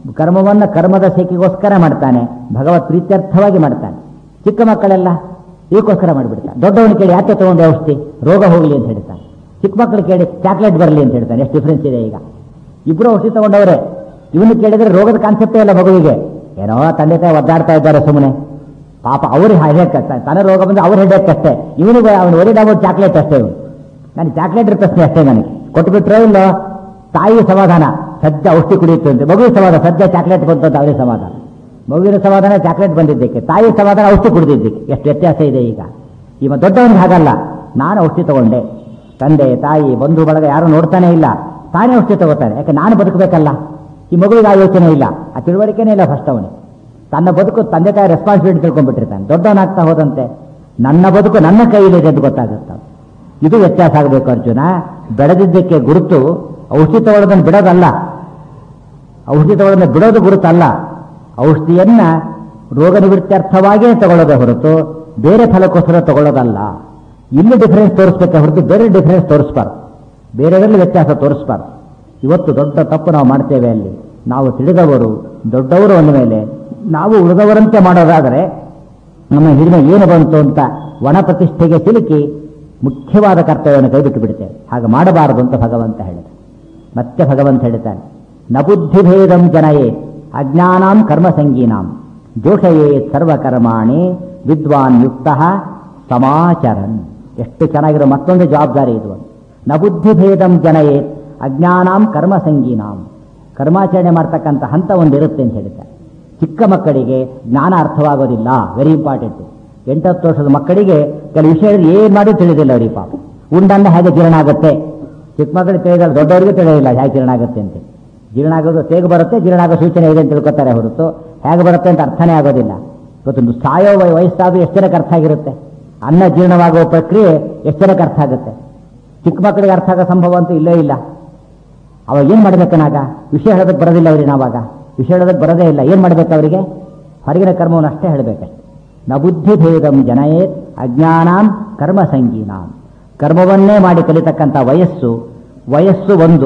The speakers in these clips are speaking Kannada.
ಕರ್ಮವನ್ನು ಕರ್ಮದ ಸೇಕಿಗೋಸ್ಕರ ಮಾಡ್ತಾನೆ ಭಗವತ್ ಪ್ರೀತ್ಯರ್ಥವಾಗಿ ಮಾಡ್ತಾನೆ ಚಿಕ್ಕ ಮಕ್ಕಳೆಲ್ಲ ಇದಕ್ಕೋಸ್ಕರ ಮಾಡಿಬಿಡ್ತಾನೆ ದೊಡ್ಡವನು ಕೇಳಿ ಯಾಕೆ ತಗೊಂಡೆ ಔಷಧಿ ರೋಗ ಹೋಗಲಿ ಅಂತ ಹೇಳ್ತಾನೆ ಚಿಕ್ಕ ಮಕ್ಕಳು ಕೇಳಿ ಚಾಕ್ಲೇಟ್ ಬರಲಿ ಅಂತ ಹೇಳ್ತಾನೆ ಎಷ್ಟು ಡಿಫ್ರೆನ್ಸ್ ಇದೆ ಈಗ ಇಬ್ಬರು ಔಷಧಿ ತಗೊಂಡವರೇ ಇವನು ಕೇಳಿದ್ರೆ ರೋಗದ ಕಾನ್ಸೆಪ್ಟೇ ಇಲ್ಲ ಮಗುವಿಗೆ ಏನೋ ತಂದೆ ತಾಯಿ ಒದ್ದಾಡ್ತಾ ಇದ್ದಾರೆ ಸುಮ್ಮನೆ ಪಾಪ ಅವ್ರಿಗೆ ಹೆಡ್ಡೇಕ್ ತನ್ನ ರೋಗ ಬಂದ್ರೆ ಅವ್ರ ಹೆಡ್ಡೇಕ್ ಅಷ್ಟೇ ಇವನಿಗೆ ಅವನು ಒರಿದಾಗೋ ಚಾಕ್ಲೇಟ್ ಅಷ್ಟೇ ಇವನು ನನಗೆ ಚಾಕ್ಲೇಟ್ ಪ್ರಶ್ನೆ ಅಷ್ಟೇ ನನಗೆ ಕೊಟ್ಬಿಟ್ರೋ ಇಲ್ಲೋ ತಾಯಿ ಸಮಾಧಾನ ಸದ್ಯ ಔಷಧಿ ಕುಡಿಯುತ್ತೆ ಅಂತ ಮಗುವಿನ ಸಮಾಧಾನ ಸದ್ಯ ಚಾಕ್ಲೇಟ್ ಬಂತಂತ ಅವರಿಗೆ ಸಮಾಧಾನ ಮಗುವಿನ ಸಮಾಧಾನ ಚಾಕ್ಲೇಟ್ ಬಂದಿದ್ದಕ್ಕೆ ತಾಯಿ ಸಮಾಧಾನ ಔಷಧಿ ಕುಡಿದಿದ್ದಕ್ಕೆ ಎಷ್ಟು ವ್ಯತ್ಯಾಸ ಇದೆ ಈಗ ಇವ ದೊಡ್ಡವನಿಗೆ ಹಾಗಲ್ಲ ನಾನು ಔಷಧಿ ತಗೊಂಡೆ ತಂದೆ ತಾಯಿ ಬಂಧು ಬಳಗ ಯಾರು ನೋಡ್ತಾನೆ ಇಲ್ಲ ತಾನೇ ಔಷಧಿ ತಗೋತಾನೆ ಯಾಕೆ ನಾನು ಬದುಕಬೇಕಲ್ಲ ಈ ಮಗುವಿಗೆ ಆ ಯೋಚನೆ ಇಲ್ಲ ಆ ತಿಳುವಳಿಕೆನೇ ಇಲ್ಲ ಫಸ್ಟ್ ಅವನಿಗೆ ತನ್ನ ಬದುಕು ತಂದೆ ತಾಯಿ ರೆಸ್ಪಾನ್ಸಿಬಿಲಿಟಿ ತಿಳ್ಕೊಂಡ್ಬಿಟ್ಟಿರ್ತಾನೆ ದೊಡ್ಡವನಾಗ್ತಾ ಹೋದಂತೆ ನನ್ನ ಬದುಕು ನನ್ನ ಕೈಯಲ್ಲಿದೆ ಅಂತ ಗೊತ್ತಾಗುತ್ತೆ ಇದು ವ್ಯತ್ಯಾಸ ಆಗಬೇಕು ಅರ್ಜುನ ಬೆಳೆದಿದ್ದಕ್ಕೆ ಗುರುತು ಔಷಧಿ ತಗೊಳ್ಳೋದನ್ನು ಬಿಡೋದಲ್ಲ ಔಷಧಿ ತಗೊಳ್ಳೋದನ್ನ ಬಿಡೋದು ಗುರುತಲ್ಲ ಔಷಧಿಯನ್ನ ರೋಗ ನಿವೃತ್ತ್ಯರ್ಥವಾಗಿಯೇ ತಗೊಳ್ಳೋದೇ ಹೊರತು ಬೇರೆ ಫಲಕ್ಕೋಸ್ಕರ ತಗೊಳ್ಳೋದಲ್ಲ ಇಲ್ಲಿ ಡಿಫರೆನ್ಸ್ ತೋರಿಸ್ಬೇಕೆ ಹೊರತು ಬೇರೆ ಡಿಫರೆನ್ಸ್ ತೋರಿಸ್ಬಾರ್ದು ಬೇರೆಯವರಲ್ಲಿ ವ್ಯತ್ಯಾಸ ತೋರಿಸ್ಬಾರ್ದು ಇವತ್ತು ದೊಡ್ಡ ತಪ್ಪು ನಾವು ಮಾಡ್ತೇವೆ ಅಲ್ಲಿ ನಾವು ತಿಳಿದವರು ದೊಡ್ಡವರು ಅಂದ ಮೇಲೆ ನಾವು ಉಳಿದವರಂತೆ ಮಾಡೋದಾದರೆ ನಮ್ಮ ಹಿರಿಮೆ ಏನು ಬಂತು ಅಂತ ಒಣ ಪ್ರತಿಷ್ಠೆಗೆ ಸಿಲುಕಿ ಮುಖ್ಯವಾದ ಕರ್ತವ್ಯವನ್ನು ಕೈಬಿಟ್ಟು ಬಿಡ್ತೇವೆ ಹಾಗೆ ಮಾಡಬಾರದು ಅಂತ ಭಗವಂತ ಹೇಳಿದ ಮತ್ತೆ ಭಗವಂತ ಹೇಳ್ತಾನೆ ನ ಬುದ್ಧಿಭೇದಂ ಜನಯೇ ಅಜ್ಞಾನಾಂ ಕರ್ಮಸಂಗೀನಾಂ ಜೋಷಯೇ ಸರ್ವಕರ್ಮಾಣಿ ವಿದ್ವಾನ್ ಯುಕ್ತ ಸಮಾಚರನ್ ಎಷ್ಟು ಚೆನ್ನಾಗಿರೋ ಮತ್ತೊಂದು ಜವಾಬ್ದಾರಿ ಇದು ನ ಬುದ್ಧಿಭೇದಂ ಜನಯೇ ಅಜ್ಞಾನಾಂ ಕರ್ಮಸಂಗೀನಾಂ ಕರ್ಮಾಚರಣೆ ಮಾಡ್ತಕ್ಕಂಥ ಹಂತ ಒಂದಿರುತ್ತೆ ಅಂತ ಹೇಳ್ತಾರೆ ಚಿಕ್ಕ ಮಕ್ಕಳಿಗೆ ಜ್ಞಾನ ಅರ್ಥವಾಗೋದಿಲ್ಲ ವೆರಿ ಇಂಪಾರ್ಟೆಂಟ್ ಎಂಟತ್ತು ವರ್ಷದ ಮಕ್ಕಳಿಗೆ ಕೆಲವು ವಿಷಯಗಳು ಏನು ಮಾಡಿ ತಿಳಿದಿಲ್ಲ ಅವ್ರಿಗೆ ಪಾಪ ಉಂಡನ್ನ ಹೇಗೆ ಜೀರ್ಣ ಆಗುತ್ತೆ ಚಿಕ್ಕ ಮಕ್ಕಳಿಗೆ ತಿಳಿದ್ರೆ ದೊಡ್ಡವರಿಗೆ ತಿಳಿದಿಲ್ಲ ಹೇಗೆ ಜೀರ್ಣ ಆಗುತ್ತೆ ಅಂತ ಜೀರ್ಣ ಆಗೋದು ಹೇಗೆ ಬರುತ್ತೆ ಜೀರ್ಣ ಆಗೋ ಸೂಚನೆ ಇದೆ ಅಂತ ತಿಳ್ಕೊತಾರೆ ಹೊರತು ಹೇಗೆ ಬರುತ್ತೆ ಅಂತ ಅರ್ಥನೇ ಆಗೋದಿಲ್ಲ ಇವತ್ತು ಸಾಯೋ ವಯ- ವಯಸ್ಸಾದ್ರೂ ಎಷ್ಟು ಜನಕ್ಕೆ ಅರ್ಥ ಆಗಿರುತ್ತೆ ಅನ್ನ ಜೀರ್ಣವಾಗುವ ಪ್ರಕ್ರಿಯೆ ಎಷ್ಟು ಜನಕ್ಕೆ ಅರ್ಥ ಆಗುತ್ತೆ ಚಿಕ್ಕ ಮಕ್ಕಳಿಗೆ ಅರ್ಥ ಆಗೋ ಸಂಭವ ಅಂತೂ ಇಲ್ಲೇ ಇಲ್ಲ ಅವಾಗ ಏನು ಮಾಡ್ಬೇಕನಾಗ ವಿಷಯ ಹೇಳೋದಕ್ಕೆ ಬರೋದಿಲ್ಲ ಅವ್ರಿಗೆ ನಾವಾಗ ವಿಷಯ ಹೇಳೋದಕ್ಕೆ ಬರೋದೇ ಇಲ್ಲ ಏನು ಮಾಡ್ಬೇಕು ಅವರಿಗೆ ಹೊರಗಿನ ಕರ್ಮವನ್ನು ಅಷ್ಟೇ ಹೇಳಬೇಕಷ್ಟೆ ನ ಬುದ್ಧಿ ಭೇದಂ ಜನಯೇತ್ ಅಜ್ಞಾನಾಂ ಕರ್ಮ ಸಂಗೀನಾಂ ಕರ್ಮವನ್ನೇ ಮಾಡಿ ಕಲಿತಕ್ಕಂಥ ವಯಸ್ಸು ವಯಸ್ಸು ಒಂದು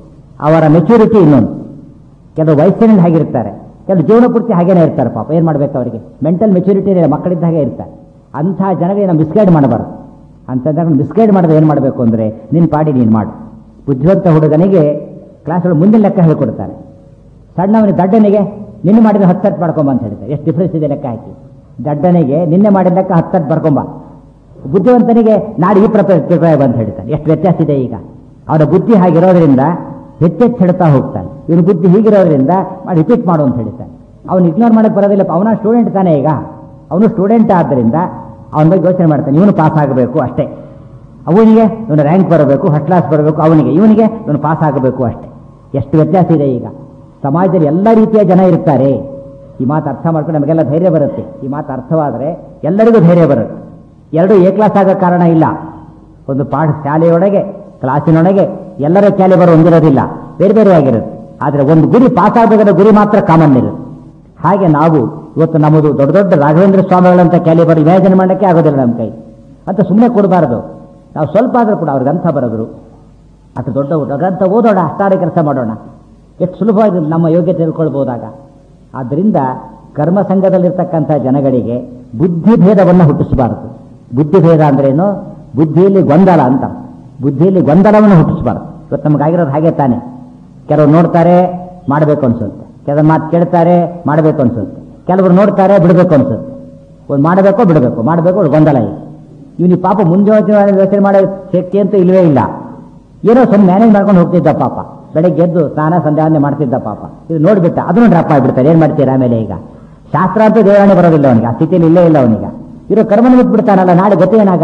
ಅವರ ಮೆಚುರಿಟಿ ಇನ್ನೊಂದು ಕೆಲವು ವಯಸ್ಸಿನಲ್ಲಿ ಹಾಗಿರ್ತಾರೆ ಕೆಲವು ಜೀವನ ಪೂರ್ತಿ ಹಾಗೇನೇ ಇರ್ತಾರೆ ಪಾಪ ಏನು ಮಾಡ್ಬೇಕು ಅವರಿಗೆ ಮೆಂಟಲ್ ಮೆಚುರಿಟಿ ಮಕ್ಕಳಿದ್ದ ಹಾಗೆ ಇರ್ತಾರೆ ಅಂಥ ಜನರಿಗೆ ನಾವು ಮಿಸ್ಗೈಡ್ ಮಾಡಬಾರ್ದು ಅಂಥ ಜನಗಳನ್ನ ಮಿಸ್ಗೈಡ್ ಮಾಡಿದ್ರೆ ಏನು ಮಾಡಬೇಕು ಅಂದರೆ ನಿನ್ನ ಪಾಡಿ ನೀನು ಮಾಡು ಬುದ್ಧಿವಂತ ಹುಡುಗನಿಗೆ ಕ್ಲಾಸ್ಗಳು ಮುಂದಿನ ಲೆಕ್ಕ ಹೇಳ್ಕೊಡ್ತಾರೆ ಸಣ್ಣವನಿಗೆ ದಡ್ಡನಿಗೆ ನಿನ್ನೆ ಮಾಡಿದ ಹತ್ತು ಸೆಟ್ ಮಾಡ್ಕೊಂಬ ಅಂತ ಹೇಳ್ತಾರೆ ಎಷ್ಟು ಡಿಫ್ರೆನ್ಸ್ ಇದೆ ಲೆಕ್ಕ ಹಾಕಿ ದಡ್ಡನಿಗೆ ನಿನ್ನೆ ಮಾಡಿದ ಲೆಕ್ಕ ಹತ್ತು ಸೆಟ್ ಬರ್ಕೊಂಬ ಬುದ್ಧಿವಂತನಿಗೆ ನಾಳೆ ಈ ಪ್ರಿಪೇರ್ ಪ್ರಿಪೇರ್ ಅಂತ ಹೇಳ್ತಾನೆ ಎಷ್ಟು ವ್ಯತ್ಯಾಸ ಇದೆ ಈಗ ಅವರ ಬುದ್ಧಿ ಹಾಗಿರೋದ್ರಿಂದ ಹೆಚ್ಚೆಚ್ಚು ಹೇಳ್ತಾ ಹೋಗ್ತಾನೆ ಇವನು ಬುದ್ಧಿ ಹೀಗಿರೋದ್ರಿಂದ ಮಾಡಿ ರಿಪೀಟ್ ಮಾಡು ಅಂತ ಹೇಳ್ತಾನೆ ಅವನು ಇಗ್ನೋರ್ ಮಾಡಕ್ಕೆ ಬರೋದಿಲ್ಲ ಅವನ ಸ್ಟೂಡೆಂಟ್ ತಾನೇ ಈಗ ಅವನು ಸ್ಟೂಡೆಂಟ್ ಆದ್ದರಿಂದ ಅವನ ಬಗ್ಗೆ ಯೋಚನೆ ಮಾಡ್ತಾನೆ ಇವನು ಪಾಸ್ ಆಗಬೇಕು ಅಷ್ಟೇ ಅವನಿಗೆ ಇವನು ರ್ಯಾಂಕ್ ಬರಬೇಕು ಫಸ್ಟ್ ಕ್ಲಾಸ್ ಬರಬೇಕು ಅವನಿಗೆ ಇವನಿಗೆ ಇವನು ಪಾಸ್ ಆಗಬೇಕು ಅಷ್ಟೇ ಎಷ್ಟು ವ್ಯತ್ಯಾಸ ಇದೆ ಈಗ ಸಮಾಜದಲ್ಲಿ ಎಲ್ಲ ರೀತಿಯ ಜನ ಇರ್ತಾರೆ ಈ ಮಾತು ಅರ್ಥ ಮಾಡ್ಕೊಂಡು ನಮಗೆಲ್ಲ ಧೈರ್ಯ ಬರುತ್ತೆ ಈ ಮಾತು ಅರ್ಥವಾದರೆ ಎಲ್ಲರಿಗೂ ಧೈರ್ಯ ಬರುತ್ತೆ ಎರಡೂ ಎ ಕ್ಲಾಸ್ ಆಗೋ ಕಾರಣ ಇಲ್ಲ ಒಂದು ಪಾಠ ಶಾಲೆಯೊಳಗೆ ಕ್ಲಾಸಿನೊಳಗೆ ಎಲ್ಲರ ಕ್ಯಾಲಿಬರ್ ಹೊಂದಿರೋದಿಲ್ಲ ಬೇರೆ ಬೇರೆ ಆಗಿರುತ್ತೆ ಆದರೆ ಒಂದು ಗುರಿ ಪಾಸ್ ಆಗಬೇಕಾದ ಗುರಿ ಮಾತ್ರ ಕಾಮನ್ ಇರುತ್ತೆ ಹಾಗೆ ನಾವು ಇವತ್ತು ನಮ್ಮದು ದೊಡ್ಡ ದೊಡ್ಡ ರಾಘವೇಂದ್ರ ಸ್ವಾಮಿಗಳಂತ ಕ್ಯಾಲಿಬರ್ ಇಮ್ಯಾಜಿನ್ ಮಾಡೋಕ್ಕೆ ಆಗೋದಿಲ್ಲ ನಮ್ಮ ಕೈ ಅಂತ ಸುಮ್ಮನೆ ಕೊಡಬಾರದು ನಾವು ಸ್ವಲ್ಪ ಆದರೂ ಕೂಡ ಅವ್ರಿಗೆ ಗ್ರಂಥ ಬರೆದ್ರು ಅಥವಾ ದೊಡ್ಡ ಊಟ ಗ್ರಂಥ ಓದೋಣ ಅಷ್ಟಾರೆ ಕೆಲಸ ಮಾಡೋಣ ಎಷ್ಟು ಸುಲಭವಾಗಿ ನಮ್ಮ ಯೋಗ್ಯತೆ ತಿಳ್ಕೊಳ್ಬೋದಾಗ ಆದ್ದರಿಂದ ಕರ್ಮ ಸಂಘದಲ್ಲಿರ್ತಕ್ಕಂಥ ಜನಗಳಿಗೆ ಬುದ್ಧಿಭೇದವನ್ನು ಹುಟ್ಟಿಸಬಾರದು ಬುದ್ಧಿಭೇದ ಅಂದ್ರೇನು ಬುದ್ಧಿಯಲ್ಲಿ ಗೊಂದಲ ಅಂತ ಬುದ್ಧಿಯಲ್ಲಿ ಗೊಂದಲವನ್ನು ಹುಟ್ಟಿಸಬಾರದು ಇವತ್ತು ನಮಗಾಗಿರೋದು ಹಾಗೆ ತಾನೆ ಕೆಲವರು ನೋಡ್ತಾರೆ ಮಾಡಬೇಕು ಅನ್ಸುತ್ತೆ ಕೆಲವರು ಮಾತು ಕೇಳ್ತಾರೆ ಮಾಡಬೇಕು ಅನ್ಸುತ್ತೆ ಕೆಲವರು ನೋಡ್ತಾರೆ ಬಿಡಬೇಕು ಅನ್ಸುತ್ತೆ ಒಂದು ಮಾಡಬೇಕೋ ಬಿಡಬೇಕು ಮಾಡಬೇಕು ಅವ್ರು ಗೊಂದಲ ಇದೆ ಇವನು ಪಾಪ ಮುಂಜಾನೆ ಯೋಚನೆ ಮಾಡೋ ಶಕ್ತಿ ಅಂತೂ ಇಲ್ಲವೇ ಇಲ್ಲ ಏನೋ ಸ್ವಲ್ಪ ಮ್ಯಾನೇಜ್ ಮಾಡ್ಕೊಂಡು ಹೋಗ್ತಿದ್ದ ಪಾಪ ಬೆಳಗ್ಗೆ ಎದ್ದು ಸ್ನಾನ ಸಂಧ್ಯಾವಂದನೆ ಮಾಡ್ತಿದ್ದ ಪಾಪ ಇದು ನೋಡ್ಬಿಟ್ಟ ಅದನ್ನು ಡ್ರಾಪ್ ಆಗಿಬಿಡ್ತಾರೆ ಏನು ಮಾಡ್ತೀರಾ ಆಮೇಲೆ ಈಗ ಶಾಸ್ತ್ರ ಅಂತೂ ದೇವರಣೆ ಬರೋದಿಲ್ಲ ಅವನಿಗೆ ಆ ಸ್ಥಿತಿಯಲ್ಲಿ ಇಲ್ಲೇ ಇಲ್ಲ ಅವನಿಗೆ ಇರೋ ಕರ್ಮನ ಬಿಟ್ಬಿಡ್ತಾನಲ್ಲ ನಾಳೆ ಗತಿ ಏನಾಗ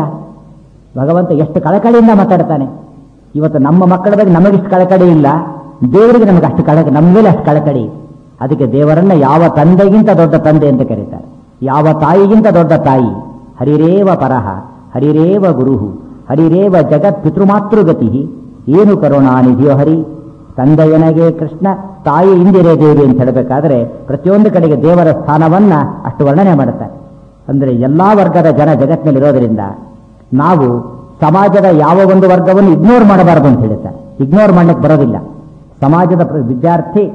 ಭಗವಂತ ಎಷ್ಟು ಕಳಕಳಿಯಿಂದ ಮಾತಾಡ್ತಾನೆ ಇವತ್ತು ನಮ್ಮ ಮಕ್ಕಳ ಬಗ್ಗೆ ನಮಗಿಷ್ಟು ಕಳಕಳಿ ಇಲ್ಲ ದೇವರಿಗೆ ನಮಗೆ ಅಷ್ಟು ಕಳಕ ನಮ್ಮ ಮೇಲೆ ಅಷ್ಟು ಕಳಕಳಿ ಅದಕ್ಕೆ ದೇವರನ್ನ ಯಾವ ತಂದೆಗಿಂತ ದೊಡ್ಡ ತಂದೆ ಅಂತ ಕರೀತಾರೆ ಯಾವ ತಾಯಿಗಿಂತ ದೊಡ್ಡ ತಾಯಿ ಹರಿರೇವ ಪರಹ ಹರಿರೇವ ಗುರುಹು ಹರಿರೇವ ಜಗತ್ ಪಿತೃಮಾತೃಗತಿ ಏನು ಕರುಣಾನಿಧಿಯೋ ಹರಿ ತಂದೆಯನಗೆ ಕೃಷ್ಣ ತಾಯಿ ಇಂದಿರೇ ದೇವಿ ಅಂತ ಹೇಳಬೇಕಾದ್ರೆ ಪ್ರತಿಯೊಂದು ಕಡೆಗೆ ದೇವರ ಸ್ಥಾನವನ್ನ ಅಷ್ಟು ವರ್ಣನೆ ಮಾಡುತ್ತಾರೆ ಅಂದರೆ ಎಲ್ಲಾ ವರ್ಗದ ಜನ ಜಗತ್ತಿನಲ್ಲಿರೋದ್ರಿಂದ ನಾವು ಸಮಾಜದ ಯಾವ ಒಂದು ವರ್ಗವನ್ನು ಇಗ್ನೋರ್ ಮಾಡಬಾರದು ಅಂತ ಹೇಳ್ತಾರೆ ಇಗ್ನೋರ್ ಮಾಡಲಿಕ್ಕೆ ಬರೋದಿಲ್ಲ ಸಮಾಜದ ಪ್ರ- ವಿದ್ಯಾರ್ಥಿ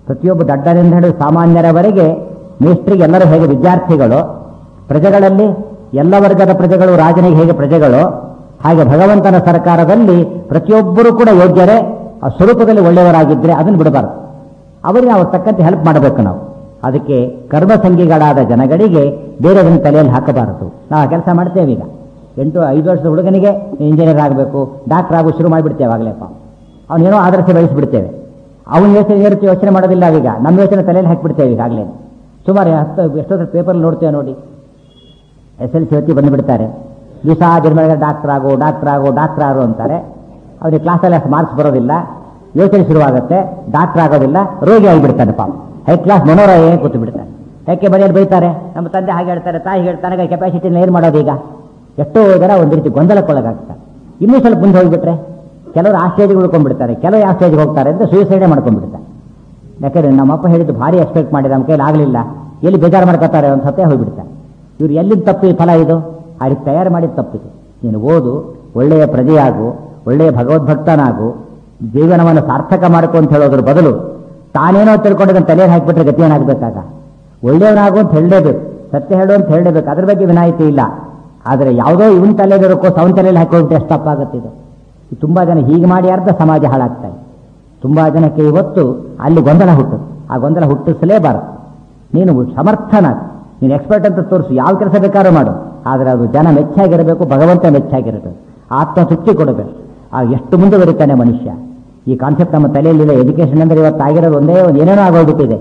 ಪ್ರತಿಯೊಬ್ಬ ದಡ್ಡರಿಂದ ಹಿಡಿದು ಸಾಮಾನ್ಯರವರೆಗೆ ಮೇಷ್ಟ್ರಿಗೆ ಎಲ್ಲರೂ ಹೇಗೆ ವಿದ್ಯಾರ್ಥಿಗಳು ಪ್ರಜೆಗಳಲ್ಲಿ ಎಲ್ಲ ವರ್ಗದ ಪ್ರಜೆಗಳು ರಾಜನಿಗೆ ಹೇಗೆ ಪ್ರಜೆಗಳು ಹಾಗೆ ಭಗವಂತನ ಸರ್ಕಾರದಲ್ಲಿ ಪ್ರತಿಯೊಬ್ಬರೂ ಕೂಡ ಯೋಗ್ಯರೇ ಆ ಸ್ವರೂಪದಲ್ಲಿ ಒಳ್ಳೆಯವರಾಗಿದ್ದರೆ ಅದನ್ನು ಬಿಡಬಾರ್ದು ಅವರಿಗೆ ಅವ್ರ ತಕ್ಕಂತೆ ಹೆಲ್ಪ್ ಮಾಡಬೇಕು ನಾವು ಅದಕ್ಕೆ ಕರ್ಮಸಂಗಿಗಳಾದ ಜನಗಳಿಗೆ ಬೇರೆದನ್ನು ತಲೆಯಲ್ಲಿ ಹಾಕಬಾರದು ನಾವು ಆ ಕೆಲಸ ಮಾಡ್ತೇವೆ ಈಗ ಎಂಟು ಐದು ವರ್ಷದ ಹುಡುಗನಿಗೆ ಇಂಜಿನಿಯರ್ ಆಗಬೇಕು ಡಾಕ್ಟರ್ ಆಗು ಶುರು ಮಾಡಿಬಿಡ್ತೇವೆ ಆಗಲೇಪ್ಪ ಅವನೇನೋ ಆದರ್ಶ ಬೆಳೆಸಿಬಿಡ್ತೇವೆ ಅವನ ಯೋಚನೆ ಏರುತ್ತೆ ಯೋಚನೆ ಮಾಡೋದಿಲ್ಲ ಈಗ ನಮ್ಮ ಯೋಚನೆ ತಲೆಯಲ್ಲಿ ಹಾಕಿಬಿಡ್ತೇವೆ ಈಗಾಗಲೇ ಸುಮಾರು ಹತ್ತು ಎಷ್ಟೊತ್ತರ ಪೇಪರ್ ನೋಡ್ತೇವೆ ನೋಡಿ ಎಸ್ ಎಲ್ ಸಿ ಹೊತ್ತಿ ಬಂದುಬಿಡ್ತಾರೆ ದಿವಸ ಜನ್ಮಗಳಿಗೆ ಡಾಕ್ಟರ್ ಆಗು ಡಾಕ್ಟರ್ ಆಗು ಡಾಕ್ಟರ್ ಆಗು ಅಂತಾರೆ ಅವನಿಗೆ ಕ್ಲಾಸಲ್ಲಿ ಅಷ್ಟು ಮಾರ್ಕ್ಸ್ ಬರೋದಿಲ್ಲ ಯೋಚನೆ ಶುರುವಾಗುತ್ತೆ ಡಾಕ್ಟರ್ ಆಗೋದಿಲ್ಲ ರೋಗಿ ಆಗಿಬಿಡ್ತಾನೆ ಪಾಪ ಹೈ ಕ್ಲಾಸ್ ಮನೋರಾಯ ಕೂತು ಬಿಡ್ತಾನೆ ಯಾಕೆ ಮನೆಯಲ್ಲಿ ಬೈತಾರೆ ನಮ್ಮ ತಂದೆ ಹಾಗೆ ಹೇಳ್ತಾರೆ ತಾಯಿ ಹೇಳ್ತಾನೆ ಕೆಪಾಸಿಟಿನ ಏನು ಮಾಡೋದು ಈಗ ಎಷ್ಟೋ ಜನ ಒಂದು ರೀತಿ ಗೊಂದಲಕ್ಕೊಳಗಾಗ್ತಾರೆ ಇನ್ನೂ ಸ್ವಲ್ಪ ಮುಂದೆ ಹೋಗಿಬಿಟ್ರೆ ಕೆಲವರು ಆ ಸ್ಟೇಜ್ಗೆ ಉಳ್ಕೊಂಡ್ಬಿಡ್ತಾರೆ ಕೆಲವರು ಯಾವ ಸ್ಟೇಜ್ಗೆ ಹೋಗ್ತಾರೆ ಅಂತ ಸೂಸೈಡೇ ಮಾಡ್ಕೊಂಡ್ಬಿಡ್ತಾರೆ ಯಾಕಂದ್ರೆ ನಮ್ಮಪ್ಪ ಹೇಳಿದ್ದು ಭಾರಿ ಎಕ್ಸ್ಪೆಕ್ಟ್ ಮಾಡಿದ ನಮ್ಮ ಕೈಲಿ ಆಗಲಿಲ್ಲ ಎಲ್ಲಿ ಬೇಜಾರು ಮಾಡ್ಕೊತಾರೆ ಒಂದು ಸತ್ಯ ಹೋಗ್ಬಿಡ್ತಾರೆ ಇವ್ರು ಎಲ್ಲಿಂದ ತಪ್ಪು ಈ ಫಲ ಇದು ಆ ರೀತಿ ತಯಾರು ಮಾಡಿದ ತಪ್ಪಿದು ನೀನು ಓದು ಒಳ್ಳೆಯ ಪ್ರಜೆಯಾಗು ಒಳ್ಳೆಯ ಭಗವದ್ಭಕ್ತನಾಗು ಜೀವನವನ್ನು ಸಾರ್ಥಕ ಮಾಡ್ಕೊ ಅಂತ ಹೇಳೋದ್ರ ಬದಲು ತಾನೇನೋ ತಿಳ್ಕೊಂಡಿದ್ದನ್ನು ತಲೆಯಲ್ಲಿ ಹಾಕಿಬಿಟ್ರೆ ಗತಿ ಏನಾಗಬೇಕಾಗ ಒಳ್ಳೆಯವನಾಗು ಅಂತ ಹೇಳಲೇಬೇಕು ಸತ್ಯ ಹೇಳು ಅಂತ ಹೇಳಲೇಬೇಕು ಅದ್ರ ಬಗ್ಗೆ ವಿನಾಯಿತಿ ಇಲ್ಲ ಆದರೆ ಯಾವುದೋ ಇವನ್ ತಲೆಯಲ್ಲಿರೋಕ್ಕೋ ಅವನ ತಲೆಯಲ್ಲಿ ಹಾಕೋಬಿಟ್ಟು ಎಷ್ಟು ತಪ್ಪಾಗುತ್ತೆ ಇದು ಈ ತುಂಬಾ ಜನ ಹೀಗೆ ಮಾಡಿ ಅರ್ಧ ಸಮಾಜ ಹಾಳಾಗ್ತಾ ಇದೆ ತುಂಬಾ ಜನಕ್ಕೆ ಇವತ್ತು ಅಲ್ಲಿ ಗೊಂದಲ ಹುಟ್ಟುತ್ತೆ ಆ ಗೊಂದಲ ಹುಟ್ಟಿಸಲೇಬಾರದು ನೀನು ಸಮರ್ಥನಾಗ ನೀನು ಎಕ್ಸ್ಪರ್ಟ್ ಅಂತ ತೋರಿಸು ಯಾವ ಕೆಲಸ ಬೇಕಾದ್ರೂ ಮಾಡು ಆದರೆ ಅದು ಜನ ಮೆಚ್ಚಾಗಿರಬೇಕು ಭಗವಂತ ಮೆಚ್ಚಾಗಿರಬೇಕು ಆತ್ಮ ತೃಪ್ತಿ ಕೊಡಬೇಕು ಆ ಎಷ್ಟು ಮುಂದುವರಿತಾನೆ ಮನುಷ್ಯ ಈ ಕಾನ್ಸೆಪ್ಟ್ ನಮ್ಮ ತಲೆಯಲ್ಲಿಲ್ಲ ಎಜುಕೇಶನ್ ಅಂದ್ರೆ ಇವತ್ತು ಆಗಿರೋದು ಒಂದೇ ಒಂದು ಏನೇನೋ ಆಗೋಗ್ಬಿಟ್ಟಿದೆ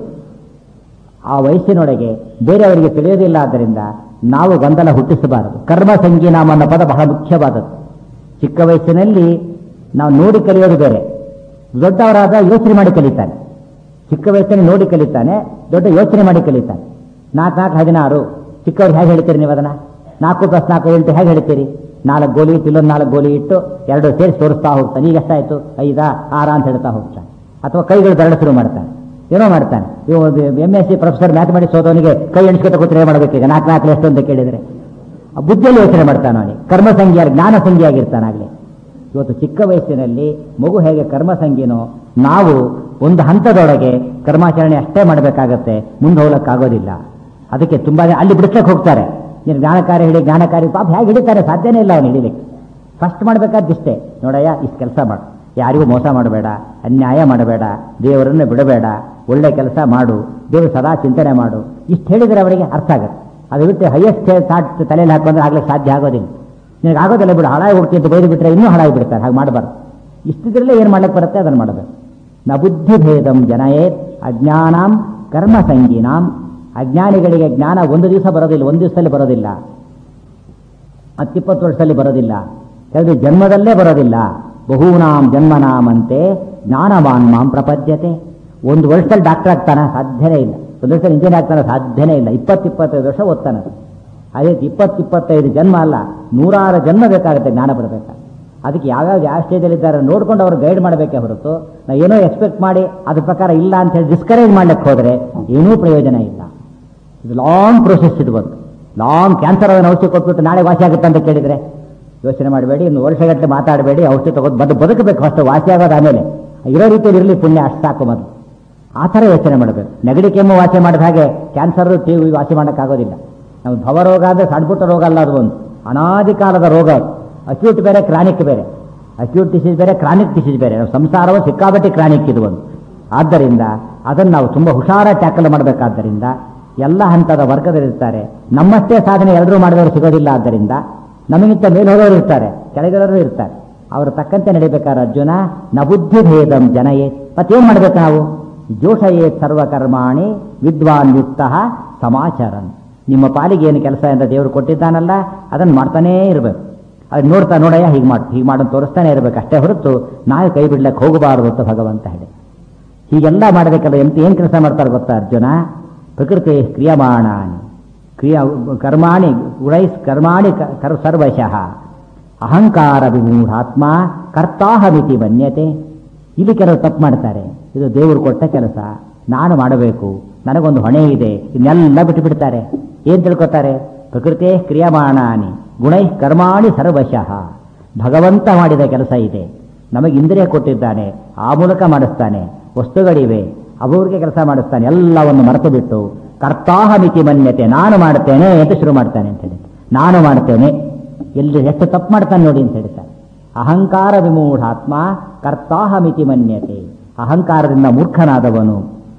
ಆ ವಯಸ್ಸಿನೊಳಗೆ ಬೇರೆಯವರಿಗೆ ತಿಳಿಯೋದಿಲ್ಲ ಆದ್ದರಿಂದ ನಾವು ಗೊಂದಲ ಹುಟ್ಟಿಸಬಾರದು ಕರ್ಮ ಸಂಗೀನಾಮ ಅನ್ನೋ ಪದ ಬಹಳ ಮುಖ್ಯವಾದದ್ದು ಚಿಕ್ಕ ವಯಸ್ಸಿನಲ್ಲಿ ನಾವು ನೋಡಿ ಕಲಿಯೋದು ಬೇರೆ ದೊಡ್ಡವರಾದ ಯೋಚನೆ ಮಾಡಿ ಕಲಿತಾನೆ ಚಿಕ್ಕ ವಯಸ್ಸಿನಲ್ಲಿ ನೋಡಿ ಕಲಿತಾನೆ ದೊಡ್ಡ ಯೋಚನೆ ಮಾಡಿ ಕಲಿತಾನೆ ನಾಲ್ಕು ನಾಲ್ಕು ಹದಿನಾರು ಚಿಕ್ಕವ್ರು ಹೇಗೆ ಹೇಳ್ತೀರಿ ನೀವು ಅದನ್ನ ನಾಲ್ಕು ಪ್ಲಸ್ ನಾಲ್ಕು ಎಂಟು ಹೇಗೆ ಹೇಳ್ತೀರಿ ನಾಲ್ಕು ಗೋಲಿ ಇಟ್ಟು ಇಲ್ಲೊಂದು ನಾಲ್ಕು ಗೋಲಿ ಇಟ್ಟು ಎರಡು ಸೇರಿಸಿ ತೋರಿಸ್ತಾ ಹೋಗ್ತಾನೆ ಈಗ ಎಷ್ಟಾಯ್ತು ಐದಾ ಆರ ಅಂತ ಹೇಳ್ತಾ ಹೋಗ್ತಾನೆ ಅಥವಾ ಕೈಗಳು ಬೆರಳು ಶುರು ಮಾಡ್ತಾನೆ ಏನೋ ಮಾಡ್ತಾನೆ ಇವ M S C professor mathematics ಓದೋನಿಗೆ ಕೈ ಎಣಿಸ್ಕೊತ ಕೂತ್ರೆ ಏನು ಮಾಡಬೇಕು ಈಗ ನಾಲ್ಕು ನಾಲ್ಕು ಎಷ್ಟು ಅಂತ ಕೇಳಿದರೆ ಆ ಬುದ್ಧಿಯಲ್ಲಿ ಯೋಚನೆ ಮಾಡ್ತಾನೆ ಅವನಿಗೆ ಕರ್ಮ ಸಂಖ್ಯೆ ಜ್ಞಾನ ಸಂಖ್ಯೆಯಾಗಿರ್ತಾನಾಗಲಿ ಇವತ್ತು ಚಿಕ್ಕ ವಯಸ್ಸಿನಲ್ಲಿ ಮಗು ಹೇಗೆ ಕರ್ಮ ಸಂಖ್ಯೆನೋ ನಾವು ಒಂದು ಹಂತದೊಳಗೆ ಕರ್ಮಾಚರಣೆ ಅಷ್ಟೇ ಮಾಡಬೇಕಾಗತ್ತೆ ಮುಂದೆ ಹೋಗ್ಲಿಕ್ಕಾಗೋದಿಲ್ಲ ಅದಕ್ಕೆ ತುಂಬಾ ಜನ ಅಲ್ಲಿ ಬಿಡಿಸ್ಲಿಕ್ಕೆ ಹೋಗ್ತಾರೆ ನೀನು ಜ್ಞಾನಕಾರಿ ಹಿಡಿ ಜ್ಞಾನಕಾರಿ ಪಾಪ ಹೇಗೆ ಹಿಡಿತಾರೆ ಸಾಧ್ಯನೇ ಇಲ್ಲ ಅವನು ಹಿಡಿಲಿಕ್ಕೆ ಫಸ್ಟ್ ಮಾಡಬೇಕಾದಿಷ್ಟೇ ನೋಡಯ್ಯ ಇಷ್ಟು ಕೆಲಸ ಮಾಡು ಯಾರಿಗೂ ಮೋಸ ಮಾಡಬೇಡ ಅನ್ಯಾಯ ಮಾಡಬೇಡ ದೇವರನ್ನು ಬಿಡಬೇಡ ಒಳ್ಳೆ ಕೆಲಸ ಮಾಡು ದೇವರು ಸದಾ ಚಿಂತನೆ ಮಾಡು ಇಷ್ಟು ಹೇಳಿದರೆ ಅವರಿಗೆ ಅರ್ಥ ಆಗುತ್ತೆ ಅದು ಬಿಟ್ಟು ಹೈಯೆಸ್ಟ್ ಥಾಟ್ ತಲೆಯಲ್ಲಿ ಹಾಕೊಂಡ್ರೆ ಆಗ್ಲಿಕ್ಕೆ ಸಾಧ್ಯ ಆಗೋದಿಲ್ಲ ನಿನಗೆ ಆಗೋದಿಲ್ಲ ಬಿಡು ಹಾಳಾಗಿ ಹೋಗ್ತೀನಿ ಅಂತ ಬೈದು ಬಿಟ್ರೆ ಇನ್ನೂ ಹಾಳಾಗಿ ಬಿಡ್ತಾರೆ ಹಾಗೆ ಮಾಡಬಾರ್ದು ಇಷ್ಟಿದ್ರಲ್ಲೇ ಏನು ಮಾಡ್ಲಿಕ್ಕೆ ಬರುತ್ತೆ ಅದನ್ನು ಮಾಡಬೇಕು ನ ಬುದ್ಧಿ ಭೇದಂ ಜನಯೇತ್ ಅಜ್ಞಾನಾಂ ಕರ್ಮ ಸಂಗೀನಾಂ ಅಜ್ಞಾನಿಗಳಿಗೆ ಜ್ಞಾನ ಒಂದು ದಿವಸ ಬರೋದಿಲ್ಲ ಒಂದು ದಿವಸದಲ್ಲಿ ಬರೋದಿಲ್ಲ ಹತ್ತಿಪ್ಪತ್ತು ವರ್ಷದಲ್ಲಿ ಬರೋದಿಲ್ಲ ಕೆಲವು ಜನ್ಮದಲ್ಲೇ ಬರೋದಿಲ್ಲ ಬಹೂನಾಂ ಜನ್ಮನಾಮಂತೆ ಜ್ಞಾನವಾನ್ ಮಾಂ ಪ್ರಪದ್ಯತೆ ಒಂದು ವರ್ಷದಲ್ಲಿ ಡಾಕ್ಟರ್ ಆಗ್ತಾನ ಸಾಧ್ಯನೇ ಇಲ್ಲ ಒಂದು ವರ್ಷದಲ್ಲಿ ಇಂಜಿನಿಯರ್ ಆಗ್ತಾನೆ ಸಾಧ್ಯನೇ ಇಲ್ಲ ಇಪ್ಪತ್ತಿಪ್ಪತ್ತೈದು ವರ್ಷ ಓದ್ತಾನೆ ಅದೇ ಇಪ್ಪತ್ತಿಪ್ಪತ್ತೈದು ಜನ್ಮ ಅಲ್ಲ ನೂರಾರು ಜನ್ಮ ಬೇಕಾಗುತ್ತೆ ಜ್ಞಾನ ಬರಬೇಕಾದ್ರೆ ಅದಕ್ಕೆ ಯಾವ್ಯಾವ ಯಾವ ಸ್ಟೇಜಲ್ಲಿದ್ದಾರೆ ನೋಡ್ಕೊಂಡು ಅವರು ಗೈಡ್ ಮಾಡಬೇಕೇ ಹೊರತು ನಾವು ಏನೋ ಎಕ್ಸ್ಪೆಕ್ಟ್ ಮಾಡಿ ಅದ್ರ ಪ್ರಕಾರ ಇಲ್ಲ ಅಂತ ಹೇಳಿ ಡಿಸ್ಕರೇಜ್ ಮಾಡ್ಲಿಕ್ಕೆ ಹೋದರೆ ಏನೂ ಪ್ರಯೋಜನ ಇಲ್ಲ ಇದು ಲಾಂಗ್ ಪ್ರೋಸೆಸ್ ಇದು ಬಂತು ಲಾಂಗ್ ಕ್ಯಾನ್ಸರ್ ಅದನ್ನು ಔಷಧಿ ಕೊಟ್ಬಿಟ್ಟು ನಾಳೆ ವಾಸಿ ಆಗುತ್ತೆ ಅಂತ ಕೇಳಿದರೆ ಯೋಚನೆ ಮಾಡಬೇಡಿ ಇನ್ನು ವರ್ಷಗಟ್ಟಲೆ ಮಾತಾಡಬೇಡಿ ಔಷಧಿ ತಗೋದು ಬಂದು ಬದುಕಬೇಕು ಫಸ್ಟ್ ವಾಸಿ ಆಗೋದು ಆಮೇಲೆ ಇರೋ ರೀತಿಯಲ್ಲಿ ಇರಲಿ ಪುಣ್ಯ ಅಷ್ಟು ಸಾಕು ಮೊದಲು ಆ ಥರ ಯೋಚನೆ ಮಾಡಬೇಕು ನೆಗಡಿ ಕೆಮ್ಮು ವಾಸಿ ಮಾಡಿದ ಹಾಗೆ ಕ್ಯಾನ್ಸರ್ ಟಿ ವಿ ವಾಸಿ ಮಾಡೋಕ್ಕಾಗೋದಿಲ್ಲ ನಮ್ಮ ಭವರೋಗ ಅಂದರೆ ಸಣ್ಣ ರೋಗ ಅಲ್ಲ ಅದು ಒಂದು ಅನಾದಿ ಕಾಲದ ರೋಗ ಅದು ಅಕ್ಯೂಟ್ ಬೇರೆ ಕ್ರಾನಿಕ್ ಬೇರೆ ಅಕ್ಯೂಟ್ ಡಿಸೀಸ್ ಬೇರೆ ಕ್ರಾನಿಕ್ ಡಿಸೀಸ್ ಬೇರೆ ನಮ್ಮ ಸಂಸಾರವು ಸಿಕ್ಕಾಬಟ್ಟಿ ಕ್ರಾನಿಕ್ ಇದು ಒಂದು ಆದ್ದರಿಂದ ಅದನ್ನು ನಾವು ತುಂಬ ಹುಷಾರ ಟ್ಯಾಕಲ್ ಮಾಡಬೇಕಾದ್ದರಿಂದ ಎಲ್ಲ ಹಂತದ ವರ್ಗದಲ್ಲಿರ್ತಾರೆ ನಮ್ಮಷ್ಟೇ ಸಾಧನೆ ಎಲ್ಲರೂ ಮಾಡಿದವರು ಸಿಗೋದಿಲ್ಲ ಆದ್ದರಿಂದ ನಮಗಿಂತ ಮೇಲೆ ಹೋದವರು ಇರ್ತಾರೆ ಕೆಳಗಿರೋರು ಇರ್ತಾರೆ ಅವರ ತಕ್ಕಂತೆ ನಡಿಬೇಕಾದ್ರೆ ಅರ್ಜುನ ನ ಬುದ್ಧಿ ಭೇದಂ ಜನಯೇ ಮತ್ತೇನು ಮಾಡ್ಬೇಕು ನಾವು ಜೋಷಯೇ ಸರ್ವಕರ್ಮಾಣಿ ವಿದ್ವಾನ್ ಯುಕ್ತ ಸಮಾಚಾರನ್ ನಿಮ್ಮ ಪಾಲಿಗೆ ಏನು ಕೆಲಸ ಅಂತ ದೇವರು ಕೊಟ್ಟಿದ್ದಾನಲ್ಲ ಅದನ್ನು ಮಾಡ್ತಾನೇ ಇರಬೇಕು ಅದು ನೋಡ್ತಾ ನೋಡಯ್ಯ ಹೀಗೆ ಮಾಡು ಹೀಗೆ ಮಾಡೋದು ತೋರಿಸ್ತಾನೆ ಇರಬೇಕು ಅಷ್ಟೇ ಹೊರತು ನಾವು ಕೈ ಬಿಡ್ಲಿಕ್ಕೆ ಹೋಗಬಾರದು ಅಂತ ಭಗವಂತ ಹೇಳಿ ಹೀಗೆಲ್ಲ ಮಾಡಬೇಕಲ್ಲ ಎಂತ ಏನು ಕೆಲಸ ಮಾಡ್ತಾರೆ ಗೊತ್ತಾ ಅರ್ಜುನ ಪ್ರಕೃತಿ ಕ್ರಿಯಮಾಣಾನಿ ಕ್ರಿಯಾ ಕರ್ಮಾಣಿ ಗುಣೈಸ್ ಕರ್ಮಾಣಿ ಕರ್ ಸರ್ವಶಃ ಅಹಂಕಾರ ವಿಮೂಢಾತ್ಮ ಕರ್ತಾಹಮಿತಿ ಮನ್ಯತೆ ಇಲ್ಲಿ ಕೆಲವರು ತಪ್ಪು ಮಾಡ್ತಾರೆ ಇದು ದೇವರು ಕೊಟ್ಟ ಕೆಲಸ ನಾನು ಮಾಡಬೇಕು ನನಗೊಂದು ಹೊಣೆ ಇದೆ ಇನ್ನೆಲ್ಲ ಬಿಟ್ಟು ಬಿಡ್ತಾರೆ ಏನ್ ತಿಳ್ಕೊತಾರೆ ಪ್ರಕೃತಿ ಕ್ರಿಯಮಾಣಾನಿ ಗುಣೈ ಕರ್ಮಾಣಿ ಸರ್ವಶಃ ಭಗವಂತ ಮಾಡಿದ ಕೆಲಸ ಇದೆ ನಮಗೆ ಇಂದ್ರಿಯ ಕೊಟ್ಟಿದ್ದಾನೆ ಆ ಮೂಲಕ ಮಾಡಿಸ್ತಾನೆ ವಸ್ತುಗಳಿವೆ ಅವ್ರಿಗೆ ಕೆಲಸ ಮಾಡಿಸ್ತಾನೆ ಎಲ್ಲವನ್ನು ಮರೆತು ಬಿಟ್ಟು ಕರ್ತಾಹಮಿತಿ ಮನ್ಯತೆ ನಾನು ಮಾಡ್ತೇನೆ ಅಂತ ಶುರು ಮಾಡ್ತಾನೆ ಅಂತ ಹೇಳಿ ನಾನು ಮಾಡ್ತೇನೆ ಎಲ್ಲಿ ಎಷ್ಟು ತಪ್ಪು ಮಾಡ್ತಾನೆ ನೋಡಿ ಅಂತ ಹೇಳ್ತಾರೆ ಅಹಂಕಾರ ವಿಮೂಢಾತ್ಮ ಕರ್ತಾಹಮಿತಿ ಮನ್ಯತೆ ಅಹಂಕಾರದಿಂದ ಮೂರ್ಖನಾದವನು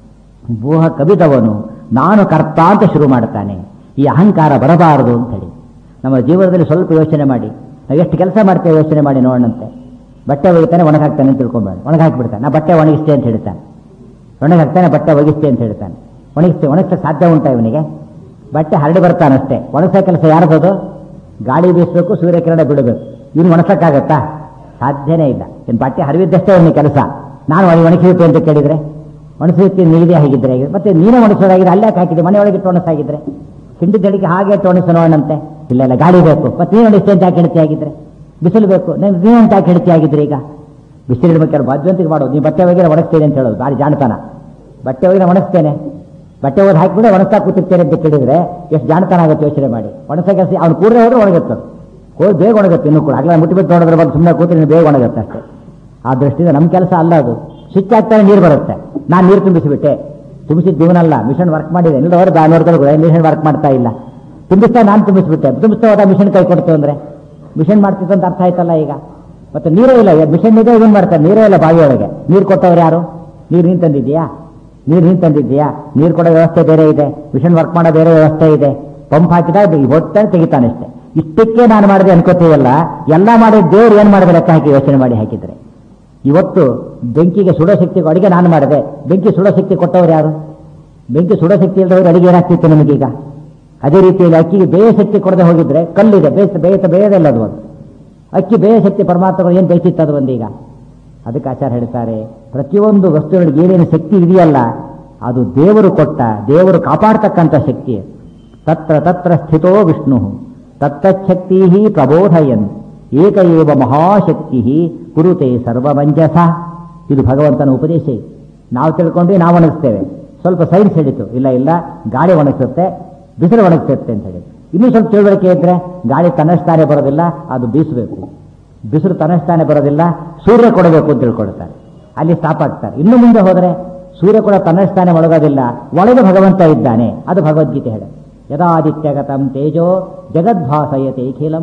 ಮೋಹ ಕವಿದವನು ನಾನು ಕರ್ತ ಅಂತ ಶುರು ಮಾಡ್ತಾನೆ ಈ ಅಹಂಕಾರ ಬರಬಾರದು ಅಂತ ಹೇಳಿ ನಮ್ಮ ಜೀವನದಲ್ಲಿ ಸ್ವಲ್ಪ ಯೋಚನೆ ಮಾಡಿ ನಾವು ಎಷ್ಟು ಕೆಲಸ ಮಾಡ್ತೇವೆ ಯೋಚನೆ ಮಾಡಿ ನೋಡೋಣಂತೆ ಬಟ್ಟೆ ಒಗಿತಾನೆ ಒಣಗಾಕ್ತಾನೆ ಅಂತ ತಿಳ್ಕೊಂಬೇಡ ಒಣಗಾಕ್ಬಿಡ್ತಾನೆ ನಾ ಬಟ್ಟೆ ಒಣಗಿಸ್ತೇ ಅಂತ ಹೇಳ್ತಾನೆ ಒಣಗಾಕ್ತಾನೆ ಬಟ್ಟೆ ಒಗಿಸ್ತೇ ಅಂತ ಹೇಳ್ತಾನೆ ಒಣಗಿಸ್ತೇ ಒಣಗಿಸಕ್ಕೆ ಸಾಧ್ಯ ಉಂಟಾ ಇವನಿಗೆ ಬಟ್ಟೆ ಹರಡಿ ಬರ್ತಾನಷ್ಟೇ ಒಣಗಿಸೋ ಕೆಲಸ ಯಾರ್ಬೋದು ಗಾಳಿ ಬೀಸಬೇಕು ಸೂರ್ಯಕಿರಣ ಬಿಡಬೇಕು ಇವ್ನು ಒಣಸಕ್ಕಾಗತ್ತಾ ಸಾಧ್ಯನೇ ಇಲ್ಲ ಇನ್ನು ಬಟ್ಟೆ ಹರಿವಿದ್ದಷ್ಟೇ ಅವನಿಗೆ ಕೆಲಸ ನಾನು ಒಣಗಿ ಒಣಗಿಸುತ್ತೆ ಅಂತ ಕೇಳಿದ್ರೆ ಒಣಸುತ್ತಿ ನಿಗದಿ ಆಗಿದ್ರೆ ಮತ್ತೆ ನೀನೇ ಒಣಸೋದಾಗಿದೆ ಅಲ್ಲೇ ಹಾಕಿದೆ ಮನೆ ಒಳಗೆ ಒಣಸಾಗಿದ್ರೆ ಹಿಂಡಿ ದಡಿಗೆ ಹಾಗೆ ನೋಡೋಣಂತೆ ಇಲ್ಲ ಇಲ್ಲ ಗಾಳಿ ಬೇಕು ಮತ್ತೆ ನೀನು ಒಣಗಿಸ್ತೇ ಅಂತ ಯಾಕೆ ಹೇಳ್ತಿ ಆಗಿದ್ರೆ ಬಿಸಿಲು ಬೇಕು ನೀನು ಅಂತ ಯಾಕೆ ಹೇಳ್ತಿ ಆಗಿದ್ರೆ ಈಗ ಬಿಸಿಲು ಇಡ್ಬೇಕಾದ್ರೆ ಬಾಧ್ಯಂತಿಗೆ ಮಾಡೋದು ನೀವು ಬಟ್ಟೆ ಒಳಗೆ ಒಣಗಿಸ್ತೇನೆ ಅಂತ ಹೇಳೋದು ಭಾರಿ ಜಾಣತನ ಬಟ್ಟೆ ಒಳಗೆ ಒಣಗಿಸ್ತೇನೆ ಬಟ್ಟೆ ಹೋಗಿ ಹಾಕಿಬಿಟ್ಟು ಒಣಗ್ತಾ ಕೂತಿರ್ತೇನೆ ಅಂತ ಕೇಳಿದ್ರೆ ಎಷ್ಟು ಜಾಣತನ ಆಗುತ್ತೆ ಯೋಚನೆ ಮಾಡಿ ಒಣಸ ಕೆಲಸ ಅವ್ನು ಕೂಡಲೇ ಹೋದ್ರೆ ಒಣಗುತ್ತೆ ಹೋಗಿ ಬೇಗ ಒಣಗುತ್ತೆ ಇನ್ನೂ ಕೂಡ ಆಗಲ್ಲ ಮುಟ್ಟಿಬಿಟ್ಟು ನೋಡಿದ್ರೆ ಬಂದು ಸುಮ್ಮನೆ ಕೂತ್ರೆ ಬೇಗ ಒಣಗುತ್ತೆ ಅಷ್ಟೇ ಆ ದೃಷ್ಟಿಯಿಂದ ನಮ್ಮ ಕೆಲಸ ಅಲ್ಲ ಅದು ಸ್ವಿಚ್ ಆಗ್ತಾನೆ ನೀರು ಬರುತ್ತೆ ನಾನು ನೀರು ತುಂಬಿಸಿಬಿಟ್ಟೆ ತುಂಬಿಸಿದ ಜೀವನಲ್ಲ ಮಿಷನ್ ವರ್ಕ್ ಮಾಡಿದೆ ಇಲ್ಲದವರು ಬ್ಯಾನೂರ್ಗಳು ಮಿಷನ್ ವರ್ಕ್ ಮಾಡ್ತಾ ಇಲ್ಲ ತುಂಬಿಸ್ತಾ ನಾನು ತುಂಬಿಸ್ಬಿಟ್ಟೆ ತುಂಬಿಸ್ತಾ ಹೋದ ಮಿಷನ್ ಕೈ ಕೊಡ್ತು ಅಂದ್ರೆ ಮಿಷನ್ ಮಾಡ್ತಿತ್ತು ಅಂತ ಅರ್ಥ ಆಯ್ತಲ್ಲ ಈಗ ಮತ್ತೆ ನೀರೇ ಇಲ್ಲ ಮಿಷನ್ ಇದೆ ಏನ್ ಮಾಡ್ತಾರೆ ನೀರೇ ಇಲ್ಲ ಬಾವಿಯೊಳಗೆ ನೀರು ಕೊಟ್ಟವ್ರು ಯಾರು ನೀರು ನೀನು ತಂದಿದ್ದೀಯಾ ನೀರು ನೀನು ತಂದಿದ್ದೀಯಾ ನೀರು ಕೊಡೋ ವ್ಯವಸ್ಥೆ ಬೇರೆ ಇದೆ ಮಿಷನ್ ವರ್ಕ್ ಮಾಡೋ ಬೇರೆ ವ್ಯವಸ್ಥೆ ಇದೆ ಪಂಪ್ ಹಾಕಿದಾಗ ಹೊಟ್ಟೆ ತೆಗಿತಾನೆ ಅಷ್ಟೇ ಇಷ್ಟಕ್ಕೆ ನಾನು ಮಾಡಿದೆ ಅನ್ಕೋತೀವಲ್ಲ ಎಲ್ಲ ಮಾಡಿದ ದೇವ್ರು ಏನು ಮಾಡಿದ್ರೆ ಲೆಕ್ಕ ಹಾಕಿ ಯೋಚನೆ ಮಾಡಿ ಹಾಕಿದ್ರೆ ಇವತ್ತು ಬೆಂಕಿಗೆ ಸುಡೋ ಶಕ್ತಿ ಅಡಿಗೆ ನಾನು ಮಾಡಿದೆ ಬೆಂಕಿ ಸುಡೋ ಶಕ್ತಿ ಕೊಟ್ಟವ್ರು ಯಾರು ಬೆಂಕಿ ಸುಡೋ ಶಕ್ತಿ ಇಲ್ಲದವ್ರು ಅಡಿಗೆ ಏನಾಗ್ತಿತ್ತು ನಮಗೀಗ ಅದೇ ರೀತಿಯಲ್ಲಿ ಅಕ್ಕಿಗೆ ಬೇಯ ಶಕ್ತಿ ಕೊಡದೆ ಹೋಗಿದ್ರೆ ಕಲ್ಲಿದೆ ಬೇಯಿಸ ಬೇಯಿಸ ಬೇಯದಲ್ಲ ಅದು ಒಂದು ಅಕ್ಕಿ ಬೇಯ ಶಕ್ತಿ ಪರಮಾತ್ಮಗಳು ಏನು ಬೇಯಿಸಿತ್ತು ಅದು ಒಂದೀಗ ಅದಕ್ಕೆ ಆಚಾರ ಹೇಳ್ತಾರೆ ಪ್ರತಿಯೊಂದು ವಸ್ತುಗಳಿಗೆ ಏನೇನು ಶಕ್ತಿ ಇದೆಯಲ್ಲ ಅದು ದೇವರು ಕೊಟ್ಟ ದೇವರು ಕಾಪಾಡ್ತಕ್ಕಂಥ ಶಕ್ತಿ ತತ್ರ ತತ್ರ ಸ್ಥಿತೋ ವಿಷ್ಣು ತತ್ತಚ್ಛಕ್ತಿ ಪ್ರಬೋಧಯನ್ ಏಕ ಏವ ಮಹಾಶಕ್ತಿ ಕುರುತೆ ಸರ್ವಮಂಜಸ ಇದು ಭಗವಂತನ ಉಪದೇಶ ಇದೆ. ನಾವು ತಿಳ್ಕೊಂಡ್ರೆ ನಾವು ಒಣಗಿಸ್ತೇವೆ ಸ್ವಲ್ಪ ಸೈನ್ಸ್ ಹೇಳಿತು ಇಲ್ಲ ಇಲ್ಲ ಗಾಳಿ ಒಣಗಿಸುತ್ತೆ ಬಿಸಿಲು ಒಣಗಿಸುತ್ತೆ ಅಂತ ಹೇಳಿ ಇನ್ನೂ ಸ್ವಲ್ಪ ತಿಳುವಳಿಕೆ ಇದ್ರೆ ಗಾಳಿ ತನ್ನಷ್ಟಾನೆ ಬರೋದಿಲ್ಲ ಅದು ಬೀಸಬೇಕು ಬಿಸಿಲು ತನ್ನಷ್ಟಾನೆ ಬರೋದಿಲ್ಲ ಸೂರ್ಯ ಕೊಡಬೇಕು ಅಂತ ತಿಳ್ಕೊಳ್ತಾರೆ ಅಲ್ಲಿ ಸ್ಟಾಪ್ ಆಗ್ತಾರೆ ಇನ್ನು ಮುಂದೆ ಹೋದರೆ ಸೂರ್ಯ ಕೂಡ ತನ್ನಷ್ಟಾನೆ ಒಳಗೋದಿಲ್ಲ ಒಳಗೆ ಭಗವಂತ ಇದ್ದಾನೆ ಅದು ಭಗವದ್ಗೀತೆ ಹೇಳ ಯದಾದಿತ್ಯಗತಂ ತೇಜೋ ಜಗದ್ಭಾಸಯತೆ ಖಿಲಂ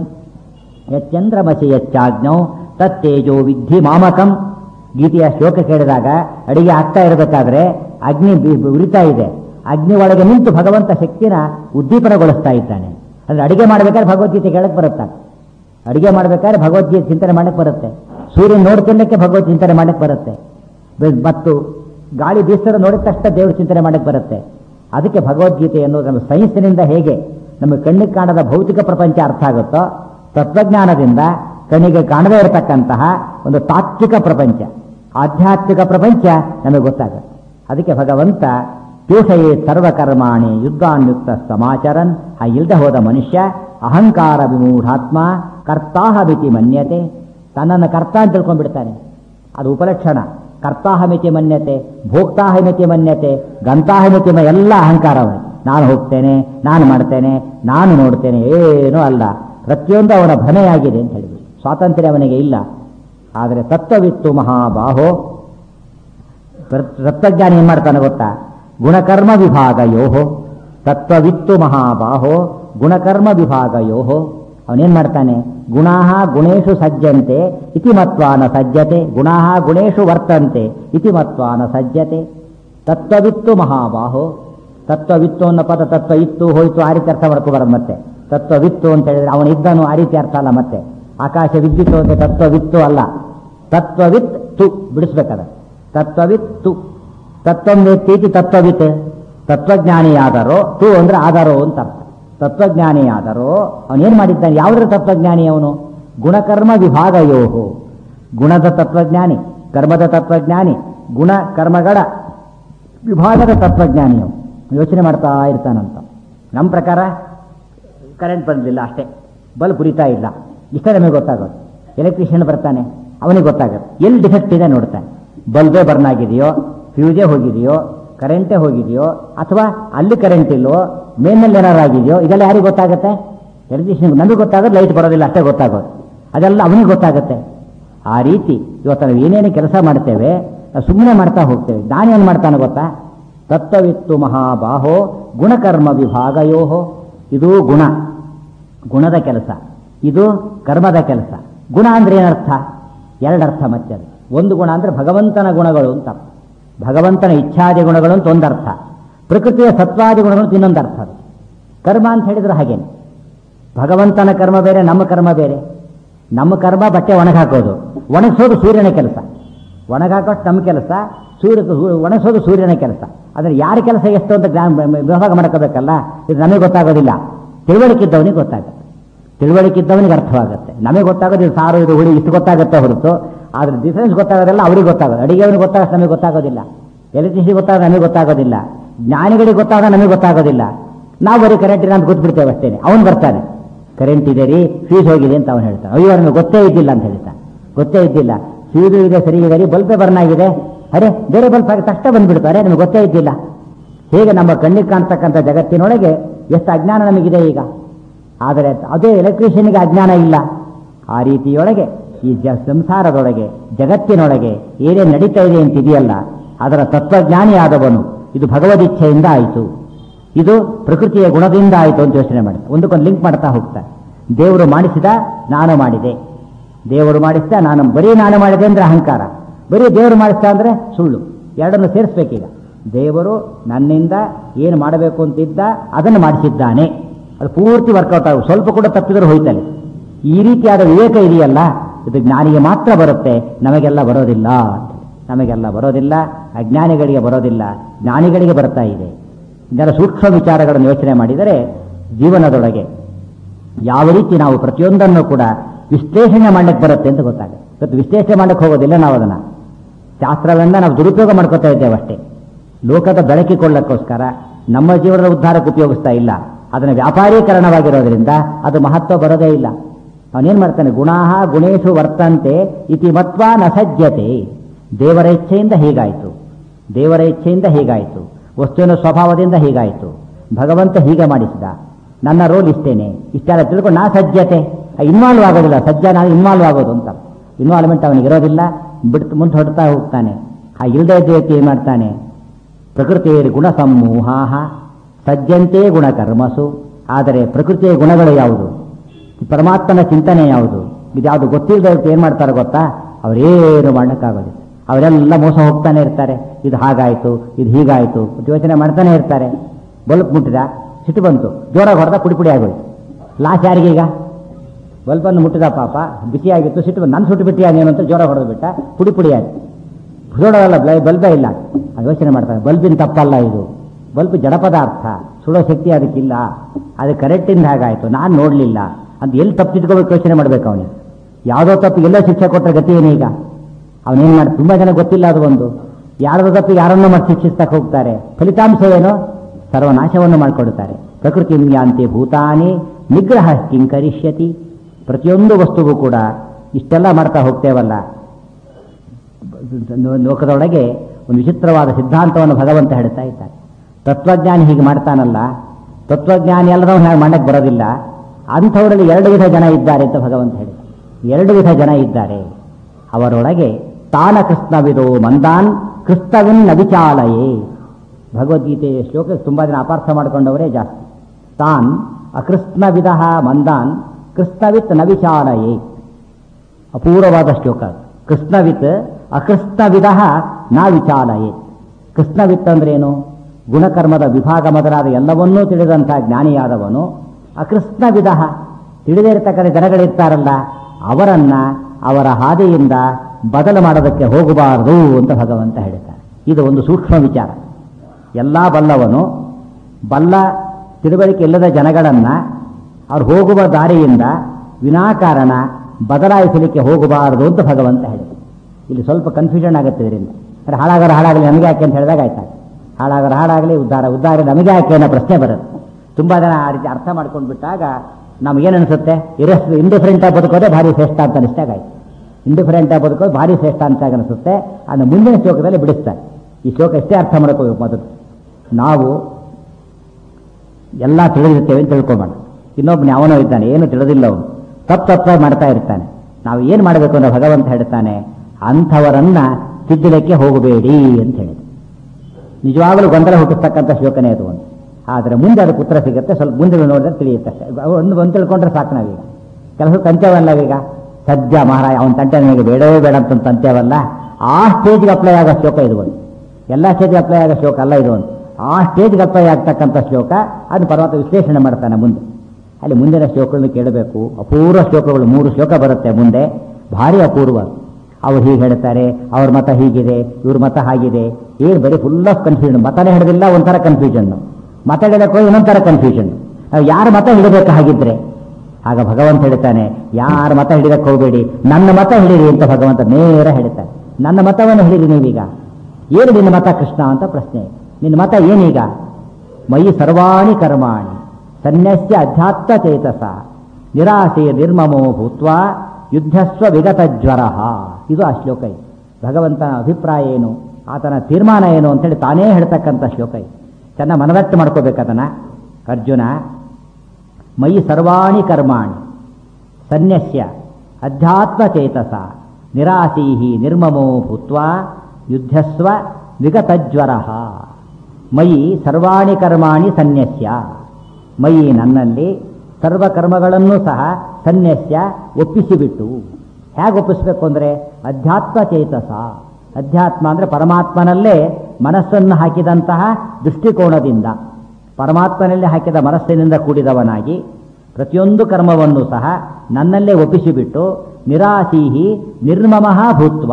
ಯಚ್ಚಂದ್ರಮಸಿ ಯಚ್ಚಾಜ್ಞೌ ತತ್ತೇಜೋ ವಿದ್ಧಿ ಮಾಮಕಂ ಗೀತೆಯ ಶ್ಲೋಕ ಕೇಳಿದಾಗ ಅಡಿಗೆ ಆಗ್ತಾ ಇರಬೇಕಾದ್ರೆ ಅಗ್ನಿ ಬಿ- ಉರಿತಾ ಇದೆ ಅಗ್ನಿ ಒಳಗೆ ನಿಂತು ಭಗವಂತ ಶಕ್ತಿನ ಉದ್ದೀಪನಗೊಳಿಸ್ತಾ ಇದ್ದಾನೆ ಅಂದ್ರೆ ಅಡಿಗೆ ಮಾಡ್ಬೇಕಾದ್ರೆ ಭಗವದ್ಗೀತೆ ಕೇಳಕ್ ಬರುತ್ತಾ ಅಡಿಗೆ ಮಾಡ್ಬೇಕಾದ್ರೆ ಭಗವದ್ಗೀತೆ ಚಿಂತನೆ ಮಾಡಕ್ ಬರುತ್ತೆ ಸೂರ್ಯನ ನೋಡ್ತಿನ್ನಕ್ಕೆ ಭಗವದ್ ಚಿಂತನೆ ಮಾಡಕ್ ಬರುತ್ತೆ ಬೆ- ಮತ್ತು ಗಾಳಿ ಬೀಸರ ನೋಡಿದ ತಕ್ಷಣ ದೇವ್ರ ಚಿಂತನೆ ಮಾಡಕ್ ಬರುತ್ತೆ ಅದಕ್ಕೆ ಭಗವದ್ಗೀತೆ ಅನ್ನೋದು ನಮ್ಮ ಸೈನ್ಸ್ನಿಂದ ಹೇಗೆ ನಮ್ಮ ಕಣ್ಣಿಗೆ ಕಾಣದ ಭೌತಿಕ ಪ್ರಪಂಚ ಅರ್ಥ ಆಗುತ್ತೋ ತತ್ವಜ್ಞಾನದಿಂದ ಕಣ್ಣಿಗೆ ಕಾಣದೇ ಇರತಕ್ಕಂತಹ ಒಂದು ತಾತ್ವಿಕ ಪ್ರಪಂಚ ಆಧ್ಯಾತ್ಮಿಕ ಪ್ರಪಂಚ ನಮಗೆ ಗೊತ್ತಾಗುತ್ತೆ ಅದಕ್ಕೆ ಭಗವಂತ ಪೀಠಯೇ ಸರ್ವಕರ್ಮಾಣಿ ಯುದ್ಧಾನ್ಯುಕ್ತ ಸಮಾಚರನ್ ಆ ಇಲ್ದೆ ಹೋದ ಮನುಷ್ಯ ಅಹಂಕಾರ ವಿಮೂಢಾತ್ಮ ಕರ್ತಾಹಮಿತಿ ಮನ್ಯತೆ ತನ್ನನ್ನು ಕರ್ತ ಅಂತ ತಿಳ್ಕೊಂಡ್ಬಿಡ್ತಾನೆ ಅದು ಉಪಲಕ್ಷಣ ಕರ್ತಾಹಮಿತಿ ಮನ್ಯತೆ ಭೋಕ್ತಾಹಮಿತಿ ಮನ್ಯತೆ ಗಂತಾಹಮಿತಿ ಮ ಎಲ್ಲ ಅಹಂಕಾರವೇ ನಾನು ಹೋಗ್ತೇನೆ ನಾನು ಮಾಡ್ತೇನೆ ನಾನು ನೋಡ್ತೇನೆ ಏನೂ ಅಲ್ಲ ಪ್ರತಿಯೊಂದು ಅವನ ಭ್ರಮೆಯಾಗಿದೆ ಅಂತ ಹೇಳಿದ್ರು ಸ್ವಾತಂತ್ರ್ಯ ಅವನಿಗೆ ಇಲ್ಲ ಆದರೆ ತತ್ವವಿತ್ತು ಮಹಾಬಾಹೋ ಪ್ರ- ತತ್ವಜ್ಞಾನಿ ಏನ್ ಮಾಡ್ತಾನೆ ಗೊತ್ತಾ ಗುಣಕರ್ಮ ವಿಭಾಗ ಯೋಹೋ ತತ್ವವಿತ್ತು ಮಹಾಬಾಹೋ ಗುಣಕರ್ಮ ವಿಭಾಗ ಯೋಹೋ ಅವನೇನ್ ಮಾಡ್ತಾನೆ ಗುಣಾಹ ಗುಣೇಶು ಸಜ್ಜಂತೆ ಇತಿ ಮತ್ವಾನ ಸಜ್ಜತೆ ಗುಣಾಹ ಗುಣೇಶು ವರ್ತಂತೆ ಇತಿ ಮತ್ವಾನ ಸಜ್ಜತೆ ತತ್ವವಿತ್ತು ಮಹಾಬಾಹೋ ತತ್ವವಿತ್ತು ಅನ್ನೋ ಪದ ತತ್ವ ಇತ್ತು ಹೋಯ್ತು ಆ ರೀತಿ ಅರ್ಥ ಮಾಡ್ಕೋಬಾರದು ಮತ್ತೆ ತತ್ವವಿತ್ತು ಅಂತ ಹೇಳಿದ್ರೆ ಅವನು ಇದ್ದನು ಆ ರೀತಿ ಅರ್ಥ ಅಲ್ಲ ಮತ್ತೆ ಆಕಾಶ ವಿದ್ಯುತ್ತು ಅಂತ ತತ್ವವಿತ್ತು ಅಲ್ಲ ತತ್ವವಿತ್ ತು ಬಿಡಿಸ್ಬೇಕಾದ ತತ್ವವಿತ್ ತು ತತ್ವಂ ವೇತ್ತೀತಿ ತತ್ವವಿತ್ ತತ್ವಜ್ಞಾನಿಯಾದರೋ ತು ಅಂದ್ರೆ ಆಧಾರೋ ಅಂತ ಅರ್ಥ ತತ್ವಜ್ಞಾನಿಯಾದರೋ ಅವನೇನ್ ಮಾಡಿದ್ದಾನೆ ಯಾವುದ್ರ ತತ್ವಜ್ಞಾನಿ ಅವನು ಗುಣಕರ್ಮ ವಿಭಾಗಯೋಹು ಗುಣದ ತತ್ವಜ್ಞಾನಿ ಕರ್ಮದ ತತ್ವಜ್ಞಾನಿ ಗುಣ ಕರ್ಮಗಳ ವಿಭಾಗದ ತತ್ವಜ್ಞಾನಿ ಅವನು ಯೋಚನೆ ಮಾಡ್ತಾ ಇರ್ತಾನಂತ ನಮ್ಮ ಪ್ರಕಾರ ಕರೆಂಟ್ ಬಂದಿಲ್ಲ ಅಷ್ಟೇ ಬಲ್ಬ್ ಉರಿತಾ ಇಲ್ಲ ಇಷ್ಟೇ ನಮಗೆ ಗೊತ್ತಾಗೋದು ಎಲೆಕ್ಟ್ರಿಷಿಯನ್ ಬರ್ತಾನೆ ಅವನಿಗೆ ಗೊತ್ತಾಗುತ್ತೆ ಎಲ್ಲಿ ಡಿಫೆಕ್ಟ್ ಇದೆ ನೋಡ್ತಾನೆ ಬಲ್ಬೇ ಬರ್ನ್ ಆಗಿದೆಯೋ ಫ್ಯೂಸೇ ಹೋಗಿದೆಯೋ ಕರೆಂಟೇ ಹೋಗಿದೆಯೋ ಅಥವಾ ಅಲ್ಲಿ ಕರೆಂಟ್ ಇಲ್ವೋ ಮೇನಲ್ಲಿ ಏನಾರು ಆಗಿದೆಯೋ ಇದೆಲ್ಲ ಯಾರಿಗೆ ಗೊತ್ತಾಗುತ್ತೆ ಎಲೆಕ್ಟ್ರಿಷಿಯನ್ ನಮಗೆ ಗೊತ್ತಾಗೋದು ಲೈಟ್ ಬರೋದಿಲ್ಲ ಅಷ್ಟೇ ಗೊತ್ತಾಗೋದು ಅದೆಲ್ಲ ಅವನಿಗೆ ಗೊತ್ತಾಗುತ್ತೆ ಆ ರೀತಿ ಇವತ್ತು ನಾವು ಏನೇನು ಕೆಲಸ ಮಾಡ್ತೇವೆ ಸುಮ್ಮನೆ ಮಾಡ್ತಾ ಹೋಗ್ತೇವೆ ಜ್ಞಾನಿ ಏನು ಮಾಡ್ತಾನೆ ಗೊತ್ತಾ ತತ್ವವಿತ್ತು ಮಹಾಬಾಹೋ ಗುಣಕರ್ಮ ವಿಭಾಗಯೋಹೋ ಇದು ಗುಣ ಗುಣದ ಕೆಲಸ ಇದು ಕರ್ಮದ ಕೆಲಸ ಗುಣ ಅಂದ್ರೆ ಏನರ್ಥ ಎರಡರ್ಥ ಮತ್ತೆ ಅದು ಒಂದು ಗುಣ ಅಂದ್ರೆ ಭಗವಂತನ ಗುಣಗಳು ಅಂತ ಅರ್ಥ. ಭಗವಂತನ ಇಚ್ಛಾದಿ ಗುಣಗಳು ಅಂತ ಒಂದರ್ಥ ಪ್ರಕೃತಿಯ ಸತ್ವಾದಿ ಗುಣಗಳು ಅಂತ ಇನ್ನೊಂದು ಅರ್ಥ ಅದು ಕರ್ಮ ಅಂತ ಹೇಳಿದ್ರೆ ಹಾಗೇನೆ ಭಗವಂತನ ಕರ್ಮ ಬೇರೆ ನಮ್ಮ ಕರ್ಮ ಬೇರೆ ನಮ್ಮ ಕರ್ಮ ಬಟ್ಟೆ ಒಣಗಾಕೋದು ಒಣಗಿಸೋದು ಸೂರ್ಯನ ಕೆಲಸ ಒಣಗಾಕೋಷ್ಟು ನಮ್ಮ ಕೆಲಸ ಸೂರ್ಯ ಒಣಗಿಸೋದು ಸೂರ್ಯನ ಕೆಲಸ ಆದರೆ ಯಾರ ಕೆಲಸ ಎಷ್ಟು ಅಂತ ಜ್ಞಾನ ವಿಭಾಗ ಮಾಡ್ಕೋಬೇಕಲ್ಲ ಇದು ನಮಗೆ ಗೊತ್ತಾಗೋದಿಲ್ಲ ತಿಳುವಳಿಕೆ ಇದ್ದವನಿಗೆ ಗೊತ್ತಾಗುತ್ತೆ ತಿಳುವಳಿಕೆ ಇದ್ದವನಿಗೆ ಅರ್ಥವಾಗುತ್ತೆ ನಮಗೆ ಗೊತ್ತಾಗೋದು ಇದು ಸಾರು ಇದು ಹುಳಿ ಇಷ್ಟು ಗೊತ್ತಾಗುತ್ತೆ ಹೊರತು ಆದ್ರೆ ಡಿಫರೆನ್ಸ್ ಗೊತ್ತಾಗೋದಿಲ್ಲ ಅವ್ರಿಗೆ ಗೊತ್ತಾಗೋದು ಅಡಿಗೆಯವನಿಗೆ ಗೊತ್ತಾಗ ನಮಗೆ ಗೊತ್ತಾಗೋದಿಲ್ಲ ಎಲೆಕ್ಟ್ರಿಸಿಟಿ ಗೊತ್ತಾಗ ನಮಗೆ ಗೊತ್ತಾಗೋದಿಲ್ಲ ಜ್ಞಾನಿಗಳಿಗೆ ಗೊತ್ತಾಗ ನಮಗೆ ಗೊತ್ತಾಗೋದಿಲ್ಲ ನಾವು ಬರೀ ಕರೆಂಟ್ ಇಲ್ಲ ಅಂತ ಗೊತ್ಬಿಡ್ತೇವೆ ಅಷ್ಟೇನೆ ಅವನು ಬರ್ತಾನೆ ಕರೆಂಟ್ ಇದೆ ರೀ ಫ್ಯೂಸ್ ಹೋಗಿದೆ ಅಂತ ಅವನು ಹೇಳ್ತಾನೆ ಅಯ್ಯೋ ನನಗೆ ಗೊತ್ತೇ ಇದ್ದಿಲ್ಲ ಅಂತ ಹೇಳ್ತಾನೆ ಗೊತ್ತೇ ಇದ್ದಿಲ್ಲ ಫ್ಯೂಸು ಇದೆ ಸರಿ ಇದೆ ರೀ ಬಲ್ಬೇ ಬರ್ನ್ ಆಗಿದೆ ಅರೆ ಬೇರೆ ಬಲ್ಬ್ ಆಗಿ ತಕ್ಷಣ ಬಂದ್ಬಿಡ್ತಾರೆ ನಿಮಗೆ ಗೊತ್ತೇ ಇದ್ದಿಲ್ಲ ಹೇಗೆ ನಮ್ಮ ಕಣ್ಣಿಗೆ ಕಾಣ್ತಕ್ಕಂಥ ಜಗತ್ತಿನೊಳಗೆ ಎಷ್ಟು ಅಜ್ಞಾನ ನಮಗಿದೆ ಈಗ ಆದರೆ ಅದೇ ಎಲೆಕ್ಟ್ರಿಷಿಯನ್ಗೆ ಅಜ್ಞಾನ ಇಲ್ಲ ಆ ರೀತಿಯೊಳಗೆ ಈ ಜ ಸಂಸಾರದೊಳಗೆ ಜಗತ್ತಿನೊಳಗೆ ಏನೇನು ನಡೀತಾ ಇದೆ ಅಂತಿದೆಯಲ್ಲ ಅದರ ತತ್ವಜ್ಞಾನಿಯಾದವನು ಇದು ಭಗವದಿಚ್ಛೆಯಿಂದ ಆಯಿತು ಇದು ಪ್ರಕೃತಿಯ ಗುಣದಿಂದ ಆಯಿತು ಅಂತ ಯೋಚನೆ ಮಾಡಿ ಒಂದಕ್ಕೊಂದು ಲಿಂಕ್ ಮಾಡ್ತಾ ಹೋಗ್ತಾರೆ ದೇವರು ಮಾಡಿಸಿದ ನಾನು ಮಾಡಿದೆ ದೇವರು ಮಾಡಿಸಿದ ನಾನು ಬರೀ ನಾನು ಮಾಡಿದೆ ಅಂದ್ರೆ ಅಹಂಕಾರ ಬರೀ ದೇವರು ಮಾಡಿಸ್ತಾ ಅಂದ್ರೆ ಸುಳ್ಳು ಎರಡನ್ನು ಸೇರಿಸ್ಬೇಕೀಗ ದೇವರು ನನ್ನಿಂದ ಏನು ಮಾಡಬೇಕು ಅಂತಿದ್ದ ಅದನ್ನು ಮಾಡಿಸಿದ್ದಾನೆ ಅದು ಪೂರ್ತಿ ವರ್ಕೌಟ್ ಆಗುತ್ತೆ ಸ್ವಲ್ಪ ಕೂಡ ತಪ್ಪಿದರೂ ಹೋಯ್ತಲ್ಲಿ ಈ ರೀತಿಯಾದ ವಿವೇಕ ಇದೆಯಲ್ಲ ಇದು ಜ್ಞಾನಿಗೆ ಮಾತ್ರ ಬರುತ್ತೆ ನಮಗೆಲ್ಲ ಬರೋದಿಲ್ಲ ಅಂತ ನಮಗೆಲ್ಲ ಬರೋದಿಲ್ಲ ಅಜ್ಞಾನಿಗಳಿಗೆ ಬರೋದಿಲ್ಲ ಜ್ಞಾನಿಗಳಿಗೆ ಬರ್ತಾ ಇದೆ ಇದರ ಸೂಕ್ಷ್ಮ ವಿಚಾರಗಳನ್ನು ಯೋಚನೆ ಮಾಡಿದರೆ ಜೀವನದೊಳಗೆ ಯಾವ ರೀತಿ ನಾವು ಪ್ರತಿಯೊಂದನ್ನು ಕೂಡ ವಿಶ್ಲೇಷಣೆ ಮಾಡಲಿಕ್ಕೆ ಬರುತ್ತೆ ಅಂತ ಗೊತ್ತಾಗುತ್ತೆ ಇವತ್ತು ವಿಶ್ಲೇಷಣೆ ಮಾಡಕ್ಕೆ ಹೋಗೋದಿಲ್ಲ ನಾವು ಅದನ್ನು ಶಾಸ್ತ್ರವನ್ನ ನಾವು ದುರುಪಯೋಗ ಮಾಡ್ಕೋತಾ ಇದ್ದೇವೆ ಅಷ್ಟೇ ಲೋಕದ ಬೆಳಕಿಕೊಳ್ಳಕ್ಕೋಸ್ಕರ ನಮ್ಮ ಜೀವನದ ಉದ್ಧಾರಕ್ಕೆ ಉಪಯೋಗಿಸ್ತಾ ಇಲ್ಲ ಅದನ್ನು ವ್ಯಾಪಾರೀಕರಣವಾಗಿರೋದ್ರಿಂದ ಅದು ಮಹತ್ವ ಬರೋದೇ ಇಲ್ಲ ಅವನೇನ್ ಮಾಡ್ತಾನೆ ಗುಣಾಹ ಗುಣೇಶು ವರ್ತಂತೆ ಇತಿ ಮತ್ವ ನ ಸಜ್ಜತೆ ದೇವರ ಇಚ್ಛೆಯಿಂದ ಹೀಗಾಯಿತು ದೇವರ ಇಚ್ಛೆಯಿಂದ ಹೀಗಾಯಿತು ವಸ್ತುವಿನ ಸ್ವಭಾವದಿಂದ ಹೀಗಾಯಿತು ಭಗವಂತ ಹೀಗೆ ಮಾಡಿಸಿದ ನನ್ನ ರೋಲ್ ಇಷ್ಟೇನೆ ಇಷ್ಟೆಲ್ಲ ತಿಳ್ಕೊಂಡು ನಾ ಸಜ್ಜತೆ ಇನ್ವಾಲ್ವ್ ಆಗೋದಿಲ್ಲ ಸಜ್ಜ ನಾನು ಇನ್ವಾಲ್ವ್ ಆಗೋದು ಅಂತ ಇನ್ವಾಲ್ವ್ಮೆಂಟ್ ಅವನಿಗೆ ಇರೋದಿಲ್ಲ ಬಿಡ್ತು ಮುಂದೆ ಹೊಡ್ತಾ ಹೋಗ್ತಾನೆ ಆ ಇಲ್ಲದೆ ಇದ್ದ ವ್ಯಕ್ತಿ ಏನ್ ಮಾಡ್ತಾನೆ ಪ್ರಕೃತಿಯ ಗುಣ ಸಮೂಹ ಸಜ್ಜಂತೆ ಗುಣಕರ್ಮಸು ಆದರೆ ಪ್ರಕೃತಿಯ ಗುಣಗಳು ಯಾವುದು ಪರಮಾತ್ಮನ ಚಿಂತನೆ ಯಾವುದು ಇದ್ಯಾವುದು ಗೊತ್ತಿಲ್ಲದ ವ್ಯಕ್ತಿ ಏನ್ ಮಾಡ್ತಾರೆ ಗೊತ್ತಾ ಅವರೇನು ಮಾಡಕ್ಕಾಗೋದಿಲ್ಲ ಅವರೆಲ್ಲ ಮೋಸ ಹೋಗ್ತಾನೆ ಇರ್ತಾರೆ ಇದು ಹಾಗಾಯ್ತು ಇದು ಹೀಗಾಯ್ತು ಅಂತ ಯೋಚನೆ ಮಾಡ್ತಾನೆ ಇರ್ತಾರೆ ಬಲ್ಬ್ ಮುಟ್ಟಿದ ಸಿಟ್ಟು ಬಂತು ಜೋರಾಗಿ ಹೊಡೆದ ಪುಡಿ ಪುಡಿ ಆಗೋಯ್ತು ಲಾಸ್ ಯಾರಿಗೀಗ ಬಲ್ಬನ್ನು ಮುಟ್ಟಿದ ಪಾಪ ಬಿಸಿಯಾಗಿತ್ತು ಸಿಟ್ಟು ಬಂದು ನನ್ನ ಸುಟ್ಟು ಬಿಟ್ಟಿಯ ನೀನು ಅಂತ ಜೋರ ಹೊಡೆದು ಬಿಟ್ಟ ಪುಡಿ ಪುಡಿ ಆಯ್ತು ಸುಡೋದಲ್ಲ ಬಲ್ಬೇ ಇಲ್ಲ ಆ ಯೋಚನೆ ಮಾಡ್ತಾನೆ ಬಲ್ಬಿನ ತಪ್ಪಲ್ಲ ಇದು ಬಲ್ಬ್ ಜಡ ಪದಾರ್ಥ ಸುಡೋ ಶಕ್ತಿ ಅದಕ್ಕಿಲ್ಲ ಅದು ಕರೆಕ್ಟಿಂದ ಹಾಗಾಯ್ತು ನಾನು ನೋಡಲಿಲ್ಲ ಅಂತ ಎಲ್ಲಿ ತಪ್ಪು ತಿದ್ಕೋಬೇಕು ಯೋಚನೆ ಮಾಡ್ಬೇಕು ಅವನಿಗೆ ಯಾವುದೋ ತಪ್ಪು ಎಲ್ಲೋ ಶಿಕ್ಷೆ ಕೊಟ್ಟರೆ ಗತಿ ಏನೀಗ ಅವನೇನು ಮಾಡಿ ತುಂಬಾ ಜನ ಗೊತ್ತಿಲ್ಲ ಅದು ಒಂದು ಯಾರದೋ ತಪ್ಪು ಯಾರನ್ನೋ ಮಾಡಿ ಶಿಕ್ಷಿಸ್ತಕ್ಕೆ ಹೋಗ್ತಾರೆ ಫಲಿತಾಂಶ ಏನು ಸರ್ವನಾಶವನ್ನು ಮಾಡಿಕೊಡುತ್ತಾರೆ ಪ್ರಕೃತಿ ಯಾಂತಿ ಭೂತಾನಿ ನಿಗ್ರಹ ಕಿಂಕರಿಷ್ಯತಿ ಪ್ರತಿಯೊಂದು ವಸ್ತುವು ಕೂಡ ಇಷ್ಟೆಲ್ಲ ಮಾಡ್ತಾ ಹೋಗ್ತೇವಲ್ಲ ಲೋಕದೊಳಗೆ ಒಂದು ವಿಚಿತ್ರವಾದ ಸಿದ್ಧಾಂತವನ್ನು ಭಗವಂತ ಹೇಳ್ತಾ ಇದ್ದಾನೆ ತತ್ವಜ್ಞಾನಿ ಹೀಗೆ ಮಾಡ್ತಾನಲ್ಲ ತತ್ವಜ್ಞಾನಿ ಎಲ್ಲದವನು ಹಾಗೆ ಮಾಡಕ್ಕೆ ಬರೋದಿಲ್ಲ ಅಂಥವರಲ್ಲಿ ಎರಡು ವಿಧ ಜನ ಇದ್ದಾರೆ ಅಂತ ಭಗವಂತ ಹೇಳಿದ ಎರಡು ವಿಧ ಜನ ಇದ್ದಾರೆ ಅವರೊಳಗೆ ತಾನ ಕೃಷ್ಣವಿದೋ ಮಂದಾನ್ ಕೃಷ್ಣವಿನ್ ನವಿಚಾಲಯೇ ಭಗವದ್ಗೀತೆಯ ಶ್ಲೋಕ ತುಂಬಾ ಜನ ಅಪಾರ್ಥ ಮಾಡಿಕೊಂಡವರೇ ಜಾಸ್ತಿ ತಾನ್ ಅಕೃಷ್ಣವಿದ ಮಂದಾನ್ ಕೃಷ್ಣವಿತ್ ನವಿಚಾಲಯೇ ಅಪೂರ್ವವಾದ ಶ್ಲೋಕ ಕೃಷ್ಣವಿತ್ ಅಕೃಷ್ಣವಿದ ನಾ ವಿಚಾಲಯೇ ಕೃಷ್ಣವಿತ್ ಅಂದ್ರೇನು ಗುಣಕರ್ಮದ ವಿಭಾಗ ಮೊದಲಾದ ಎಲ್ಲವನ್ನೂ ತಿಳಿದಂಥ ಜ್ಞಾನಿಯಾದವನು ಅಕೃಷ್ಣವಿದ ತಿಳಿದೇ ಇರತಕ್ಕಂಥ ಜನಗಳಿರ್ತಾರಲ್ಲ ಅವರನ್ನ ಅವರ ಹಾದಿಯಿಂದ ಬದಲು ಮಾಡೋದಕ್ಕೆ ಹೋಗಬಾರದು ಅಂತ ಭಗವಂತ ಹೇಳ್ತಾರೆ ಇದು ಒಂದು ಸೂಕ್ಷ್ಮ ವಿಚಾರ ಎಲ್ಲ ಬಲ್ಲವನು ಬಲ್ಲ ತಿಳುವಳಿಕೆ ಇಲ್ಲದ ಜನಗಳನ್ನ ಅವ್ರು ಹೋಗುವ ದಾರಿಯಿಂದ ವಿನಾಕಾರಣ ಬದಲಾಯಿಸಲಿಕ್ಕೆ ಹೋಗಬಾರದು ಅಂತ ಭಗವಂತ ಹೇಳಿದೆ ಇಲ್ಲಿ ಸ್ವಲ್ಪ ಕನ್ಫ್ಯೂಷನ್ ಆಗುತ್ತೆ ಇದರಿಂದ ಅಂದ್ರೆ ಹಾಳಾಗರ ಹಾಳಾಗಲಿ ನಮಗೆ ಯಾಕೆ ಅಂತ ಹೇಳಿದಾಗ ಆಯ್ತಾ ಹಾಳಾಗರ ಹಾಳಾಗಲಿ ಉದ್ಧಾರ ಉದ್ಧಾರ ನಮಗೆ ಯಾಕೆ ಅನ್ನೋ ಪ್ರಶ್ನೆ ಬರುತ್ತೆ ತುಂಬಾ ಜನ ಆ ರೀತಿ ಅರ್ಥ ಮಾಡ್ಕೊಂಡು ಬಿಟ್ಟಾಗ ನಮಗೇನು ಅನಿಸುತ್ತೆ ಇರಸ್ ಇಂಡಿಫರೆಂಟ್ ಆಗಿ ಬದುಕೋದೇ ಭಾರಿ ಶ್ರೇಷ್ಠ ಅಂತ ಅನಿಸ್ದಾಗ ಆಯ್ತು ಇಂಡಿಫರೆಂಟ್ ಆಗಿ ಬದುಕೋದು ಭಾರಿ ಶ್ರೇಷ್ಠ ಅಂತ ಅನಿಸುತ್ತೆ ಅದನ್ನ ಮುಂದಿನ ಶ್ಲೋಕದಲ್ಲಿ ಬಿಡಿಸ್ತಾರೆ ಈ ಶ್ಲೋಕ ಎಷ್ಟೇ ಅರ್ಥ ಮಾಡ್ಕೋಬೇಕು ಮೊದಲು ನಾವು ಎಲ್ಲ ತಿಳಿದಿರ್ತೇವೆ ಅಂತ ತಿಳ್ಕೊಬೇಡ ಇನ್ನೊಬ್ಬನ ಅವನೋ ಇದ್ದಾನೆ ಏನು ತಿಳಿದಿಲ್ಲ ಅವನು ತಪ್ಪು ತಪ್ಪ ಮಾಡ್ತಾ ಇರ್ತಾನೆ ನಾವು ಏನು ಮಾಡಬೇಕು ಅನ್ನೋ ಭಗವಂತ ಹೇಳ್ತಾನೆ ಅಂಥವರನ್ನ ತಿದ್ದಲಿಕ್ಕೆ ಹೋಗಬೇಡಿ ಅಂತ ಹೇಳಿದೆ ನಿಜವಾಗಲೂ ಗೊಂದಲ ಹುಟ್ಟಿಸ್ತಕ್ಕಂಥ ಶ್ಲೋಕನೇ ಅದು ಒಂದು ಆದರೆ ಮುಂದೆ ಅದಕ್ಕೆ ಉತ್ತರ ಸಿಗುತ್ತೆ ಸ್ವಲ್ಪ ಮುಂದೆ ನೋಡಿದ್ರೆ ತಿಳಿಯುತ್ತೆ ಅಷ್ಟೇ ಒಂದು ಒಂದು ತಿಳ್ಕೊಂಡ್ರೆ ಸಾಕು ನಾವೀಗ ಕೆಲಸಕ್ಕೆ ಅಂತ್ಯವಲ್ಲ ಈಗ ಸದ್ಯ ಮಹಾರಾಜ ಅವನ ತಂಟೆ ನನಗೆ ಬೇಡವೇ ಬೇಡ ಅಂತ ಅಂತ್ಯವಲ್ಲ ಆ ಸ್ಟೇಜ್ಗೆ ಅಪ್ಲೈ ಆಗೋ ಶ್ಲೋಕ ಇದು ಒಂದು ಎಲ್ಲ ಸ್ಟೇಜ್ಗೆ ಅಪ್ಲೈ ಆಗೋ ಶ್ಲೋಕ ಅಲ್ಲ ಇದು ಒಂದು ಆ ಸ್ಟೇಜ್ಗೆ ಅಪ್ಲೈ ಆಗ್ತಕ್ಕಂಥ ಶ್ಲೋಕ ಅದನ್ನು ಪರಮಾತ್ಮ ವಿಶ್ಲೇಷಣೆ ಮಾಡ್ತಾನೆ ಮುಂದೆ ಅಲ್ಲಿ ಮುಂದಿನ ಶ್ಲೋಕಗಳನ್ನು ಕೇಳಬೇಕು ಅಪೂರ್ವ ಶ್ಲೋಕಗಳು ಮೂರು ಶ್ಲೋಕ ಬರುತ್ತೆ ಮುಂದೆ ಭಾರಿ ಅಪೂರ್ವ ಅವ್ರು ಹೀಗೆ ಹೇಳ್ತಾರೆ ಅವ್ರ ಮತ ಹೀಗಿದೆ ಇವ್ರ ಮತ ಹಾಗಿದೆ ಏನು ಬರೀ ಫುಲ್ ಆಫ್ ಕನ್ಫ್ಯೂಷನ್ ಮತನೇ ಹಿಡಿದಿಲ್ಲ ಒಂಥರ ಕನ್ಫ್ಯೂಷನ್ ಮತ ಹಿಡಿದಕ್ಕೆ ಇನ್ನೊಂಥರ ಕನ್ಫ್ಯೂಷನ್ ನಾವು ಯಾರ ಮತ ಹಿಡಬೇಕು ಹಾಗಿದ್ರೆ ಆಗ ಭಗವಂತ ಹೇಳ್ತಾನೆ ಯಾರ ಮತ ಹಿಡಿದಕ್ಕೆ ಹೋಗಬೇಡಿ ನನ್ನ ಮತ ಹಿಡೀರಿ ಅಂತ ಭಗವಂತ ನೇರ ಹೇಳ್ತಾನೆ ನನ್ನ ಮತವನ್ನು ಹಿಡೀರಿ ನೀವೀಗ ಏನು ನಿನ್ನ ಮತ ಕೃಷ್ಣ ಅಂತ ಪ್ರಶ್ನೆ ನಿನ್ನ ಮತ ಏನೀಗ ಮಯಿ ಸರ್ವಾಣಿ ಕರ್ಮಾಣಿ ಸನ್ಯಸ್ಯ ಅಧ್ಯಾತ್ಮ ಚೇತಸ ನಿರಾಸೆ ನಿರ್ಮಮೋ ಭೂತ್ವ ಯುದ್ಧಸ್ವ ವಿಗತ ಜ್ವರ ಇದು ಆ ಶ್ಲೋಕ ಇದು ಭಗವಂತನ ಅಭಿಪ್ರಾಯ ಏನು ಆತನ ತೀರ್ಮಾನ ಏನು ಅಂತೇಳಿ ತಾನೇ ಹೇಳ್ತಕ್ಕಂಥ ಶ್ಲೋಕ ಇದು ಚೆನ್ನಾಗಿ ಮನದಟ್ಟು ಮಾಡ್ಕೋಬೇಕು ಅದನ್ನ ಅರ್ಜುನ ಮಯಿ ಸರ್ವಾಣಿ ಕರ್ಮಾಣಿ ಸನ್ಯಸ್ಯ ಅಧ್ಯಾತ್ಮ ಚೇತಸ ನಿರಾಸೀಹಿ ನಿರ್ಮಮೋ ಭೂತ್ವ ಯುದ್ಧಸ್ವ ವಿಗತಜ್ವರ ಮಯಿ ಸರ್ವಾಣಿ ಕರ್ಮಾಣಿ ಸನ್ಯಸ್ಯ ಮಯಿ ನನ್ನಲ್ಲಿ ಸರ್ವಕರ್ಮಗಳನ್ನು ಸಹ ಸನ್ಯಸ್ಯ ಒಪ್ಪಿಸಿಬಿಟ್ಟು ಹೇಗೆ ಒಪ್ಪಿಸಬೇಕು ಅಂದರೆ ಅಧ್ಯಾತ್ಮ ಚೇತಸ ಅಧ್ಯಾತ್ಮ ಅಂದರೆ ಪರಮಾತ್ಮನಲ್ಲೇ ಮನಸ್ಸನ್ನು ಹಾಕಿದಂತಹ ದೃಷ್ಟಿಕೋನದಿಂದ ಪರಮಾತ್ಮನಲ್ಲಿ ಹಾಕಿದ ಮನಸ್ಸಿನಿಂದ ಕೂಡಿದವನಾಗಿ ಪ್ರತಿಯೊಂದು ಕರ್ಮವನ್ನು ಸಹ ನನ್ನಲ್ಲೇ ಒಪ್ಪಿಸಿಬಿಟ್ಟು ನಿರಾಸೀಹಿ ನಿರ್ಮಮಃ ಭೂತ್ವ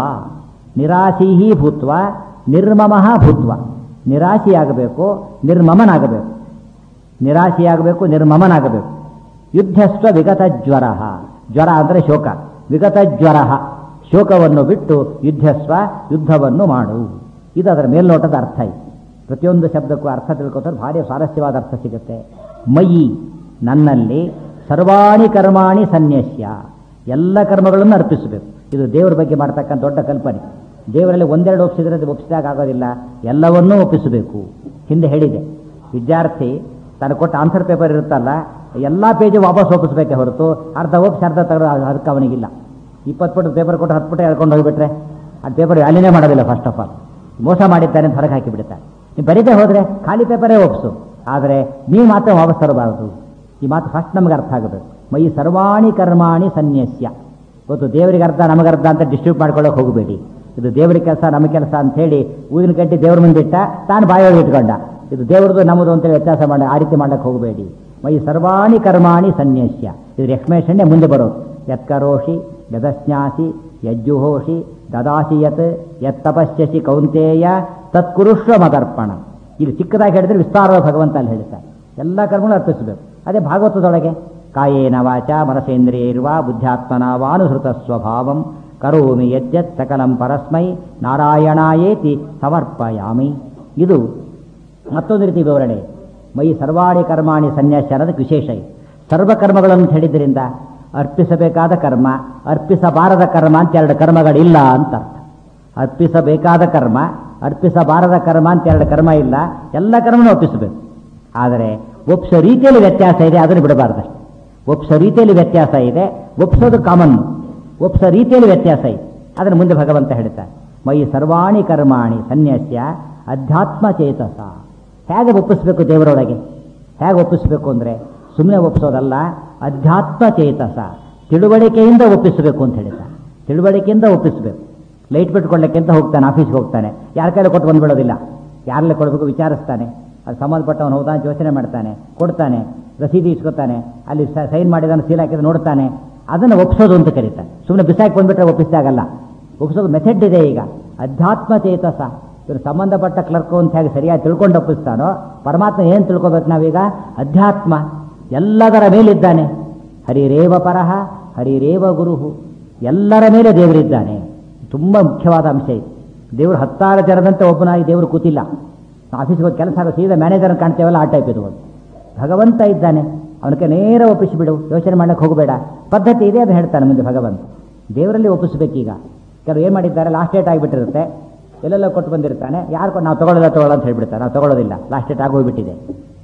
ನಿರಾಸೀಹಿ ಭೂತ್ವ ನಿರ್ಮಮಃ ಭೂತ್ವ ನಿರಾಶಿಯಾಗಬೇಕು ನಿರ್ಮಮನಾಗಬೇಕು ನಿರಾಶಿಯಾಗಬೇಕು ನಿರ್ಮಮನಾಗಬೇಕು ಯುದ್ಧಸ್ವ ವಿಗತ ಜ್ವರ ಜ್ವರ ಅಂದರೆ ಶೋಕ ವಿಗತ ಜ್ವರ ಶೋಕವನ್ನು ಬಿಟ್ಟು ಯುದ್ಧಸ್ವ ಯುದ್ಧವನ್ನು ಮಾಡು ಇದು ಅದರ ಮೇಲ್ನೋಟದ ಅರ್ಥ ಇದೆ ಪ್ರತಿಯೊಂದು ಶಬ್ದಕ್ಕೂ ಅರ್ಥ ತಿಳ್ಕೊತಾರೆ ಭಾರಿ ಸ್ವಾರಸ್ಯವಾದ ಅರ್ಥ ಸಿಗುತ್ತೆ ಮಯಿ ನನ್ನಲ್ಲಿ ಸರ್ವಾಣಿ ಕರ್ಮಾಣಿ ಸನ್ಯಸ್ಯ ಎಲ್ಲ ಕರ್ಮಗಳನ್ನು ಅರ್ಪಿಸಬೇಕು ಇದು ದೇವರ ಬಗ್ಗೆ ಮಾಡ್ತಕ್ಕಂಥ ದೊಡ್ಡ ಕಲ್ಪನೆ ದೇವರಲ್ಲಿ ಒಂದೆರಡು ಒಪ್ಪಿಸಿದ್ರೆ ಅದು ಒಪ್ಪಿಸಿದಾಗ ಆಗೋದಿಲ್ಲ ಎಲ್ಲವನ್ನೂ ಒಪ್ಪಿಸಬೇಕು ಹಿಂದೆ ಹೇಳಿದೆ ವಿದ್ಯಾರ್ಥಿ ತಾನು ಕೊಟ್ಟ ಆನ್ಸರ್ ಪೇಪರ್ ಇರುತ್ತಲ್ಲ ಎಲ್ಲ ಪೇಜ್ ವಾಪಸ್ ಒಪ್ಪಿಸ್ಬೇಕೆ ಹೊರತು ಅರ್ಧ ಒಪ್ಪಿಸಿ ಅರ್ಧ ತಗೊಳ್ಳೋ ಅದಕ್ಕೆ ಅವನಿಗಿಲ್ಲ ಇಪ್ಪತ್ತು ಪುಟ ಪೇಪರ್ ಕೊಟ್ಟು ಹತ್ತು ಪುಟ ಹೇಳ್ಕೊಂಡು ಹೋಗಿಬಿಟ್ರೆ ಅದು ಪೇಪರ್ ವ್ಯಾಲ್ಯೂನೇ ಮಾಡೋದಿಲ್ಲ ಫಸ್ಟ್ ಆಫ್ ಆಲ್ ಮೋಸ ಮಾಡಿದ್ದಾನೆ ಅಂತ ಹೊರಗೆ ಹಾಕಿಬಿಡ್ತಾನೆ ನೀವು ಬರೀದೇ ಹೋದರೆ ಖಾಲಿ ಪೇಪರೇ ಒಪ್ಪಿಸು ಆದರೆ ನೀವು ಮಾತ್ರ ವಾಪಸ್ ತರಬಾರದು ಈ ಮಾತು ಫಸ್ಟ್ ನಮಗೆ ಅರ್ಥ ಆಗಬೇಕು ಮೈ ಸರ್ವಾಣಿ ಕರ್ಮಾಣಿ ಸನ್ಯಸ್ಯ ಇವತ್ತು ದೇವರಿಗೆ ಅರ್ಧ ನಮಗರ್ಧ ಅಂತ ಡಿಸ್ಟ್ರಿಬ್ಯೂಟ್ ಮಾಡ್ಕೊಳ್ಳೋಕೆ ಹೋಗಬೇಡಿ ಇದು ದೇವರ ಕೆಲಸ ನಮ್ಮ ಕೆಲಸ ಅಂತ ಹೇಳಿ ಊದಿನ ಕಟ್ಟಿ ದೇವ್ರ ಮುಂದಿಟ್ಟ ತಾನು ಬಾಯೋಗಿ ಇಟ್ಕೊಂಡ ಇದು ದೇವ್ರದ್ದು ನಮ್ಮದು ಅಂತೇಳಿ ವ್ಯತ್ಯಾಸ ಮಾಡಿ ಆ ರೀತಿ ಮಾಡಕ್ಕೆ ಹೋಗಬೇಡಿ ಮೈ ಸರ್ವಾಣಿ ಕರ್ಮಾಣಿ ಸನ್ಯಸ್ಯ ಇದ್ರ ಎಕ್ಸ್ಪ್ಲೇಷನ್ನೇ ಮುಂದೆ ಬರೋದು ಯತ್ಕರೋಷಿ ಯದಸ್ನಾಸಿ ಯಜ್ಜುಹೋಷಿ ದದಾಸಿ ಯತ್ ಯತ್ ತಪಸ್ಯಸಿ ಕೌಂತೇಯ ತತ್ಕುರುಷ್ವ ಮದರ್ಪಣ ಇಲ್ಲಿ ಚಿಕ್ಕದಾಗಿ ಹೇಳಿದ್ರೆ ವಿಸ್ತಾರವಾದ ಭಗವಂತ ಅಲ್ಲಿ ಹೇಳ್ತಾರೆ ಎಲ್ಲ ಕರ್ಮಗಳು ಅರ್ಪಿಸಬೇಕು ಅದೇ ಭಾಗವತದೊಳಗೆ ಕಾಯೇನ ವಾಚ ಮನಸೇಂದ್ರಿಯ ಇರುವ ಬುದ್ಧಾತ್ಮನ ವಾನುಸೃತ ಸ್ವಭಾವಂ ಕರೋಮಿ ಯಜ್ಜತ್ ಸಕಲಂ ಪರಸ್ಮೈ ನಾರಾಯಣಾಯೇತಿ ಸಮರ್ಪಯಾಮಿ ಇದು ಮತ್ತೊಂದು ರೀತಿ ವಿವರಣೆ ಮೈ ಸರ್ವಾಣಿ ಕರ್ಮಾಣಿ ಸನ್ಯಾಸ ಅನ್ನೋದಕ್ಕೆ ವಿಶೇಷ ಇದೆ ಸರ್ವಕರ್ಮಗಳನ್ನು ಹೇಳಿದ್ರಿಂದ ಅರ್ಪಿಸಬೇಕಾದ ಕರ್ಮ ಅರ್ಪಿಸಬಾರದ ಕರ್ಮ ಅಂತ ಎರಡು ಕರ್ಮಗಳಿಲ್ಲ ಅಂತ ಅರ್ಥ ಅರ್ಪಿಸಬೇಕಾದ ಕರ್ಮ ಅರ್ಪಿಸಬಾರದ ಕರ್ಮ ಅಂತ ಎರಡು ಕರ್ಮ ಇಲ್ಲ ಎಲ್ಲ ಕರ್ಮನೂ ಒಪ್ಪಿಸಬೇಕು ಆದರೆ ಒಪ್ಪಿಸೋ ರೀತಿಯಲ್ಲಿ ವ್ಯತ್ಯಾಸ ಇದೆ ಅದನ್ನು ಬಿಡಬಾರ್ದಷ್ಟೆ ಒಪ್ಪಿಸೋ ರೀತಿಯಲ್ಲಿ ವ್ಯತ್ಯಾಸ ಇದೆ ಒಪ್ಪಿಸೋದು ಕಾಮನ್ ಒಪ್ಪಿಸೋ ರೀತಿಯಲ್ಲಿ ವ್ಯತ್ಯಾಸ ಇದೆ ಅದನ್ನು ಮುಂದೆ ಭಗವಂತ ಹೇಳ್ತಾರೆ ಮೈ ಸರ್ವಾಣಿ ಕರ್ಮಾಣಿ ಸನ್ಯಾಸ್ಯ ಅಧ್ಯಾತ್ಮ ಚೇತಸ ಹೇಗೆ ಒಪ್ಪಿಸ್ಬೇಕು ದೇವರೊಳಗೆ ಹೇಗೆ ಒಪ್ಪಿಸ್ಬೇಕು ಅಂದರೆ ಸುಮ್ಮನೆ ಒಪ್ಪಿಸೋದಲ್ಲ ಅಧ್ಯಾತ್ಮ ಚೇತಸ ತಿಳುವಳಿಕೆಯಿಂದ ಒಪ್ಪಿಸಬೇಕು ಅಂತ ಹೇಳ್ತಾರೆ ತಿಳುವಳಿಕೆಯಿಂದ ಒಪ್ಪಿಸಬೇಕು ಲೈಟ್ ಬಿಟ್ಕೊಳ್ಳಕ್ಕೆ ಅಂತ ಹೋಗ್ತಾನೆ ಆಫೀಸ್ಗೆ ಹೋಗ್ತಾನೆ ಯಾರ ಕೈಲಿ ಕೊಟ್ಟು ಬಂದ್ಬಿಡೋದಿಲ್ಲ ಯಾರಲ್ಲೇ ಕೊಡಬೇಕು ವಿಚಾರಿಸ್ತಾನೆ ಅದು ಸಂಬಂಧಪಟ್ಟವನು ಹೌದಾ ಅಂತ ಯೋಚನೆ ಮಾಡ್ತಾನೆ ಕೊಡ್ತಾನೆ ರಸೀದಿ ಇಸ್ಕೊತಾನೆ ಅಲ್ಲಿ ಸೈನ್ ಮಾಡಿದಾನೆ ಸೀಲ್ ಹಾಕಿದ್ರೆ ನೋಡ್ತಾನೆ ಅದನ್ನು ಒಪ್ಸೋದು ಅಂತ ಕರೀತಾರೆ ಸುಮ್ಮನೆ ಬಿಸಾಕಿ ಬಂದ್ಬಿಟ್ರೆ ಒಪ್ಪಿಸಿದಾಗಲ್ಲ ಒಪ್ಪಿಸೋದು ಮೆಥಡ್ ಇದೆ ಈಗ ಅಧ್ಯಾತ್ಮ ಚೇತಸ ಇವರು ಸಂಬಂಧಪಟ್ಟ ಕ್ಲರ್ಕು ಅಂತ ಹೇಗೆ ಸರಿಯಾಗಿ ತಿಳ್ಕೊಂಡು ಒಪ್ಪಿಸ್ತಾನೋ ಪರಮಾತ್ಮ ಏನು ತಿಳ್ಕೊಬೇಕು ನಾವೀಗ ಅಧ್ಯಾತ್ಮ ಎಲ್ಲದರ ಮೇಲಿದ್ದಾನೆ ಹರಿರೇವ ಪರಹ ಹರಿರೇವ ಗುರುಹು ಎಲ್ಲರ ಮೇಲೆ ದೇವರಿದ್ದಾನೆ ತುಂಬ ಮುಖ್ಯವಾದ ಅಂಶ ಇದು ದೇವರು ಹತ್ತಾರು ಜನದಂತೆ ಒಬ್ಬನಾಗಿ ದೇವರು ಕೂತಿಲ್ಲ ಆಫೀಸ್ಗೆ ಹೋಗಿ ಕೆಲಸ ಆಗೋ ಸೀದಾ ಮ್ಯಾನೇಜರ್ ಕಾಣ್ತೇವಲ್ಲ ಆ ಟೈಪ್ ಇದು ಒಂದು ಭಗವಂತ ಇದ್ದಾನೆ ಅವನಿಗೆ ನೇರ ಒಪ್ಪಿಸಿಬಿಡು ಯೋಚನೆ ಮಾಡಕ್ಕೆ ಹೋಗಬೇಡ ಪದ್ಧತಿ ಇದೆ ಅದು ಹೇಳ್ತಾನೆ ಮುಂದೆ ಭಗವಂತ ದೇವರಲ್ಲಿ ಒಪ್ಪಿಸ್ಬೇಕೀಗ ಕೆಲವು ಏನು ಮಾಡಿದ್ದಾರೆ ಲಾಸ್ಟ್ ಡೇಟ್ ಆಗಿಬಿಟ್ಟಿರುತ್ತೆ ಎಲ್ಲೆಲ್ಲ ಕೊಟ್ಟು ಬಂದಿರ್ತಾನೆ ಯಾರು ಕೊಟ್ಟು ನಾವು ತಗೊಳ್ಳೋಲ್ಲ ತಗೊಳ್ಳೋ ಅಂತ ಹೇಳ್ಬಿಡ್ತಾರೆ ನಾವು ತಗೊಳ್ಳೋದಿಲ್ಲ ಲಾಸ್ಟ್ ಡೇಟ್ ಆಗೋಗ್ಬಿಟ್ಟಿದೆ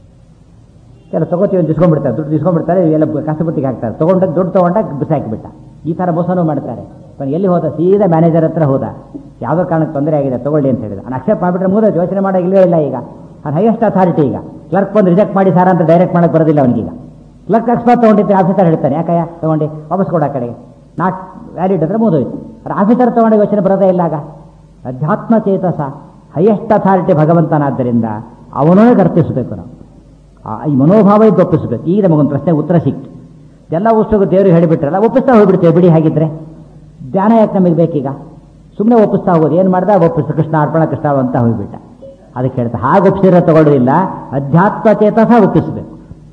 ಕೆಲವು ತಗೋತೀವಿ ಅಂತ ಇಸ್ಕೊಂಡ್ಬಿಡ್ತಾರೆ ದುಡ್ಡು ಇಸ್ಕೊಂಡ್ಬಿಡ್ತಾರೆ ಎಲ್ಲ ಕಸಬುಟ್ಟಿಗೆ ಹಾಕ್ತಾರೆ ತೊಗೊಂಡಾಗ ದುಡ್ಡು ತೊಗೊಂಡಾಗ ಬಿಸಾಕಿಬಿಟ್ಟ ಈ ಥರ ಮೋಸನೂ ಮಾಡ್ತಾರೆ ಕೊನೆ ಎಲ್ಲಿ ಹೋದ ಸೀದಾ ಮ್ಯಾನೇಜರ್ ಹತ್ರ ಹೋದ ಯಾವುದೋ ಕಾರಣಕ್ಕೆ ತೊಂದರೆ ಆಗಿದೆ ತಗೊಳ್ಳಿ ಅಂತ ಹೇಳಿದ ನಾನು ಅಕ್ಸೆಪ್ಟ್ ಮಾಡಿಬಿಟ್ರೆ ಮುಗಿದ ಯೋಚನೆ ಮಾಡೋ ಇಲ್ಲವೇ ಇಲ್ಲ ಈಗ ಅವ್ನು ಹೈಯೆಸ್ಟ್ ಅಥಾರಿಟಿ ಈಗ ಕ್ಲರ್ಕ್ ಬಂದು ರಿಜೆಕ್ಟ್ ಮಾಡಿ ಸಾರ ಅಂತ ಡೈರೆಕ್ಟ್ ಮಾಡಕ್ಕೆ ಬರೋದಿಲ್ಲ ಅವನಿಗೀಗ ಕ್ಲರ್ಕ್ ಅಕಸ್ಮಾತ್ ತೊಗೊಂಡಿದ್ರೆ ಆಫೀಸರ್ ಹೇಳ್ತಾನೆ ಯಾಕಯ್ಯ ತೊಗೊಂಡು ವಾಪಸ್ ಕೊಡ ಆ ಕಡೆಗೆ ನಾಟ್ ವ್ಯಾಲಿಡ್ ಅಂದ್ರೆ ಮುಗಿದೋಯ್ತು ಆದರೆ ಆಫೀಸರ್ ತೊಗೊಂಡು ಯೋಚನೆ ಬರೋದೇ ಇಲ್ಲ ಆಗ ಅಧ್ಯಾತ್ಮ ಚೇತಸ ಹೈಯೆಸ್ಟ್ ಅಥಾರಿಟಿ ಭಗವಂತನಾದ್ದರಿಂದ ಅವನೇ ಗರ್ತಿಸಬೇಕು ನಾವು ಆ ಈ ಮನೋಭಾವ ಇದ್ದು ಒಪ್ಪಿಸ್ಬೇಕು ಈಗ ನಮಗೊಂದು ಪ್ರಶ್ನೆ ಉತ್ತರ ಸಿಕ್ತು ಎಲ್ಲ ವಸ್ತುಗೂ ದೇವರು ಹೇಳಿಬಿಟ್ರಲ್ಲ ಒಪ್ಪಿಸ್ತಾ ಹೋಗ್ಬಿಡ್ತೇವೆ ಬಿಡಿ ಹಾಗಿದ್ರೆ ಧ್ಯಾನ ಯಾಕೆ ನಮಗೆ ಬೇಕೀಗ ಸುಮ್ಮನೆ ಒಪ್ಪಿಸ್ತಾ ಹೋಗೋದು ಏನು ಮಾಡ್ದ ಒಪ್ಪಿಸ್ತು ಕೃಷ್ಣ ಅರ್ಪಣ ಕೃಷ್ಣ ಅಂತ ಹೋಗ್ಬಿಟ್ಟ ಅದಕ್ಕೆ ಹೇಳ್ತಾ ಹಾಗೆ ಒಪ್ಪಿಸಿರೋ ತಗೊಳ್ಳೋದಿಲ್ಲ ಅಧ್ಯಾತ್ಮ ಚೇತಸ ಒಪ್ಪಿಸಬೇಕು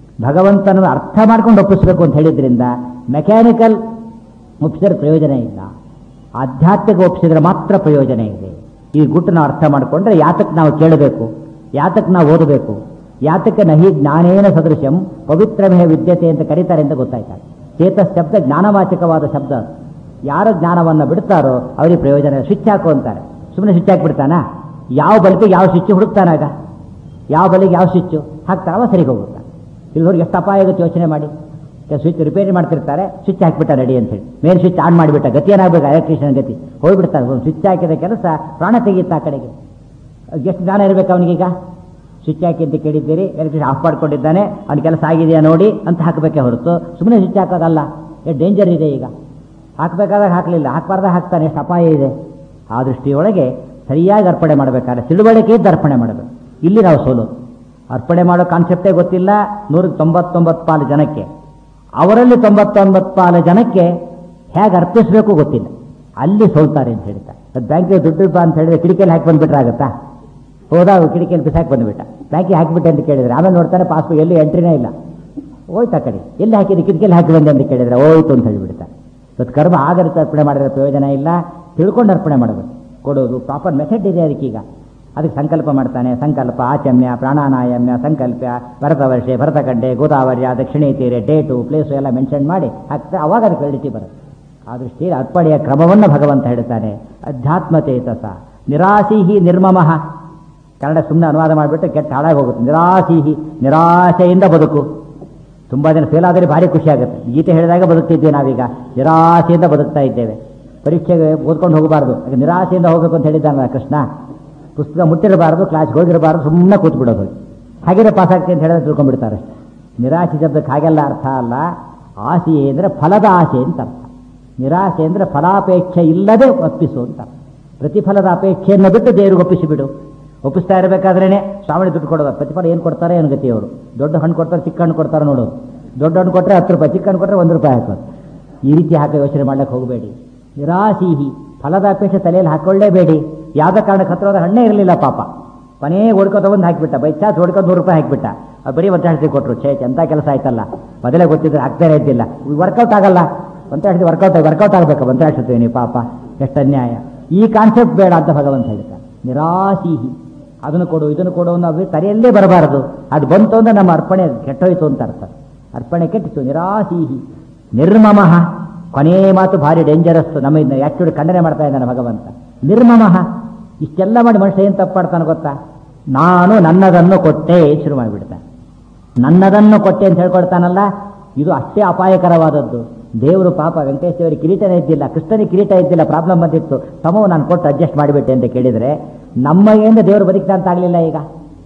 ಭಗವಂತನ ಅರ್ಥ ಮಾಡ್ಕೊಂಡು ಒಪ್ಪಿಸ್ಬೇಕು ಅಂತ ಹೇಳಿದ್ರಿಂದ ಮೆಕ್ಯಾನಿಕಲ್ ಒಪ್ಪಿಸಿದ್ರೆ ಪ್ರಯೋಜನ ಇಲ್ಲ ಆಧ್ಯಾತ್ಮಿಕ ಒಪ್ಪಿಸಿದ್ರೆ ಮಾತ್ರ ಪ್ರಯೋಜನ ಇದೆ ಈ ಗುಟ್ಟನ್ನು ಅರ್ಥ ಮಾಡಿಕೊಂಡ್ರೆ ಯಾತಕ್ಕೆ ನಾವು ಕೇಳಬೇಕು ಯಾತಕ್ಕೆ ನಾವು ಓದಬೇಕು ಯಾತಕ್ಕೆ ನಹಿ ಜ್ಞಾನೇನ ಸದೃಶಂ ಪವಿತ್ರಮೇ ವಿದ್ಯತೆ ಅಂತ ಕರೀತಾರೆ ಅಂತ ಗೊತ್ತಾಯ್ತಾರೆ ಚೇತಸ್ ಶಬ್ದ ಜ್ಞಾನವಾಚಕವಾದ ಶಬ್ದ ಅದು. ಯಾರು ಜ್ಞಾನವನ್ನು ಬಿಡ್ತಾರೋ ಅವರಿಗೆ ಪ್ರಯೋಜನ ಇಲ್ಲ. ಸ್ವಿಚ್ ಹಾಕು ಅಂತಾರೆ ಸುಮ್ಮನೆ ಸ್ವಿಚ್ ಹಾಕ್ಬಿಡ್ತಾನ ಯಾವ ಬಲ್ಬಿಗೆ ಯಾವ ಸ್ವಿಚ್ ಹುಡುಕ್ತಾನಾಗ ಯಾವ ಬಲಿಗೆ ಯಾವ ಸ್ವಿಚ್ಚು ಹಾಕ್ತಾವ ಸರಿಗೆ ಹೋಗುತ್ತಾ ಇಲ್ಲವ್ರಿಗೆ ಎಷ್ಟು ಅಪಾಯ ಆಗುತ್ತೆ ಯೋಚನೆ ಮಾಡಿ ಸ್ವಿಚ್ ರಿಪೇರಿ ಮಾಡ್ತಿರ್ತಾರೆ ಸ್ವಿಚ್ ಹಾಕ್ಬಿಟ್ಟ ರೆಡಿ ಅಂತ ಹೇಳಿ ಮೇನ್ ಸ್ವಿಚ್ ಆನ್ ಮಾಡಿಬಿಟ್ಟ ಗತಿ ಏನಾಗಬೇಕು ಎಲೆಕ್ಟ್ರಿಷಿಯನ್ ಗತಿ ಹೋಗ್ಬಿಡ್ತಾರೆ ಒಂದು ಸ್ವಿಚ್ ಹಾಕಿದ ಕೆಲಸ ಪ್ರಾಣ ತೆಗೆಯುತ್ತೆ ಆ ಕಡೆಗೆ ಅದ್ಕೆ ಎಷ್ಟು ಜ್ಞಾನ ಇರಬೇಕು ಅವನಿಗೀಗ ಸ್ವಿಚ್ ಹಾಕಿ ಅಂತ ಕೇಳಿದ್ದೀರಿ ಎಲೆಕ್ಟ್ರಿಷಿಯನ್ ಆಫ್ ಮಾಡ್ಕೊಂಡಿದ್ದಾನೆ ಅವ್ನ ಕೆಲಸ ಆಗಿದೆಯಾ ನೋಡಿ ಅಂತ ಹಾಕಬೇಕೇ ಹೊರತು ಸುಮ್ಮನೆ ಸ್ವಿಚ್ ಹಾಕೋದಲ್ಲ ಎಷ್ಟು ಡೇಂಜರ್ ಇದೆ ಈಗ ಹಾಕಬೇಕಾದಾಗ ಹಾಕಲಿಲ್ಲ ಹಾಕಬಾರ್ದಾಗ ಹಾಕ್ತಾನೆ ಎಷ್ಟು ಅಪಾಯ ಇದೆ ಆ ದೃಷ್ಟಿಯೊಳಗೆ ಸರಿಯಾಗಿ ಅರ್ಪಣೆ ಮಾಡಬೇಕಾದ್ರೆ ತಿಳುವಳಿಕೆ ಇದ್ದು ಅರ್ಪಣೆ ಮಾಡಬೇಕು ಇಲ್ಲಿ ನಾವು ಸೋಲೋದು ಅರ್ಪಣೆ ಮಾಡೋ ಕಾನ್ಸೆಪ್ಟೇ ಗೊತ್ತಿಲ್ಲ ನೂರಕ್ಕೆ ತೊಂಬತ್ತೊಂಬತ್ತು ಪಾಲು ಜನಕ್ಕೆ ಅವರಲ್ಲಿ ತೊಂಬತ್ತೊಂಬತ್ತು ಪಾಲು ಜನಕ್ಕೆ ಹೇಗೆ ಅರ್ಪಿಸಬೇಕು ಗೊತ್ತಿಲ್ಲ ಅಲ್ಲಿ ಸೋಲ್ತಾರೆ ಅಂತ ಹೇಳ್ತಾರೆ ಬ್ಯಾಂಕಿಗೆ ದುಡ್ಡು ಬಾ ಅಂತ ಹೇಳಿದ್ರೆ ಕಿಟಕಿಯಲ್ಲಿ ಹಾಕಿ ಬಂದ್ಬಿಟ್ರೆ ಆಗುತ್ತಾ ಹೋದ ಕಿಟಕಿಯಲ್ಲಿ ಬಿಸಾಕಿ ಬಂದುಬಿಟ್ಟ ಬ್ಯಾಂಕಿಗೆ ಹಾಕಿಬಿಟ್ಟೆ ಅಂತ ಕೇಳಿದ್ರೆ ಆಮೇಲೆ ನೋಡ್ತಾನೆ ಪಾಸ್ಬುಕ್ ಎಲ್ಲಿ ಎಂಟ್ರಿನೇ ಇಲ್ಲ ಹೋಯ್ತು ಆ ಕಡೆ ಎಲ್ಲಿ ಹಾಕಿದ್ರೆ ಕಿಟಕಿಯಲ್ಲಿ ಹಾಕಿ ಬಂದೆ ಅಂತ ಕೇಳಿದ್ರೆ ಹೋಯ್ತು ಅಂತ ಹೇಳಿಬಿಡ್ತಾರೆ ಇವತ್ತು ಕರ್ಮ ಆಗರಿತ ಅರ್ಪಣೆ ಮಾಡಿದ್ರೆ ಪ್ರಯೋಜನ ಇಲ್ಲ ತಿಳ್ಕೊಂಡು ಅರ್ಪಣೆ ಮಾಡಬೇಕು ಕೊಡೋದು ಪ್ರಾಪರ್ ಮೆಥಡ್ ಇದೆ ಅದಕ್ಕೀಗ ಅದಕ್ಕೆ ಸಂಕಲ್ಪ ಮಾಡ್ತಾನೆ ಸಂಕಲ್ಪ ಆಚಮ್ಯ ಪ್ರಾಣಾನಾಯಮ್ಯ ಸಂಕಲ್ಪ ಭರತ ವರ್ಷೆ ಭರತಕಂಡೆ ಗೋದಾವರ್ಯ ದಕ್ಷಿಣೇ ತೀರೆ ಡೇಟು ಪ್ಲೇಸು ಎಲ್ಲ ಮೆನ್ಷನ್ ಮಾಡಿ ಹಾಕ್ತಾರೆ ಅವಾಗ ಅದಕ್ಕೆ ಕ್ರೆಡಿಟಿ ಬರುತ್ತೆ ಆ ದೃಷ್ಟಿಯಲ್ಲಿ ಅರ್ಪಣೆಯ ಕ್ರಮವನ್ನು ಭಗವಂತ ಹೇಳ್ತಾನೆ ಅಧ್ಯಾತ್ಮ ಚೇತಸ ನಿರಾಸೀಹಿ ನಿರ್ಮಮಃ ಕನ್ನಡ ಸುಮ್ಮನೆ ಅನುವಾದ ಮಾಡಿಬಿಟ್ಟು ಕೆಟ್ಟ ಹಾಳಾಗಿ ಹೋಗುತ್ತೆ ನಿರಾಸೀಹಿ ನಿರಾಶೆಯಿಂದ ಬದುಕು ತುಂಬ ಜನ ಫೇಲ್ ಆದರೆ ಭಾರಿ ಖುಷಿ ಆಗುತ್ತೆ ಗೀತೆ ಹೇಳಿದಾಗ ಬದುಕ್ತಿದ್ದೇವೆ ನಾವೀಗ ನಿರಾಸೆಯಿಂದ ಬದುಕ್ತಾ ಇದ್ದೇವೆ ಪರೀಕ್ಷೆಗೆ ಓದ್ಕೊಂಡು ಹೋಗಬಾರ್ದು ಆಗ ನಿರಾಸೆಯಿಂದ ಹೋಗಬೇಕು ಅಂತ ಹೇಳಿದ್ದಾನ ಕೃಷ್ಣ ಪುಸ್ತಕ ಮುಟ್ಟಿರಬಾರ್ದು ಕ್ಲಾಸ್ಗೆ ಹೋಗಿರಬಾರ್ದು ಸುಮ್ಮನೆ ಕೂತ್ಬಿಡೋದು ಹಾಗೆಯೇ ಪಾಸ್ ಆಗ್ತೀನಿ ಅಂತ ಹೇಳಿದ್ರೆ ತಿಳ್ಕೊಂಡ್ಬಿಡ್ತಾರೆ ನಿರಾಶೆ ಶಬ್ದಕ್ಕೆ ಹಾಗೆಲ್ಲ ಅರ್ಥ ಅಲ್ಲ ಆಸೆ ಅಂದರೆ ಫಲದ ಆಸೆ ಅಂತ ಅರ್ಥ ನಿರಾಶೆ ಅಂದರೆ ಫಲಾಪೇಕ್ಷೆ ಇಲ್ಲದೆ ಒಪ್ಪಿಸು ಅಂತ ಪ್ರತಿಫಲದ ಅಪೇಕ್ಷೆಯನ್ನು ಬಿಟ್ಟು ದೇವರಿಗೆ ಒಪ್ಪಿಸಿಬಿಡು ಒಪ್ಪಿಸ್ತಾ ಇರಬೇಕಾದ್ರೇನೆ ಸ್ವಾಮಿ ದುಡ್ಡು ಕೊಡೋದು ಪ್ರತಿಫಲ ಏನು ಕೊಡ್ತಾರೆ ಏನು ಗತಿ ಅವರು ದೊಡ್ಡ ಹಣ್ಣು ಕೊಡ್ತಾರೆ ಚಿಕ್ಕ ಹಣ್ಣು ಕೊಡ್ತಾರೆ ನೋಡೋದು ದೊಡ್ಡ ಹಣ್ಣು ಕೊಟ್ಟರೆ ಹತ್ತು ರೂಪಾಯಿ ಚಿಕ್ಕ ಹಣ್ಣು ಕೊಟ್ಟರೆ ಒಂದು ರೂಪಾಯಿ ಹಾಕೋದು ಈ ರೀತಿ ಹಾಕೋ ಯೋಚನೆ ಮಾಡ್ಲಿಕ್ಕೆ ಹೋಗಬೇಡಿ ನಿರಾಸೀಹಿ ಫಲದ ಅಪೇಕ್ಷೆ ತಲೆಯಲ್ಲಿ ಹಾಕೊಳ್ಳೇಬೇಡಿ ಯಾವುದೇ ಕಾರಣಕ್ಕೆ ಹತ್ರ ಹೋದ ಹಣ್ಣೇ ಇರಲಿಲ್ಲ ಪಾಪ ಕೊನೆಗೆ ಹೊಡ್ಕೊತ ಒಂದು ಹಾಕಿಬಿಟ್ಟ ಬೈ ಚಾರ್ಜ್ ಹೊಡ್ಕೊಂಡು ನೂರು ರೂಪಾಯಿ ಹಾಕಿಬಿಟ್ಟ ಅದು ಬರೀ ಒಂದು ಹೇಳ್ತಿ ಕೊಟ್ಟರು ಛೇ ಎಂಥ ಕೆಲಸ ಆಯ್ತಲ್ಲ ಮೊದಲೇ ಗೊತ್ತಿದ್ರೆ ಆಗ್ತಾನೆ ಇದ್ದಿಲ್ಲ ವರ್ಕೌಟ್ ಆಗಲ್ಲ ಅಂತ ಹೇಳ್ತಿ ವರ್ಕೌಟ್ ವರ್ಕೌಟ್ ಆಗಬೇಕು ಅಂತ ಹೇಳ್ತೀವಿ ನೀವು ಪಾಪ ಎಷ್ಟು ಅನ್ಯಾಯ ಈ ಕಾನ್ಸೆಪ್ಟ್ ಬೇಡ ಅಂತ ಭಗವಂತ ಹೇಳ್ತಾನೆ ನಿರಾಸೀಹಿ ಅದನ್ನು ಕೊಡು ಇದನ್ನು ಕೊಡು ಅನ್ನೋ ತಲೆಯಲ್ಲೇ ಬರಬಾರದು ಅದು ಬಂತು ಅಂದ್ರೆ ನಮ್ಮ ಅರ್ಪಣೆ ಕೆಟ್ಟೋಯ್ತು ಅಂತ ಅರ್ಥ ಅರ್ಪಣೆ ಕೆಟ್ಟಿತ್ತು ನಿರಾಸೀಹಿ ನಿರ್ಮಮಃ ಕೊನೆಯ ಮಾತು ಭಾರಿ ಡೇಂಜರಸ್ ನಮ್ಮ ಆಕ್ಚುಲಿ ಖಂಡನೆ ಮಾಡ್ತಾ ಇದ್ದಾನೆ ಭಗವಂತ ನಿರ್ಮಮಃ ಇಷ್ಟೆಲ್ಲ ಮಾಡಿ ಮನುಷ್ಯ ಏನು ತಪ್ಪು ಮಾಡ್ತಾನೆ ಗೊತ್ತಾ ನಾನು ನನ್ನದನ್ನು ಕೊಟ್ಟೆ ಶುರು ಮಾಡಿಬಿಡ್ತಾನೆ ನನ್ನದನ್ನು ಕೊಟ್ಟೆ ಅಂತ ಹೇಳ್ಕೊಳ್ತಾನಲ್ಲ ಇದು ಅಷ್ಟೇ ಅಪಾಯಕರವಾದದ್ದು ದೇವರು ಪಾಪ ವೆಂಕಟೇಶ ದೇವರಿಗೆ ಕಿರೀಟನೇ ಇದ್ದಿಲ್ಲ ಕೃಷ್ಣನಿಗೆ ಕಿರೀಟ ಇದ್ದಿಲ್ಲ ಪ್ರಾಬ್ಲಮ್ ಬಂದಿತ್ತು ಸಮವು ನಾನು ಕೊಟ್ಟು ಅಡ್ಜಸ್ಟ್ ಮಾಡಿಬಿಟ್ಟೆ ಅಂತ ಕೇಳಿದರೆ ನಮ್ಮಗೆಯಿಂದ ದೇವರು ಬದುಕ್ತಾ ಅಂತ ಆಗಲಿಲ್ಲ ಈಗ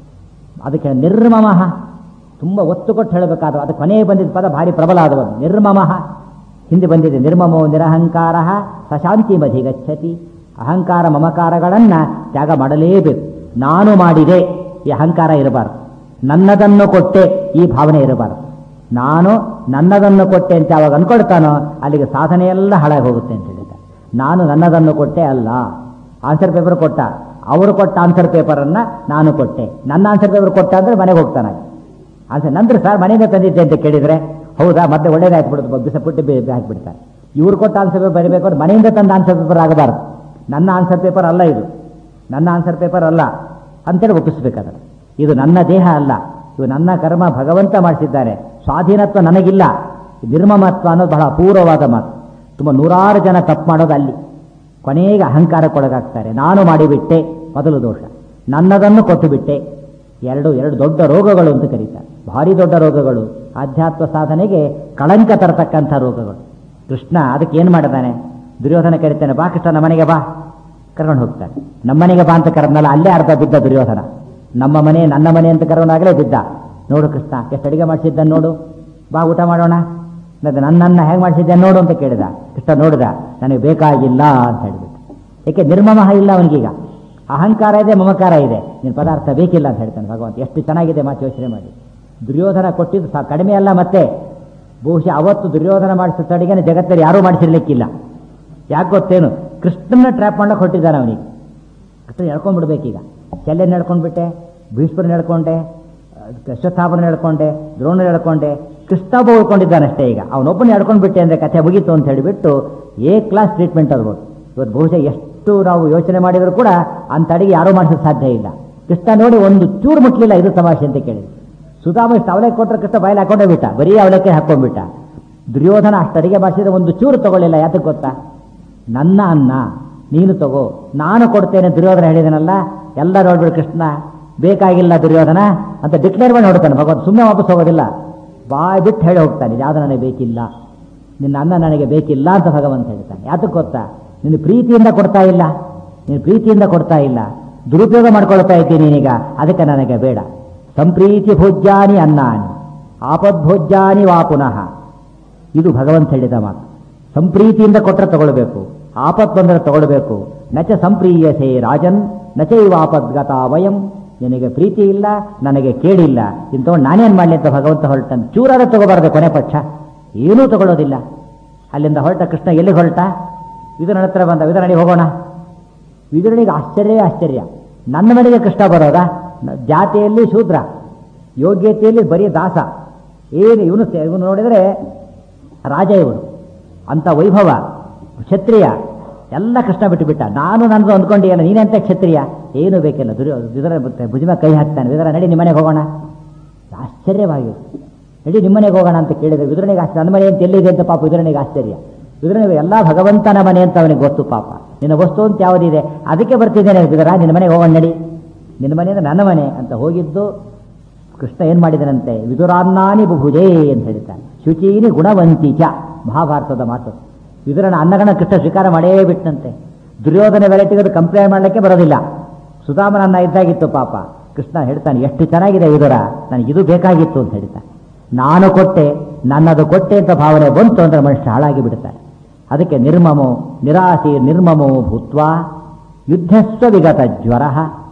ಅದಕ್ಕೆ ನಿರ್ಮಮಃ ತುಂಬ ಒತ್ತು ಕೊಟ್ಟು ಹೇಳಬೇಕಾದ ಅದು ಕೊನೆಗೆ ಬಂದಿದ್ದ ಪದ ಭಾರಿ ಪ್ರಬಲ ಆದವನು ನಿರ್ಮಮಃ ಹಿಂದೆ ಬಂದಿದೆ ನಿರ್ಮಮೋ ನಿರಹಂಕಾರ ಸಶಾಂತಿ ಮಧಿ ಗಚ್ಚತಿ ಅಹಂಕಾರ ಮಮಕಾರಗಳನ್ನು ತ್ಯಾಗ ಮಾಡಲೇಬೇಕು ನಾನು ಮಾಡಿದೆ ಈ ಅಹಂಕಾರ ಇರಬಾರ್ದು ನನ್ನದನ್ನು ಕೊಟ್ಟೆ ಈ ಭಾವನೆ ಇರಬಾರ್ದು ನಾನು ನನ್ನದನ್ನು ಕೊಟ್ಟೆ ಅಂತ ಯಾವಾಗ ಅನ್ಕೊಳ್ತಾನೋ ಅಲ್ಲಿಗೆ ಸಾಧನೆ ಎಲ್ಲ ಹಾಳಾಗಿ ಹೋಗುತ್ತೆ ಅಂತ ಹೇಳಿದ ನಾನು ನನ್ನದನ್ನು ಕೊಟ್ಟೆ ಅಲ್ಲ ಆನ್ಸರ್ ಪೇಪರ್ ಕೊಟ್ಟ ಅವರು ಕೊಟ್ಟ ಆನ್ಸರ್ ಪೇಪರನ್ನು ನಾನು ಕೊಟ್ಟೆ ನನ್ನ ಆನ್ಸರ್ ಪೇಪರ್ ಕೊಟ್ಟ ಅಂದರೆ ಮನೆಗೆ ಹೋಗ್ತಾನೆ ಆನ್ಸರ್ ನಂತರ ಸರ್ ಮನೆಯಿಂದ ತಂದಿದ್ದೆ ಅಂತ ಕೇಳಿದರೆ ಹೌದಾ ಮತ್ತೆ ಒಳ್ಳೇದಾಯ್ತು ಬಿಡುದು ಬಿಸ ಪುಟ್ಟಿ ಹಾಕಿಬಿಡ್ತಾರೆ ಇವ್ರು ಕೊಟ್ಟ ಆನ್ಸರ್ ಪೇಪರ್ ಬರೀಬೇಕು ಅಂದ್ರೆ ಮನೆಯಿಂದ ತಂದ ಆನ್ಸರ್ ಪೇಪರ್ ಆಗಬಾರ್ದು ನನ್ನ ಆನ್ಸರ್ ಪೇಪರ್ ಅಲ್ಲ ಇದು ನನ್ನ ಆನ್ಸರ್ ಪೇಪರ್ ಅಲ್ಲ ಅಂತೇಳಿ ಒಪ್ಪಿಸ್ಬೇಕಾದ್ರೆ ಇದು ನನ್ನ ದೇಹ ಅಲ್ಲ ಇದು ನನ್ನ ಕರ್ಮ ಭಗವಂತ ಮಾಡಿಸಿದ್ದಾರೆ ಸ್ವಾಧೀನತ್ವ ನನಗಿಲ್ಲ ನಿರ್ಮಮತ್ವ ಅನ್ನೋದು ಬಹಳ ಅಪೂರ್ವವಾದ ಮಾತು ತುಂಬ ನೂರಾರು ಜನ ತಪ್ಪು ಮಾಡೋದು ಅಲ್ಲಿ ಕೊನೆಗೆ ಅಹಂಕಾರಕ್ಕೊಳಗಾಗ್ತಾರೆ ನಾನು ಮಾಡಿಬಿಟ್ಟೆ ಮೊದಲು ದೋಷ ನನ್ನದನ್ನು ಕೊಟ್ಟು ಬಿಟ್ಟೆ ಎರಡು ಎರಡು ದೊಡ್ಡ ರೋಗಗಳು ಅಂತ ಕರೀತಾರೆ ಭಾರಿ ದೊಡ್ಡ ರೋಗಗಳು ಆಧ್ಯಾತ್ಮ ಸಾಧನೆಗೆ ಕಳಂಕ ತರತಕ್ಕಂಥ ರೋಗಗಳು ಕೃಷ್ಣ ಅದಕ್ಕೆ ಏನು ಮಾಡಿದಾನೆ ದುರ್ಯೋಧನ ಕರಿತಾನೆ ಬಾ ಕೃಷ್ಣ ನಮ್ಮ ಮನೆಗೆ ಬಾ ಕರ್ಕೊಂಡು ಹೋಗ್ತಾನೆ ನಮ್ಮನೆಗೆ ಬಾ ಅಂತ ಕರೆದ್ನಲ್ಲ ಅಲ್ಲೇ ಅರ್ಧ ಬಿದ್ದ ದುರ್ಯೋಧನ ನಮ್ಮ ಮನೆ ನನ್ನ ಮನೆ ಅಂತ ಕರೋನಾಗಲೇ ಬಿದ್ದ ನೋಡು ಕೃಷ್ಣ ಎಷ್ಟು ಅಡಿಗೆ ಮಾಡಿಸಿದ್ದ ನೋಡು ಬಾ ಊಟ ಮಾಡೋಣ ಮತ್ತೆ ನನ್ನನ್ನ ಹೇಗೆ ಮಾಡಿಸಿದ್ದೆ ನೋಡು ಅಂತ ಕೇಳಿದ ಕೃಷ್ಣ ನೋಡಿದ ನನಗೆ ಬೇಕಾಗಿಲ್ಲ ಅಂತ ಹೇಳಿಬಿಟ್ಟು ಏಕೆ ನಿರ್ಮಮಃ ಇಲ್ಲ ಅವನಿಗೀಗ ಅಹಂಕಾರ ಇದೆ ಮಮಕಾರ ಇದೆ ನಿನ್ನ ಪದಾರ್ಥ ಬೇಕಿಲ್ಲ ಅಂತ ಹೇಳ್ತಾನೆ ಭಗವಂತ ಎಷ್ಟು ಚೆನ್ನಾಗಿದೆ ಮಾತು ಯೋಚನೆ ಮಾಡಿ ದುರ್ಯೋಧನ ಕೊಟ್ಟಿದ್ದು ಸಹ ಕಡಿಮೆ ಅಲ್ಲ ಮತ್ತೆ ಬಹುಶಃ ಅವತ್ತು ದುರ್ಯೋಧನ ಮಾಡಿಸಿದ ಅಡಿಗೆನೆ ಜಗತ್ತಲ್ಲಿ ಯಾರೂ ಮಾಡಿಸಿರ್ಲಿಕ್ಕಿಲ್ಲ ಯಾಕೆ ಗೊತ್ತೇನು ಕೃಷ್ಣನ ಟ್ರ್ಯಾಪ್ ಮಾಡಕ್ಕೆ ಹೊಟ್ಟಿದ್ದಾನೆ ಅವನಿಗೆ ಕೃಷ್ಣ ಎಳ್ಕೊಂಡ್ಬಿಡ್ಬೇಕೀಗ ಶಲ್ಯನ ಎಳ್ಕೊಂಡ್ಬಿಟ್ಟೆ ಭೀಷ್ಮರನ್ನ ಎಳ್ಕೊಂಡೆ ಅಶ್ವತ್ಥಾಪನ ಎಳ್ಕೊಂಡೆ ದ್ರೋಣ ಎಳ್ಕೊಂಡೆ ಕೃಷ್ಣ ಒಬ್ಬ ಉಳ್ಕೊಂಡಿದ್ದಾನಷ್ಟೇ ಈಗ ಅವನೊಬ್ಬನ ಎಳ್ಕೊಂಡ್ಬಿಟ್ಟೆ ಅಂದರೆ ಕಥೆ ಮುಗೀತು ಅಂತ ಹೇಳಿಬಿಟ್ಟು ಎ ಕ್ಲಾಸ್ ಟ್ರೀಟ್ಮೆಂಟ್ ಅದ್ಬೋದು ಇವತ್ತು ಬಹುಶಃ ಎಷ್ಟು ನಾವು ಯೋಚನೆ ಮಾಡಿದರೂ ಕೂಡ ಅಂಥ ಅಡಿಗೆ ಯಾರೂ ಮಾಡಿಸೋದು ಸಾಧ್ಯ ಇಲ್ಲ ಕೃಷ್ಣ ನೋಡಿ ಒಂದು ಚೂರು ಮುಟ್ಲಿಲ್ಲ ಇದು ತಮಾಷೆ ಅಂತ ಕೇಳಿ ಸುಧಾಮ ಇಷ್ಟು ಅವಲಕ್ಕಿ ಕೊಟ್ಟರೆ ಕೃಷ್ಣ ಬಾಯಲ್ಲಿ ಹಾಕೊಂಡೇ ಬಿಟ್ಟ ಬರೀ ಅವಲಕ್ಕಿ ಹಾಕೊಂಡ್ಬಿಟ್ಟ ದುರ್ಯೋಧನ ಅಷ್ಟು ಅಡಿಗೆ ಮಾಡಿಸಿದ್ರೆ ಒಂದು ಚೂರು ತಗೊಳ್ಳಿಲ್ಲ ಯಾತಕ್ಕೆ ಗೊತ್ತಾ ನನ್ನ ಅನ್ನ ನೀನು ತಗೋ ನಾನು ಕೊಡ್ತೇನೆ ದುರ್ಯೋಧನ ಹೇಳಿದನಲ್ಲ ಎಲ್ಲ ನೋಡ್ಬಿಡು ಕೃಷ್ಣ ಬೇಕಾಗಿಲ್ಲ ದುರ್ಯೋಧನ ಅಂತ ಡಿಕ್ಲೇರ್ ಮಾಡಿ ಹೊಡ್ತಾನೆ ಭಗವಂತ ಸುಮ್ಮನೆ ವಾಪಸ್ ಹೋಗೋದಿಲ್ಲ ಬಾಯ್ ಬಿಟ್ಟು ಹೇಳಿ ಹೋಗ್ತಾನೆ ಯಾವುದು ನನಗೆ ಬೇಕಿಲ್ಲ ನಿನ್ನ ಅನ್ನ ನನಗೆ ಬೇಕಿಲ್ಲ ಅಂತ ಭಗವಂತ ಹೇಳ್ತಾನೆ ಯಾತಕ್ಕೆ ಗೊತ್ತಾ ನಿನ್ನ ಪ್ರೀತಿಯಿಂದ ಕೊಡ್ತಾ ಇಲ್ಲ ನೀನು ಪ್ರೀತಿಯಿಂದ ಕೊಡ್ತಾ ಇಲ್ಲ ದುರುಪಯೋಗ ಮಾಡ್ಕೊಳ್ತಾ ಇದ್ದೀನಿ ನೀನೀಗ ಅದಕ್ಕೆ ನನಗೆ ಬೇಡ ಸಂಪ್ರೀತಿ ಭೋಜ್ಯಾನಿ ಅನ್ನಾನಿ ಆಪದ್ಭೋಜ್ಯಾನಿ ವಾ ಪುನಃ ಇದು ಭಗವಂತ ಹೇಳಿದ ಮಾತು ಸಂಪ್ರೀತಿಯಿಂದ ಕೊಟ್ಟರೆ ತಗೊಳ್ಬೇಕು ಆಪತ್ ಬಂದರೆ ತಗೊಳ್ಬೇಕು ನಚ ಸಂಪ್ರೀಯಸೇ ರಾಜನ್ ನಚೈವ ಆಪದ್ಗತ ವಯಂ ನಿನಗೆ ಪ್ರೀತಿ ಇಲ್ಲ ನನಗೆ ಕೇಳಿಲ್ಲ ಇಂಥವ್ನು ನಾನೇನು ಮಾಡಲಿ ಅಂತ ಭಗವಂತ ಹೊರಟನ್ ಚೂರಾದ ತಗೋಬಾರ್ದು ಕೊನೆ ಪಕ್ಷ ಏನೂ ತಗೊಳ್ಳೋದಿಲ್ಲ ಅಲ್ಲಿಂದ ಹೊರಟ ಕೃಷ್ಣ ಎಲ್ಲಿಗೆ ಹೊರಟ ವಿದುರನ ಹತ್ರ ಬಂದ ವಿದುರನಿಗೆ ಹೋಗೋಣ ವಿದುರನಿಗೆ ಆಶ್ಚರ್ಯವೇ ಆಶ್ಚರ್ಯ ನನ್ನ ಮನೆಗೆ ಕೃಷ್ಣ ಬರೋದಾ ನ- ಜಾತಿಯಲ್ಲಿ ಶೂದ್ರ ಯೋಗ್ಯತೆಯಲ್ಲಿ ಬರೀ ದಾಸ ಏನು ಇವನು ಸೆ- ಇವನು ನೋಡಿದರೆ ರಾಜ ಇವನು ಅಂತ ವೈಭವ ಕ್ಷತ್ರಿಯ ಎಲ್ಲ ಕೃಷ್ಣ ಬಿಟ್ಟು ಬಿಟ್ಟ ನಾನು ನನ್ನದು ಅಂದ್ಕೊಂಡಿಯಲ್ಲ ನೀನೆಂತ ಕ್ಷತ್ರಿಯ ಏನು ಬೇಕಿಲ್ಲ ದುರ್ಯೋ ವಿದುರ ಮತ್ತೆ ಭುಜಮ ಕೈ ಹಾಕ್ತಾನೆ ವಿದುರ ನಡಿ ನಿಮ್ಮನೆಗೆ ಹೋಗೋಣ ಆಶ್ಚರ್ಯವಾಗಿ ನಡಿ ನಿಮ್ಮನೆಗೆ ಹೋಗೋಣ ಅಂತ ಕೇಳಿದ್ರೆ ವಿದುರನಿಗೆ ಆಶ್ಚರ್ಯ ನನ್ನ ಮನೆ ಅಂತ ಎಲ್ಲಿದೆ ಅಂತ ಪಾಪ ವಿದುರನಿಗೆ ಆಶ್ಚರ್ಯ ವಿದುರನಿಗೆ ಎಲ್ಲ ಭಗವಂತನ ಮನೆ ಅಂತ ಅವನಿಗೆ ಗೊತ್ತು ಪಾಪ ನಿನ್ನ ವಸ್ತು ಅಂತ ಯಾವುದಿದೆ ಅದಕ್ಕೆ ಬರ್ತಿದ್ದೇನೆ ವಿದುರ ನಿನ್ನ ಮನೆಗೆ ಹೋಗೋಣ ನಡಿ ನಿನ್ನ ಮನೆಯಿಂದ ನನ್ನ ಮನೆ ಅಂತ ಹೋಗಿದ್ದು ಕೃಷ್ಣ ಏನು ಮಾಡಿದನಂತೆ ವಿದುರಾನ್ನಾನಿ ಬುಭುಜೇ ಅಂತ ಹೇಳ್ತಾನೆ ಶುಚೀನಿ ಗುಣವಂತಿ ಚ ಮಹಾಭಾರತದ ಮಾತು ವಿದುರನ ಅನ್ನಗಣ ಕೃಷ್ಣ ಸ್ವೀಕಾರ ಮಾಡೇ ಬಿಟ್ಟಂತೆ ದುರ್ಯೋಧನ ವೆರೈಟಿಗಳು ಕಂಪ್ಲೇಂಟ್ ಮಾಡಲಿಕ್ಕೆ ಬರೋದಿಲ್ಲ ಸುಧಾಮನ ಅನ್ನ ಇದ್ದಾಗಿತ್ತು ಪಾಪ ಕೃಷ್ಣ ಹೇಳ್ತಾನೆ ಎಷ್ಟು ಚೆನ್ನಾಗಿದೆ ವಿದುರ ನನಗೆ ಇದು ಬೇಕಾಗಿತ್ತು ಅಂತ ಹೇಳ್ತಾನೆ ನಾನು ಕೊಟ್ಟೆ ನನ್ನದು ಕೊಟ್ಟೆ ಅಂತ ಭಾವನೆ ಬಂತು ಅಂದ್ರೆ ಮನುಷ್ಯ ಹಾಳಾಗಿ ಬಿಡ್ತಾನೆ ಅದಕ್ಕೆ ನಿರ್ಮಮೋ ನಿರಾಸಿ ನಿರ್ಮಮೋ ಭೂತ್ವ ಯುದ್ಧಸ್ವ ವಿಗತ ಜ್ವರ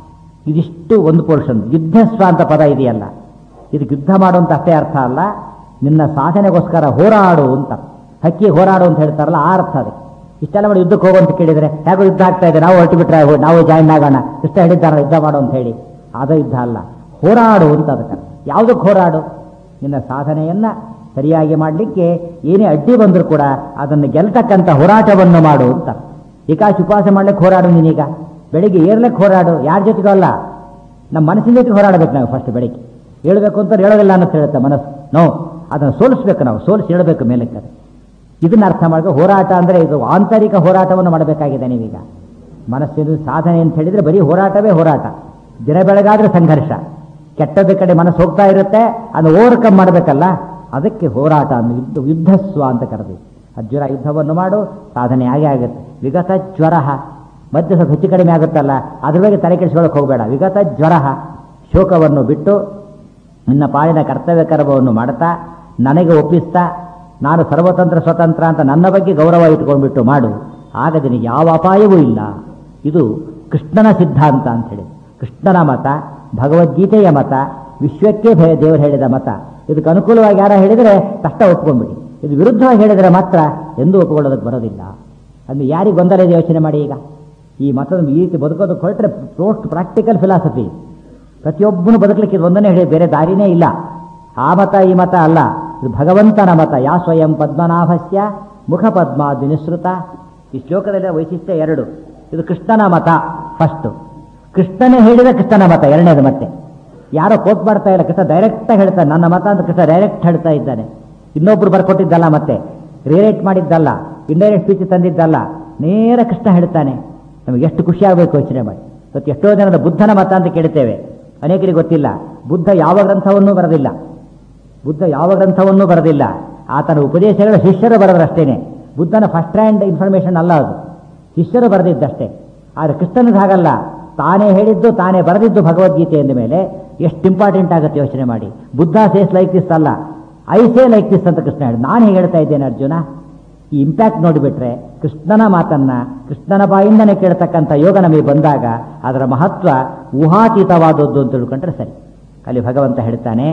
ಇದಿಷ್ಟು ಒಂದು ಪೋರ್ಷನ್ ಯುದ್ಧಸ್ವ ಅಂತ ಪದ ಇದೆಯಲ್ಲ ಇದಕ್ಕೆ ಯುದ್ಧ ಮಾಡುವಂತ ಅಷ್ಟೇ ಅರ್ಥ ಅಲ್ಲ ನಿನ್ನ ಸಾಧನೆಗೋಸ್ಕರ ಹೋರಾಡು ಅಂತ ಹಕ್ಕಿ ಹೋರಾಡು ಅಂತ ಹೇಳ್ತಾರಲ್ಲ ಆ ಅರ್ಥ ಅದಕ್ಕೆ ಇಷ್ಟೆಲ್ಲ ಮಾಡಿ ಯುದ್ಧಕ್ಕೆ ಹೋಗು ಅಂತ ಕೇಳಿದರೆ ಹೇಗೋ ಯುದ್ಧ ಆಗ್ತಾ ಇದೆ ನಾವು ಹೊರಟು ಬಿಟ್ರೆ ನಾವು ಜಾಯಿನ್ ಆಗೋಣ ಇಷ್ಟ ಹೇಳಿದ್ದಾರಲ್ಲ ಯುದ್ಧ ಮಾಡು ಅಂತ ಹೇಳಿ ಅದು ಯುದ್ಧ ಅಲ್ಲ ಹೋರಾಡು ಅಂತ ಅದಕ್ಕೆ ಯಾವುದಕ್ಕೆ ಹೋರಾಡು ನಿನ್ನ ಸಾಧನೆಯನ್ನ ಸರಿಯಾಗಿ ಮಾಡಲಿಕ್ಕೆ ಏನೇ ಅಡ್ಡಿ ಬಂದರೂ ಕೂಡ ಅದನ್ನು ಗೆಲ್ತಕ್ಕಂಥ ಹೋರಾಟವನ್ನು ಮಾಡು ಅಂತ ಏಕಾಶಿ ಉಪವಾಸ ಮಾಡ್ಲಿಕ್ಕೆ ಹೋರಾಡು ನೀನೀಗ ಬೆಳಿಗ್ಗೆ ಏರ್ಲಿಕ್ಕೆ ಹೋರಾಡು ಯಾರ ಜೊತೆಗೂ ಅಲ್ಲ ನಮ್ಮ ಮನಸ್ಸಿನ ಜೊತೆಗೆ ಹೋರಾಡಬೇಕು ನಾವು ಫಸ್ಟ್ ಬೆಳಿಗ್ಗೆ ಹೇಳ್ಬೇಕು ಅಂತ ಹೇಳೋದಿಲ್ಲ ಅಂತ ಹೇಳುತ್ತೆ ಮನಸ್ಸು ನೋ ಅದನ್ನು ಸೋಲಿಸ್ಬೇಕು ನಾವು ಸೋಲಿಸಿ ಹೇಳಬೇಕು ಮೇಲಕ್ಕೆ ಅದು. ಇದನ್ನ ಅರ್ಥ ಮಾಡ್ಕೊ ಹೋರಾಟ ಅಂದರೆ ಇದು ಆಂತರಿಕ ಹೋರಾಟವನ್ನು ಮಾಡಬೇಕಾಗಿದೆ ನೀವೀಗ ಮನಸ್ಸಿನ ಸಾಧನೆ ಅಂತ ಹೇಳಿದ್ರೆ ಬರೀ ಹೋರಾಟವೇ ಹೋರಾಟ ದಿನ ಬೆಳಗಾದ್ರೆ ಸಂಘರ್ಷ ಕೆಟ್ಟದ ಕಡೆ ಮನಸ್ಸು ಹೋಗ್ತಾ ಇರುತ್ತೆ ಅದನ್ನು ಓವರ್ಕಮ್ ಮಾಡಬೇಕಲ್ಲ ಅದಕ್ಕೆ ಹೋರಾಟ ಅನ್ನು ಯುದ್ಧ ಯುದ್ಧಸ್ವ ಅಂತ ಕರೆದು ಅರ್ಜುನ ಯುದ್ಧವನ್ನು ಮಾಡು ಸಾಧನೆ ಆಗೇ ಆಗುತ್ತೆ ವಿಗತ ಜ್ವರ ಮಧ್ಯೆ ಸ್ವಲ್ಪ ಹೆಚ್ಚು ಕಡಿಮೆ ಆಗುತ್ತಲ್ಲ ಅದ್ರ ಬಗ್ಗೆ ತಲೆ ಕೆಡಿಸ್ಕೊಳ್ಳೋಕೆ ಹೋಗಬೇಡ ವಿಗತ ಜ್ವರ ಶೋಕವನ್ನು ಬಿಟ್ಟು ನಿನ್ನ ಪಾಲಿನ ಕರ್ತವ್ಯ ಕರ್ಮವನ್ನು ಮಾಡ್ತಾ ನನಗೆ ಒಪ್ಪಿಸ್ತಾ ನಾನು ಸರ್ವತಂತ್ರ ಸ್ವತಂತ್ರ ಅಂತ ನನ್ನ ಬಗ್ಗೆ ಗೌರವ ಇಟ್ಕೊಂಡ್ಬಿಟ್ಟು ಮಾಡು ಆಗ ನಿನಗೆ ಯಾವ ಅಪಾಯವೂ ಇಲ್ಲ ಇದು ಕೃಷ್ಣನ ಸಿದ್ಧಾಂತ ಅಂತ ಹೇಳಿ ಕೃಷ್ಣನ ಮತ ಭಗವದ್ಗೀತೆಯ ಮತ ವಿಶ್ವಕ್ಕೆ ಭಯ ದೇವರು ಹೇಳಿದ ಮತ ಇದಕ್ಕೆ ಅನುಕೂಲವಾಗಿ ಯಾರ ಹೇಳಿದರೆ ಕಷ್ಟ ಒಪ್ಕೊಂಡ್ಬಿಡಿ ಇದು ವಿರುದ್ಧವಾಗಿ ಹೇಳಿದರೆ ಮಾತ್ರ ಎಂದೂ ಒಪ್ಪಿಕೊಳ್ಳೋದಕ್ಕೆ ಬರೋದಿಲ್ಲ ಅಂದ್ರೆ ಯಾರಿಗೆ ಗೊಂದಲ ಇದೆ ಯೋಚನೆ ಮಾಡಿ ಈಗ ಈ ಮತದ ಈ ರೀತಿ ಬದುಕೋದಕ್ಕೆ ಹೊರಟ್ರೆ ಪೋಸ್ಟ್ ಪ್ರಾಕ್ಟಿಕಲ್ ಫಿಲಾಸಫಿ ಪ್ರತಿಯೊಬ್ಬನು ಬದುಕಲಿಕ್ಕೆ ಇದು ಒಂದನೇ ಹೇಳಿ ಬೇರೆ ದಾರಿನೇ ಇಲ್ಲ ಆ ಮತ ಈ ಮತ ಅಲ್ಲ ಇದು ಭಗವಂತನ ಮತ ಯಾ ಸ್ವಯಂ ಪದ್ಮನಾಭಸ್ಯ ಮುಖ ಪದ್ಮಾದಿ ನಿಸೃತ ಈ ಶ್ಲೋಕದಲ್ಲಿ ವೈಶಿಷ್ಟ್ಯ ಎರಡು ಇದು ಕೃಷ್ಣನ ಮತ ಫಸ್ಟ್ ಕೃಷ್ಣನೇ ಹೇಳಿದ ಕೃಷ್ಣನ ಮತ ಎರಡನೇದು ಮತ್ತೆ ಯಾರೋ ಕೋಟ್ ಮಾಡ್ತಾ ಇಲ್ಲ ಕೃಷ್ಣ ಡೈರೆಕ್ಟಾಗಿ ಹೇಳ್ತಾನೆ ನನ್ನ ಮತ ಅಂತ ಕೃಷ್ಣ ಡೈರೆಕ್ಟ್ ಹೇಳ್ತಾ ಇದ್ದಾನೆ ಇನ್ನೊಬ್ರು ಬರ್ಕೊಟ್ಟಿದ್ದಲ್ಲ ಮತ್ತೆ ರಿಲೇಟ್ ಮಾಡಿದ್ದಲ್ಲ ಇಂಡೈರೆಕ್ಟ್ ಸ್ಪೀಚ್ ತಂದಿದ್ದಲ್ಲ ನೇರ ಕೃಷ್ಣ ಹೇಳ್ತಾನೆ ನಮಗೆ ಎಷ್ಟು ಖುಷಿ ಆಗಬೇಕು ಯೋಚನೆ ಮಾಡಿ ಇವತ್ತು ಎಷ್ಟೋ ಜನದ ಬುದ್ಧನ ಮತ ಅಂತ ಕೇಳ್ತೇವೆ ಅನೇಕರಿಗೆ ಗೊತ್ತಿಲ್ಲ ಬುದ್ಧ ಯಾವ ಗ್ರಂಥವನ್ನೂ ಬರೆದಿಲ್ಲ ಬುದ್ಧ ಯಾವ ಗ್ರಂಥವನ್ನೂ ಬರೆದಿಲ್ಲ ಆತನ ಉಪದೇಶಗಳ ಶಿಷ್ಯರು ಬರೆದರಷ್ಟೇನೆ ಬುದ್ಧನ ಫಸ್ಟ್ ಹ್ಯಾಂಡ್ ಇನ್ಫಾರ್ಮೇಷನ್ ಅಲ್ಲ ಅದು ಶಿಷ್ಯರು ಬರೆದಿದ್ದಷ್ಟೇ ಆದರೆ ಕೃಷ್ಣನಿಗೆ ಹಾಗಲ್ಲ ತಾನೇ ಹೇಳಿದ್ದು ತಾನೇ ಬರೆದಿದ್ದು ಭಗವದ್ಗೀತೆ ಎಂದ ಮೇಲೆ ಎಷ್ಟು ಇಂಪಾರ್ಟೆಂಟ್ ಆಗುತ್ತೆ ಯೋಚನೆ ಮಾಡಿ ಬುದ್ಧ ಸೇಸ್ ಲೈಕ್ ದಿಸ್ ಅಲ್ಲ ಐ ಸೇ ಲೈಕ್ ದಿಸ್ ಅಂತ ಕೃಷ್ಣ ಹೇಳಿ ನಾನು ಹೇಗೆ ಹೇಳ್ತಾ ಇದ್ದೇನೆ ಅರ್ಜುನ ಈ ಇಂಪ್ಯಾಕ್ಟ್ ನೋಡಿಬಿಟ್ರೆ ಕೃಷ್ಣನ ಮಾತನ್ನ ಕೃಷ್ಣನ ಬಾಯಿಂದನೇ ಕೇಳ್ತಕ್ಕಂಥ ಯೋಗ ನಮಗೆ ಬಂದಾಗ ಅದರ ಮಹತ್ವ ಊಹಾತೀತವಾದದ್ದು ಅಂತ ತಿಳ್ಕೊಂಡ್ರೆ ಸರಿ ಅಲ್ಲಿ ಭಗವಂತ ಹೇಳ್ತಾನೆ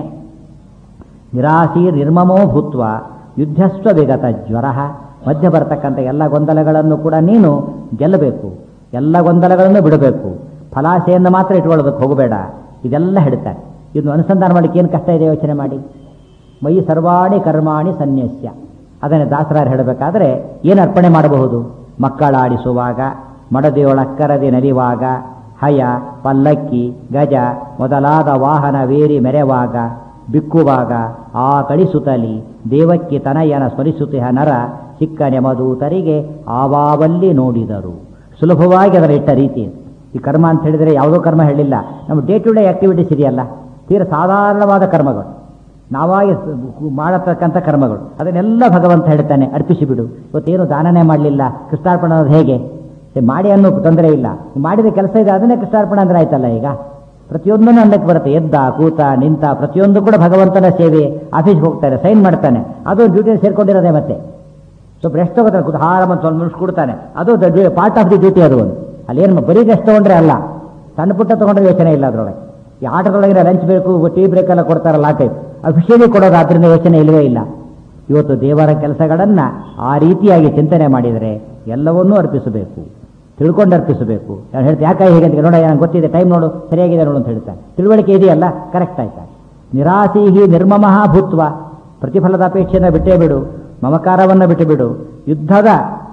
ನಿರಾಸಿ ನಿರ್ಮಮೋ ಭೂತ್ವ ಯುದ್ಧಸ್ವ ವಿಗತ ಜ್ವರ ಮಧ್ಯ ಬರತಕ್ಕಂಥ ಎಲ್ಲ ಗೊಂದಲಗಳನ್ನು ಕೂಡ ನೀನು ಗೆಲ್ಲಬೇಕು ಎಲ್ಲ ಗೊಂದಲಗಳನ್ನು ಬಿಡಬೇಕು ಫಲಾಸೆಯನ್ನು ಮಾತ್ರ ಇಟ್ಕೊಳ್ಬೇಕು ಹೋಗಬೇಡ ಇದೆಲ್ಲ ಹೇಳ್ತಾರೆ ಇದನ್ನು ಅನುಸಂಧಾನ ಮಾಡಲಿಕ್ಕೆ ಏನು ಕಷ್ಟ ಇದೆ ಯೋಚನೆ ಮಾಡಿ ಮೈ ಸರ್ವಾಣಿ ಕರ್ಮಾಣಿ ಸನ್ಯಸ್ಯ ಅದನ್ನು ದಾಸರಾರು ಹೇಳಬೇಕಾದ್ರೆ ಏನು ಅರ್ಪಣೆ ಮಾಡಬಹುದು ಮಕ್ಕಳಾಡಿಸುವಾಗ ಮಡದಿಯೊಳಕ್ಕರದಿ ನಲಿವಾಗ ಹಯ ಪಲ್ಲಕ್ಕಿ ಗಜ ಮೊದಲಾದ ವಾಹನ ವೇರಿ ಮೆರೆವಾಗ ಬಿಕ್ಕುವಾಗ ಆ ಕಳಿಸುತ್ತಲಿ ದೇವಕ್ಕೆ ತನಯನ ಸ್ಮರಿಸುತ್ತಿಹ ನರ ಚಿಕ್ಕ ನೆಮದೂತರಿಗೆ ಆವಾವಲ್ಲಿ ನೋಡಿದರು ಸುಲಭವಾಗಿ ಅದರ ಇಟ್ಟ ರೀತಿ ಈ ಕರ್ಮ ಅಂತ ಹೇಳಿದರೆ ಯಾವುದೋ ಕರ್ಮ ಹೇಳಿಲ್ಲ ನಮ್ಮ ಡೇ ಟು ಡೇ ಆಕ್ಟಿವಿಟೀಸ್ ಇದೆಯಲ್ಲ ತೀರ ಸಾಧಾರಣವಾದ ಕರ್ಮಗಳು ನಾವಾಗಿ ಮಾಡತಕ್ಕಂಥ ಕರ್ಮಗಳು ಅದನ್ನೆಲ್ಲ ಭಗವಂತ ಹೇಳ್ತಾನೆ ಅರ್ಪಿಸಿ ಬಿಡು ಇವತ್ತೇನು ದಾನನೇ ಮಾಡಲಿಲ್ಲ ಕೃಷ್ಣಾರ್ಪಣ ಅನ್ನೋದು ಹೇಗೆ ಏ, ಮಾಡಿ ಅನ್ನೋ ತೊಂದರೆ ಇಲ್ಲ ಮಾಡಿದ ಕೆಲಸ ಇದೆ ಅದನ್ನೇ ಕೃಷ್ಣಾರ್ಪಣ ಅಂದ್ರೆ ಆಯ್ತಲ್ಲ ಈಗ ಪ್ರತಿಯೊಂದನ್ನು ಅನ್ನಕ್ಕೆ ಬರುತ್ತೆ ಎದ್ದ ಕೂತ ನಿಂತ ಪ್ರತಿಯೊಂದು ಕೂಡ ಭಗವಂತನ ಸೇವೆ ಆಫೀಸ್ಗೆ ಹೋಗ್ತಾರೆ ಸೈನ್ ಮಾಡ್ತಾನೆ ಅದು ಡ್ಯೂಟಿಯಲ್ಲಿ ಸೇರ್ಕೊಂಡಿರೋದೇ ಮತ್ತೆ ಸ್ವಲ್ಪ ರೆಸ್ಟ್ ತಗೋತಾನೆ ಕೂತು ಆರಾಮ ಒಂದು ನಿಮಿಷ ಕೊಡ್ತಾನೆ ಅದು ಪಾರ್ಟ್ ಆಫ್ ದಿ ಡ್ಯೂಟಿ ಅದು ಒಂದು ಅಲ್ಲೇನು ಬರೀ ರೆಸ್ಟ್ ತಗೊಂಡ್ರೆ ಅಲ್ಲ ಸಣ್ಣ ಪುಟ್ಟ ತಗೊಂಡ್ರೆ ಯೋಚನೆ ಇಲ್ಲ ಅದರೊಳಗೆ ಈ ಆಟದೊಳಗೆ ಲಂಚ್ ಬೇಕು ಟೀ ಬ್ರೇಕ್ ಎಲ್ಲ ಕೊಡ್ತಾರಲ್ಲ ಆ ಟೈಪ್ ಅಫಿಷಿಯಲಿ ಕೊಡೋದು ಅದರಿಂದ ಯೋಚನೆ ಇಲ್ಲವೇ ಇಲ್ಲ ಇವತ್ತು ದೇವರ ಕೆಲಸಗಳನ್ನು ಆ ರೀತಿಯಾಗಿ ಚಿಂತನೆ ಮಾಡಿದರೆ ಎಲ್ಲವನ್ನೂ ಅರ್ಪಿಸಬೇಕು ತಿಳ್ಕೊಂಡು ಅರ್ಪಿಸಬೇಕು ನಾನು ಹೇಳ್ತೀನಿ ಯಾಕೆ ಹೇಗೆ ಅಂತ ನೋಡ ನನಗೆ ಗೊತ್ತಿದೆ ಟೈಮ್ ನೋಡು ಸರಿಯಾಗಿದೆ ನೋಡು ಅಂತ ಹೇಳ್ತಾನೆ ತಿಳುವಳಿಕೆ ಇದೆಯಲ್ಲ ಕರೆಕ್ಟ್ ಆಯ್ತಾ ನಿರಾಸೀಹಿ ನಿರ್ಮಮಃ ಭೂತ್ವ ಪ್ರತಿಫಲದ ಅಪೇಕ್ಷೆಯನ್ನು ಬಿಟ್ಟೇ ಬಿಡು ಮಮಕಾರವನ್ನು ಬಿಟ್ಟು ಬಿಡು ಯುದ್ಧದ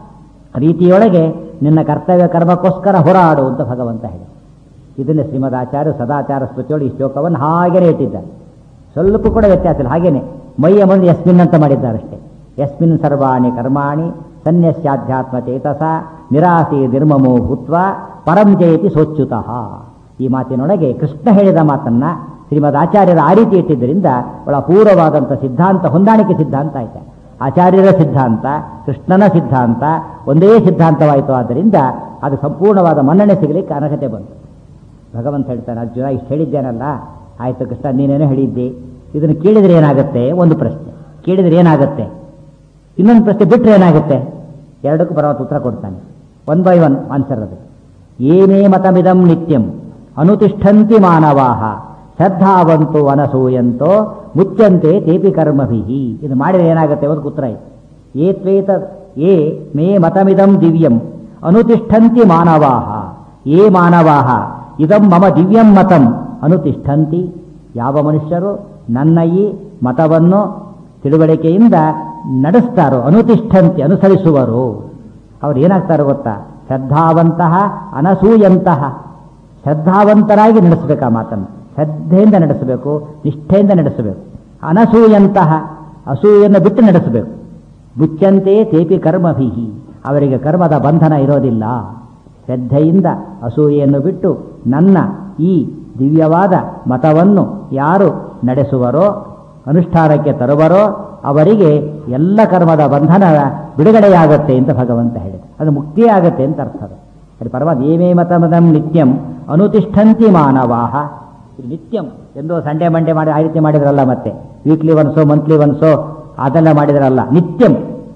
ರೀತಿಯೊಳಗೆ ನಿನ್ನ ಕರ್ತವ್ಯ ಕರ್ಮಕ್ಕೋಸ್ಕರ ಹೋರಾಡು ಅಂತ ಭಗವಂತ ಹೇಳಿ ಇದನ್ನೇ ಶ್ರೀಮದಾಚಾರ್ಯ ಸದಾಚಾರ ಸ್ಮೃತಿಯೊಳಗೆ ಈ ಶ್ಲೋಕವನ್ನು ಹಾಗೇನೆ ಇಟ್ಟಿದ್ದಾರೆ ಸ್ವಲ್ಪ ಕೂಡ ವ್ಯತ್ಯಾಸ ಇಲ್ಲ ಹಾಗೇನೆ ಮೈಯ ಮುಂದೆ ಯಸ್ಮಿನ್ ಅಂತ ಮಾಡಿದ್ದಾರಷ್ಟೇ ಯಸ್ಮಿನ್ ಸರ್ವಾಣಿ ಕರ್ಮಾಣಿ ಸನ್ಯಸ್ಯಾಧ್ಯಾತ್ಮ ಚೇತಸ ನಿರಾಸಿ ನಿರ್ಮಮೋ ಭೂತ್ವ ಪರಂ ಜಯತಿ ಸೋಚ್ಯುತಃ ಈ ಮಾತಿನೊಳಗೆ ಕೃಷ್ಣ ಹೇಳಿದ ಮಾತನ್ನ ಶ್ರೀಮದ್ ಆಚಾರ್ಯರ ಆ ರೀತಿ ಇಟ್ಟಿದ್ದರಿಂದ ಬಹಳ ಅಪೂರ್ವವಾದಂಥ ಸಿದ್ಧಾಂತ ಹೊಂದಾಣಿಕೆ ಸಿದ್ಧಾಂತ ಆಯ್ತು ಆಚಾರ್ಯರ ಸಿದ್ಧಾಂತ ಕೃಷ್ಣನ ಸಿದ್ಧಾಂತ ಒಂದೇ ಸಿದ್ಧಾಂತವಾಯಿತು ಆದ್ದರಿಂದ ಅದು ಸಂಪೂರ್ಣವಾದ ಮನ್ನಣೆ ಸಿಗಲಿಕ್ಕೆ ಅರ್ಹತೆ ಬಂತು ಭಗವಂತ ಹೇಳ್ತಾನೆ ಅರ್ಜುನ ಇಷ್ಟು ಹೇಳಿದ್ದೇನಲ್ಲ ಆಯ್ತು ಕೃಷ್ಣ ನೀನೇನೋ ಹೇಳಿದ್ದಿ ಇದನ್ನು ಕೇಳಿದ್ರೆ ಏನಾಗುತ್ತೆ ಒಂದು ಪ್ರಶ್ನೆ ಕೇಳಿದ್ರೆ ಏನಾಗುತ್ತೆ ಇನ್ನೊಂದು ಪ್ರಶ್ನೆ ಬಿಟ್ಟರೆ ಏನಾಗುತ್ತೆ ಎರಡಕ್ಕೂ ಪರಮಾತ್ಮ ಉತ್ತರ ಕೊಡ್ತಾನೆ ಒನ್ ಬೈ ಒನ್ ಆನ್ಸರ್ ಅದು ಏನೇ ಮತಮಿದಂ ನಿತ್ಯಂ ಅನುತಿಷ್ಠಂತಿ ಮಾನವಾಹ ಶ್ರದ್ಧಾವಂತು ಅನಸೂಯಂತೋ ಮುಚ್ಚಂತೆ ತೇಪಿ ಕರ್ಮಭಿಹಿ ಇದು ಮಾಡಿದ್ರೆ ಏನಾಗುತ್ತೆ ಒಂದು ಉತ್ತರ ಇದೆ ಏತ್ವೇತ ಏ ಮೇ ಮತಮಿದಂ ದಿವ್ಯಂ ಅನುತಿಷ್ಠಂತಿ ಮಾನವಾಹ ಏ ಮಾನವಾಹ ಇದಂ ಮಮ ದಿವ್ಯಂ ಮತಂ ಅನುತಿಷ್ಠಂತಿ ಯಾವ ಮನುಷ್ಯರು ನನ್ನ ಈ ಮತವನ್ನು ತಿಳುವಳಿಕೆಯಿಂದ ನಡೆಸ್ತಾರೋ ಅನುತಿಷ್ಠಂತಿ ಅನುಸರಿಸುವರು ಅವ್ರು ಏನಾಗ್ತಾರೋ ಗೊತ್ತಾ ಶ್ರದ್ಧಾವಂತಹ ಅನಸೂಯಂತಹ ಶ್ರದ್ಧಾವಂತರಾಗಿ ನಡೆಸಬೇಕು ಆ ಮಾತನ್ನು ಶ್ರದ್ಧೆಯಿಂದ ನಡೆಸಬೇಕು ನಿಷ್ಠೆಯಿಂದ ನಡೆಸಬೇಕು ಅನಸೂಯಂತಹ ಅಸೂಯನ್ನು ಬಿಟ್ಟು ನಡೆಸಬೇಕು ಮುಚ್ಚಂತೆ ತೇಪಿ ಕರ್ಮಭಿಹಿ ಅವರಿಗೆ ಕರ್ಮದ ಬಂಧನ ಇರೋದಿಲ್ಲ ಶ್ರದ್ಧೆಯಿಂದ ಅಸೂಯೆಯನ್ನು ಬಿಟ್ಟು ನನ್ನ ಈ ದಿವ್ಯವಾದ ಮತವನ್ನು ಯಾರು ನಡೆಸುವರೋ ಅನುಷ್ಠಾನಕ್ಕೆ ತರುವರೋ ಅವರಿಗೆ ಎಲ್ಲ ಕರ್ಮದ ಬಂಧನ ಬಿಡುಗಡೆಯಾಗತ್ತೆ ಅಂತ ಭಗವಂತ ಹೇಳಿದ ಅದು ಮುಕ್ತಿಯೇ ಆಗತ್ತೆ ಅಂತ ಅರ್ಥ ಅದು ಅದು ಪರಮಾತ್ಮ ಏಮೇ ಮತಮದಂ ನಿತ್ಯಂ ಅನುತಿಷ್ಠಂತಿ ಮಾನವಾಹ ಇದು ನಿತ್ಯಂ ಎಂದೋ ಸಂಡೇ ಮಂಡೇ ಮಾಡಿ ಆ ರೀತಿ ಮಾಡಿದ್ರಲ್ಲ ಮತ್ತೆ ವೀಕ್ಲಿ ಒನ್ಸೋ ಮಂತ್ಲಿ ಒನ್ಸೋ ಅದೆಲ್ಲ ಮಾಡಿದ್ರಲ್ಲ ನಿತ್ಯಂ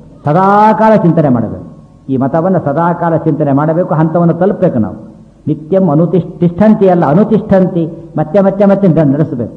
ಸದಾಕಾಲ ಚಿಂತನೆ ಮಾಡಬೇಕು ಈ ಮತವನ್ನು ಸದಾಕಾಲ ಚಿಂತನೆ ಮಾಡಬೇಕು ಹಂತವನ್ನು ತಲುಪಬೇಕು ನಾವು ನಿತ್ಯಂ ಅನುತಿಷ್ಠಂತಿ ಅಲ್ಲ ಅನುತಿಷ್ಠಂತಿ ಮತ್ತೆ ಮತ್ತೆ ಮತ್ತೆ ನಡೆಸಬೇಕು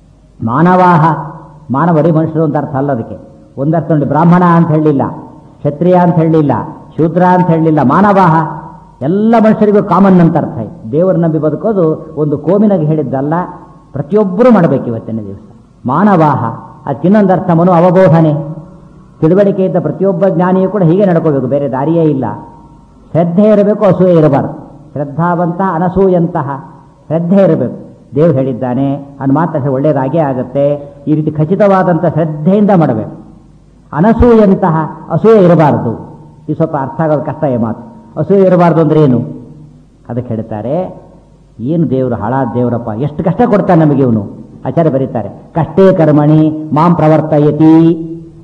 ಮಾನವಾಹ ಮಾನವರಿ ಮನುಷ್ಯರು ಅಂತ ಅರ್ಥ ಅಲ್ಲ ಅದಕ್ಕೆ ಒಂದರ್ಥ ನೋಡಿ ಬ್ರಾಹ್ಮಣ ಅಂತ ಹೇಳಲಿಲ್ಲ ಕ್ಷತ್ರಿಯ ಅಂತ ಹೇಳಲಿಲ್ಲ ಶೂದ್ರ ಅಂತ ಹೇಳಲಿಲ್ಲ ಮಾನವಾಹ ಎಲ್ಲ ಮನುಷ್ಯರಿಗೂ ಕಾಮನ್ ಅಂತ ಅರ್ಥ ಇದೆ ದೇವರು ನಂಬಿ ಬದುಕೋದು ಒಂದು ಕೋಮಿನಾಗಿ ಹೇಳಿದ್ದಲ್ಲ ಪ್ರತಿಯೊಬ್ಬರೂ ಮಾಡಬೇಕು ಇವತ್ತಿನ ದಿವಸ ಮಾನವಾಹ ಅದಕ್ಕಿನ್ನೊಂದು ಅರ್ಥ ಮನು ಅವಬೋಧನೆ ತಿಳುವಳಿಕೆ ಇದ್ದ ಪ್ರತಿಯೊಬ್ಬ ಜ್ಞಾನಿಯೂ ಕೂಡ ಹೀಗೆ ನಡ್ಕೋಬೇಕು ಬೇರೆ ದಾರಿಯೇ ಇಲ್ಲ ಶ್ರದ್ಧೆ ಇರಬೇಕು ಅಸೂಯೆ ಇರಬಾರ್ದು ಶ್ರದ್ಧಾವಂತ ಅನಸೂಯಂತಹ ಶ್ರದ್ಧೆ ಇರಬೇಕು ದೇವ್ರು ಹೇಳಿದ್ದಾನೆ ಅನ್ನು ಮಾತಾಡಿದ್ರೆ ಒಳ್ಳೆಯದಾಗೇ ಆಗುತ್ತೆ ಈ ರೀತಿ ಖಚಿತವಾದಂಥ ಶ್ರದ್ಧೆಯಿಂದ ಮಾಡಬೇಕು ಅನಸೂಯಂತಹ ಅಸೂಯೆ ಇರಬಾರ್ದು ಈ ಸ್ವಲ್ಪ ಅರ್ಥ ಆಗೋದು ಕಷ್ಟ ಈ ಮಾತು ಅಸೂಯೆ ಇರಬಾರ್ದು ಅಂದ್ರೆ ಏನು ಅದಕ್ಕೆ ಹೇಳ್ತಾರೆ ಏನು ದೇವರು ಹಾಳಾದ ದೇವರಪ್ಪ ಎಷ್ಟು ಕಷ್ಟ ಕೊಡ್ತಾನೆ ನಮಗೆ ಇವನು ಆಚಾರ್ಯ ಬರೀತಾರೆ ಕಷ್ಟೇ ಕರ್ಮಣಿ ಮಾಂ ಪ್ರವರ್ತಯತಿ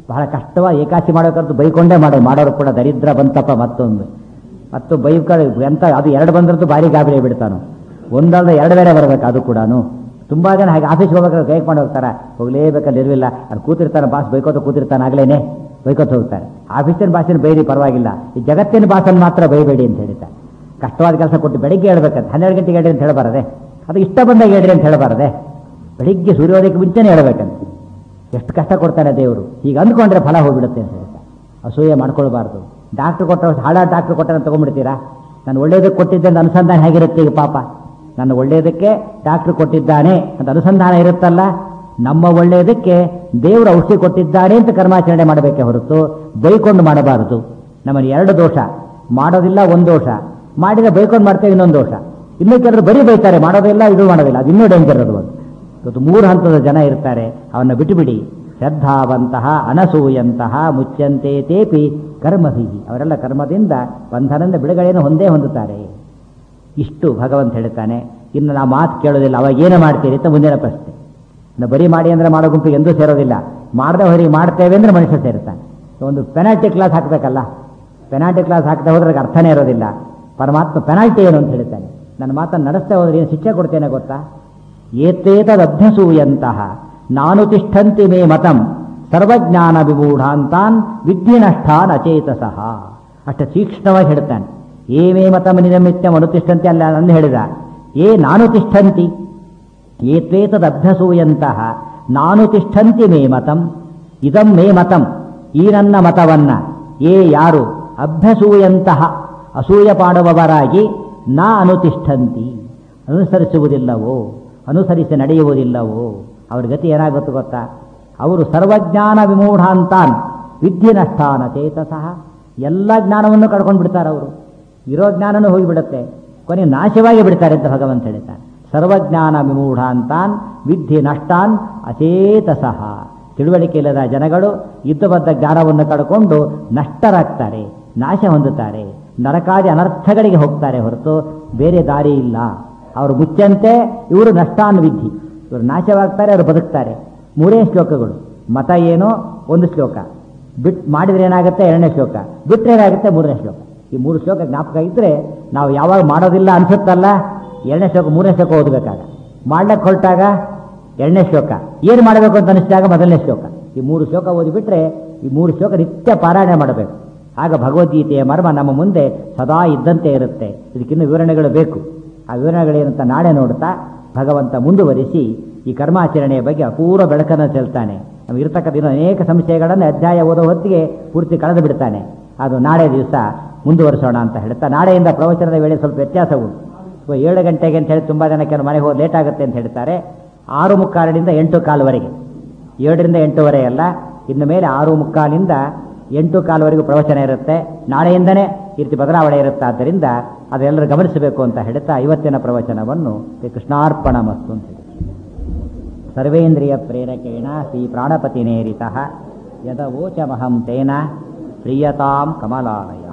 ಬಹಳ ಕಷ್ಟವಾಗಿ ಏಕಾಸಿ ಮಾಡೋಕ್ಕಂತೂ ಬೈಕೊಂಡೇ ಮಾಡೋದು ಮಾಡೋರು ಕೂಡ ದರಿದ್ರ ಬಂತಪ್ಪ ಮತ್ತೊಂದು ಮತ್ತು ಬೈಕ ಎಂತ ಅದು ಎರಡು ಬಂದ್ರಂತೂ ಭಾರಿ ಗಾಬರಿ ಬಿಡ್ತಾನು ಒಂದಲ್ದ ಎರಡು ಬೇರೆ ಬರಬೇಕು ಅದು ಕೂಡ ತುಂಬಾ ಜನ ಹಾಗೆ ಆಫೀಸ್ಗೆ ಹೋಗ್ಬೇಕಾದ್ರೆ ಕೈಕ್ ಮಾಡಿ ಹೋಗ್ತಾರೆ ಹೋಗ್ಲೇಬೇಕಲ್ಲಿ ಇರಲಿಲ್ಲ ಅದು ಕೂತಿರ್ತಾನೆ ಬಾಸ್ ಬೈಕೋತ ಕೂತಿರ್ತಾನೆ ಆಗ್ಲೇನೆ ಬೈಕೋತ ಹೋಗ್ತಾರೆ ಆಫೀಸಿನ ಭಾಷೆನ ಬೈರಿ ಪರವಾಗಿಲ್ಲ ಈ ಜಗತ್ತಿನ ಭಾಷೆನ ಮಾತ್ರ ಬೈಬೇಡಿ ಅಂತ ಹೇಳ್ತಾರೆ ಕಷ್ಟವಾದ ಕೆಲಸ ಕೊಟ್ಟು ಬೆಳಿಗ್ಗೆ ಹೇಳ್ಬೇಕಂತ ಹನ್ನೆರಡು ಗಂಟೆಗೆ ಹೇಳ್ರಿ ಅಂತ ಹೇಳಬಾರದೆ ಅದು ಇಷ್ಟ ಬಂದಾಗ ಹೇಳ್ರಿ ಅಂತ ಹೇಳಬಾರದೆ ಬೆಳಿಗ್ಗೆ ಸೂರ್ಯೋದಯಕ್ಕೆ ಮುಂಚೆನೇ ಹೇಳ್ಬೇಕಂತ ಎಷ್ಟು ಕಷ್ಟ ಕೊಡ್ತಾನೆ ದೇವರು ಈಗ ಅಂದ್ಕೊಂಡ್ರೆ ಫಲ ಹೋಗ್ಬಿಡುತ್ತೆ ಅಂತ ಹೇಳ್ತಾರೆ ಅಸೂಯೆ ಮಾಡ್ಕೊಳ್ಬಾರ್ದು ಡಾಕ್ಟ್ರ್ ಕೊಟ್ಟ ಹಾಳ ಡಾಕ್ಟ್ರ್ ಕೊಟ್ಟ ತಗೊಂಡ್ಬಿಡ್ತೀರಾ ನಾನು ಒಳ್ಳೇದಕ್ಕೆ ಕೊಟ್ಟಿದ್ದೆ ಅಂತ ಅನುಸಂಧಾನ ಹೇಗಿರುತ್ತೆ ಈಗ ಪಾಪ ನನ್ನ ಒಳ್ಳೆಯದಕ್ಕೆ ಡಾಕ್ಟ್ರ್ ಕೊಟ್ಟಿದ್ದಾನೆ ಅಂತ ಅನುಸಂಧಾನ ಇರುತ್ತಲ್ಲ ನಮ್ಮ ಒಳ್ಳೆಯದಕ್ಕೆ ದೇವರು ಔಷಧಿ ಕೊಟ್ಟಿದ್ದಾನೆ ಅಂತ ಕರ್ಮಾಚರಣೆ ಮಾಡಬೇಕೆ ಹೊರತು ಬೈಕೊಂಡು ಮಾಡಬಾರದು ನಮ್ಮಲ್ಲಿ ಎರಡು ದೋಷ ಮಾಡೋದಿಲ್ಲ ಒಂದು ದೋಷ ಮಾಡಿದ್ರೆ ಬೈಕೊಂಡು ಮಾಡ್ತೇವೆ ಇನ್ನೊಂದು ದೋಷ ಇನ್ನೂ ಕೆಲವರು ಬರೀ ಬೈತಾರೆ ಮಾಡೋದಿಲ್ಲ ಇದು ಮಾಡೋದಿಲ್ಲ ಅದು ಇನ್ನೂ ಡೇಂಜರ್ ಅದು ಒಂದು ಇವತ್ತು ಮೂರು ಹಂತದ ಜನ ಇರ್ತಾರೆ ಅವನ್ನ ಬಿಟ್ಟುಬಿಡಿ ಶ್ರದ್ಧಾವಂತಹ ಅನಸೂಯಂತಹ ಮುಚ್ಚಂತೆ ತೇಪಿ ಕರ್ಮಭಿ ಅವರೆಲ್ಲ ಕರ್ಮದಿಂದ ಬಂಧನದಿಂದ ಬಿಡುಗಡೆಯನ್ನು ಹೊಂದೇ ಹೊಂದುತ್ತಾರೆ ಇಷ್ಟು ಭಗವಂತ ಹೇಳ್ತಾನೆ ಇನ್ನು ನಾವು ಮಾತು ಕೇಳೋದಿಲ್ಲ ಅವಾಗ ಏನು ಮಾಡ್ತೀರಿ ಅಂತ ಮುಂದಿನ ಪ್ರಶ್ನೆ ಇನ್ನು ಬರೀ ಮಾಡಿ ಅಂದ್ರೆ ಮಾಡೋ ಗುಂಪಿಗೆ ಎಂದೂ ಸೇರೋದಿಲ್ಲ ಮಾಡದೆ ಹೊರಗೆ ಮಾಡ್ತೇವೆ ಅಂದ್ರೆ ಮನುಷ್ಯ ಸೇರ್ತಾನೆ ಒಂದು ಪೆನಾಲ್ಟಿ ಕ್ಲಾಸ್ ಹಾಕಬೇಕಲ್ಲ ಪೆನಾಲ್ಟಿ ಕ್ಲಾಸ್ ಹಾಕದೆ ಹೋದ್ರೆ ಅದಕ್ಕೆ ಅರ್ಥನೇ ಇರೋದಿಲ್ಲ ಪರಮಾತ್ಮ ಪೆನಾಲ್ಟಿ ಏನು ಅಂತ ಹೇಳ್ತಾನೆ ನನ್ನ ಮಾತನ್ನು ನಡೆಸ್ತಾ ಹೋದ್ರೆ ಏನು ಶಿಕ್ಷೆ ಕೊಡ್ತೇನೆ ಗೊತ್ತಾ ಏತೇತದಭ್ಯಸೂಯಂತಹ ನಾನು ತಿಷ್ಠಂತಿ ಮೇ ಮತಂ ಸರ್ವಜ್ಞಾನ ವಿಮೂಢಾಂತಾನ್ ವಿದ್ಯೆನಷ್ಟಾನ್ ಅಚೇತಸಃ ಅಷ್ಟು ತೀಕ್ಷ್ಣವಾಗಿ ಹೇಳ್ತಾನೆ ಏ ಮೇ ಮತಂ ನಿನಮಿತ್ಯಂ ಅನುತಿಷ್ಠಂತಿ ಅಲ್ಲ ಅಂದು ಹೇಳಿದ ಏ ನಾನು ತಿಷ್ಠಂತಿ ಏತ್ವೇತದಭ್ಯಸೂಯಂತಹ ನಾನು ತಿಷ್ಠಂತಿ ಮೇ ಮತಂ ಇದಂ ಮೇ ಮತಂ ಈ ನನ್ನ ಮತವನ್ನ ಏ ಯಾರು ಅಭ್ಯಸೂಯಂತಹ ಅಸೂಯ ಪಾಡುವವರಾಗಿ ನಾ ಅನುತಿಷ್ಠಂತಿ ಅನುಸರಿಸುವುದಿಲ್ಲವೋ ಅನುಸರಿಸಿ ನಡೆಯುವುದಿಲ್ಲವೋ ಅವ್ರ ಗತಿ ಏನಾಗುತ್ತೆ ಗೊತ್ತಾ ಅವರು ಸರ್ವಜ್ಞಾನ ವಿಮೂಢಾಂತಾನ್ ವಿದ್ಯೆ ನಷ್ಟಾನ ಚೇತಸಃ ಎಲ್ಲ ಜ್ಞಾನವನ್ನು ಕಳ್ಕೊಂಡು ಬಿಡ್ತಾರೆ ಅವರು ಇರೋ ಜ್ಞಾನನೂ ಹೋಗಿಬಿಡುತ್ತೆ ಕೊನೆ ನಾಶವಾಗಿ ಬಿಡ್ತಾರೆ ಅಂತ ಭಗವಂತ ಹೇಳ್ತಾನೆ ಸರ್ವಜ್ಞಾನ ವಿಮೂಢಾಂತಾನ್ ವಿದ್ಯೆ ನಷ್ಟಾನ್ ಅಚೇತಸಃ ತಿಳುವಳಿಕೆ ಇಲ್ಲದ ಜನಗಳು ಯುದ್ಧಬದ್ಧ ಜ್ಞಾನವನ್ನು ಕಳ್ಕೊಂಡು ನಷ್ಟರಾಗ್ತಾರೆ ನಾಶ ಹೊಂದುತ್ತಾರೆ ನರಕಾದಿ ಅನರ್ಥಗಳಿಗೆ ಹೋಗ್ತಾರೆ ಹೊರತು ಬೇರೆ ದಾರಿ ಇಲ್ಲ ಅವರು ಮುಚ್ಚಂತೆ ಇವರು ನಷ್ಟಾನ್ ವಿಧಿ ಇವರು ನಾಶವಾಗ್ತಾರೆ ಅವರು ಬದುಕ್ತಾರೆ ಮೂರೇ ಶ್ಲೋಕಗಳು ಮತ ಏನೋ ಒಂದು ಶ್ಲೋಕ ಬಿಟ್ ಮಾಡಿದ್ರೆ ಏನಾಗುತ್ತೆ ಎರಡನೇ ಶ್ಲೋಕ ಬಿಟ್ಟರೆ ಏನಾಗುತ್ತೆ ಮೂರನೇ ಶ್ಲೋಕ ಈ ಮೂರು ಶ್ಲೋಕ ಜ್ಞಾಪಕ ಇದ್ರೆ ನಾವು ಯಾವಾಗ ಮಾಡೋದಿಲ್ಲ ಅನ್ಸುತ್ತಲ್ಲ ಎರಡನೇ ಶ್ಲೋಕ ಮೂರನೇ ಶ್ಲೋಕ ಓದಬೇಕಾಗ ಮಾಡ್ಲಿಕ್ಕೆ ಹೊರಟಾಗ ಎರಡನೇ ಶ್ಲೋಕ ಏನು ಮಾಡಬೇಕು ಅಂತ ಅನಿಸಿದಾಗ ಮೊದಲನೇ ಶ್ಲೋಕ ಈ ಮೂರು ಶ್ಲೋಕ ಓದಿಬಿಟ್ರೆ ಈ ಮೂರು ಶ್ಲೋಕ ನಿತ್ಯ ಪಾರಾಯಣ ಮಾಡಬೇಕು ಆಗ ಭಗವದ್ಗೀತೆಯ ಮರ್ಮ ನಮ್ಮ ಮುಂದೆ ಸದಾ ಇದ್ದಂತೆ ಇರುತ್ತೆ ಇದಕ್ಕಿನ್ನು ವಿವರಣೆಗಳು ಬೇಕು ಆ ವಿವರಣೆಗಳೇನಂತ ನಾಳೆ ನೋಡ್ತಾ ಭಗವಂತ ಮುಂದುವರಿಸಿ ಈ ಕರ್ಮಾಚರಣೆಯ ಬಗ್ಗೆ ಅಪೂರ್ವ ಬೆಳಕನ್ನು ಚೆಲ್ತಾನೆ ನಮಗೆ ಇರತಕ್ಕಂಥ ಇನ್ನೂ ಅನೇಕ ಸಂಶಯಗಳನ್ನು ಅಧ್ಯಾಯ ಓದೋ ಹೊತ್ತಿಗೆ ಪೂರ್ತಿ ಕಳೆದು ಬಿಡ್ತಾನೆ ಅದು ನಾಳೆ ದಿವಸ ಮುಂದುವರಿಸೋಣ ಅಂತ ಹೇಳ್ತಾ ನಾಳೆಯಿಂದ ಪ್ರವಚನದ ವೇಳೆ ಸ್ವಲ್ಪ ವ್ಯತ್ಯಾಸ ಉಂಟು ಸೊ ಏಳು ಗಂಟೆಗೆ ಅಂತ ಹೇಳಿ ತುಂಬ ಜನ ಕೆಲವು ಮನೆಗೆ ಹೋಗಿ ಲೇಟ್ ಆಗುತ್ತೆ ಅಂತ ಹೇಳ್ತಾರೆ ಆರು ಮುಕ್ಕಾಲಿನಿಂದ ಎಂಟು ಕಾಲುವರೆಗೆ ಏಳರಿಂದ ಎಂಟೂವರೆ ಅಲ್ಲ ಇನ್ನು ಮೇಲೆ ಆರು ಮುಕ್ಕಾಲಿಂದ ಎಂಟು ಕಾಲುವರೆಗೂ ಪ್ರವಚನ ಇರುತ್ತೆ ನಾಳೆಯಿಂದನೇ ಈ ರೀತಿ ಬದಲಾವಣೆ ಇರುತ್ತೆ ಆದ್ದರಿಂದ ಅದೆಲ್ಲರೂ ಗಮನಿಸಬೇಕು ಅಂತ ಹೇಳ್ತಾ ಇವತ್ತಿನ ಪ್ರವಚನವನ್ನು ಶ್ರೀ ಕೃಷ್ಣಾರ್ಪಣ ಮಸ್ತು ಅಂತ ಹೇಳಿ ಸರ್ವೇಂದ್ರಿಯ ಪ್ರೇರಕೇಣ ಶ್ರೀ ಪ್ರಾಣಪತಿ ನೇರಿತ ಯದವೋಚಮಹಂ ತೇನ ಪ್ರಿಯತಾಂ ಕಮಲಾಲಯ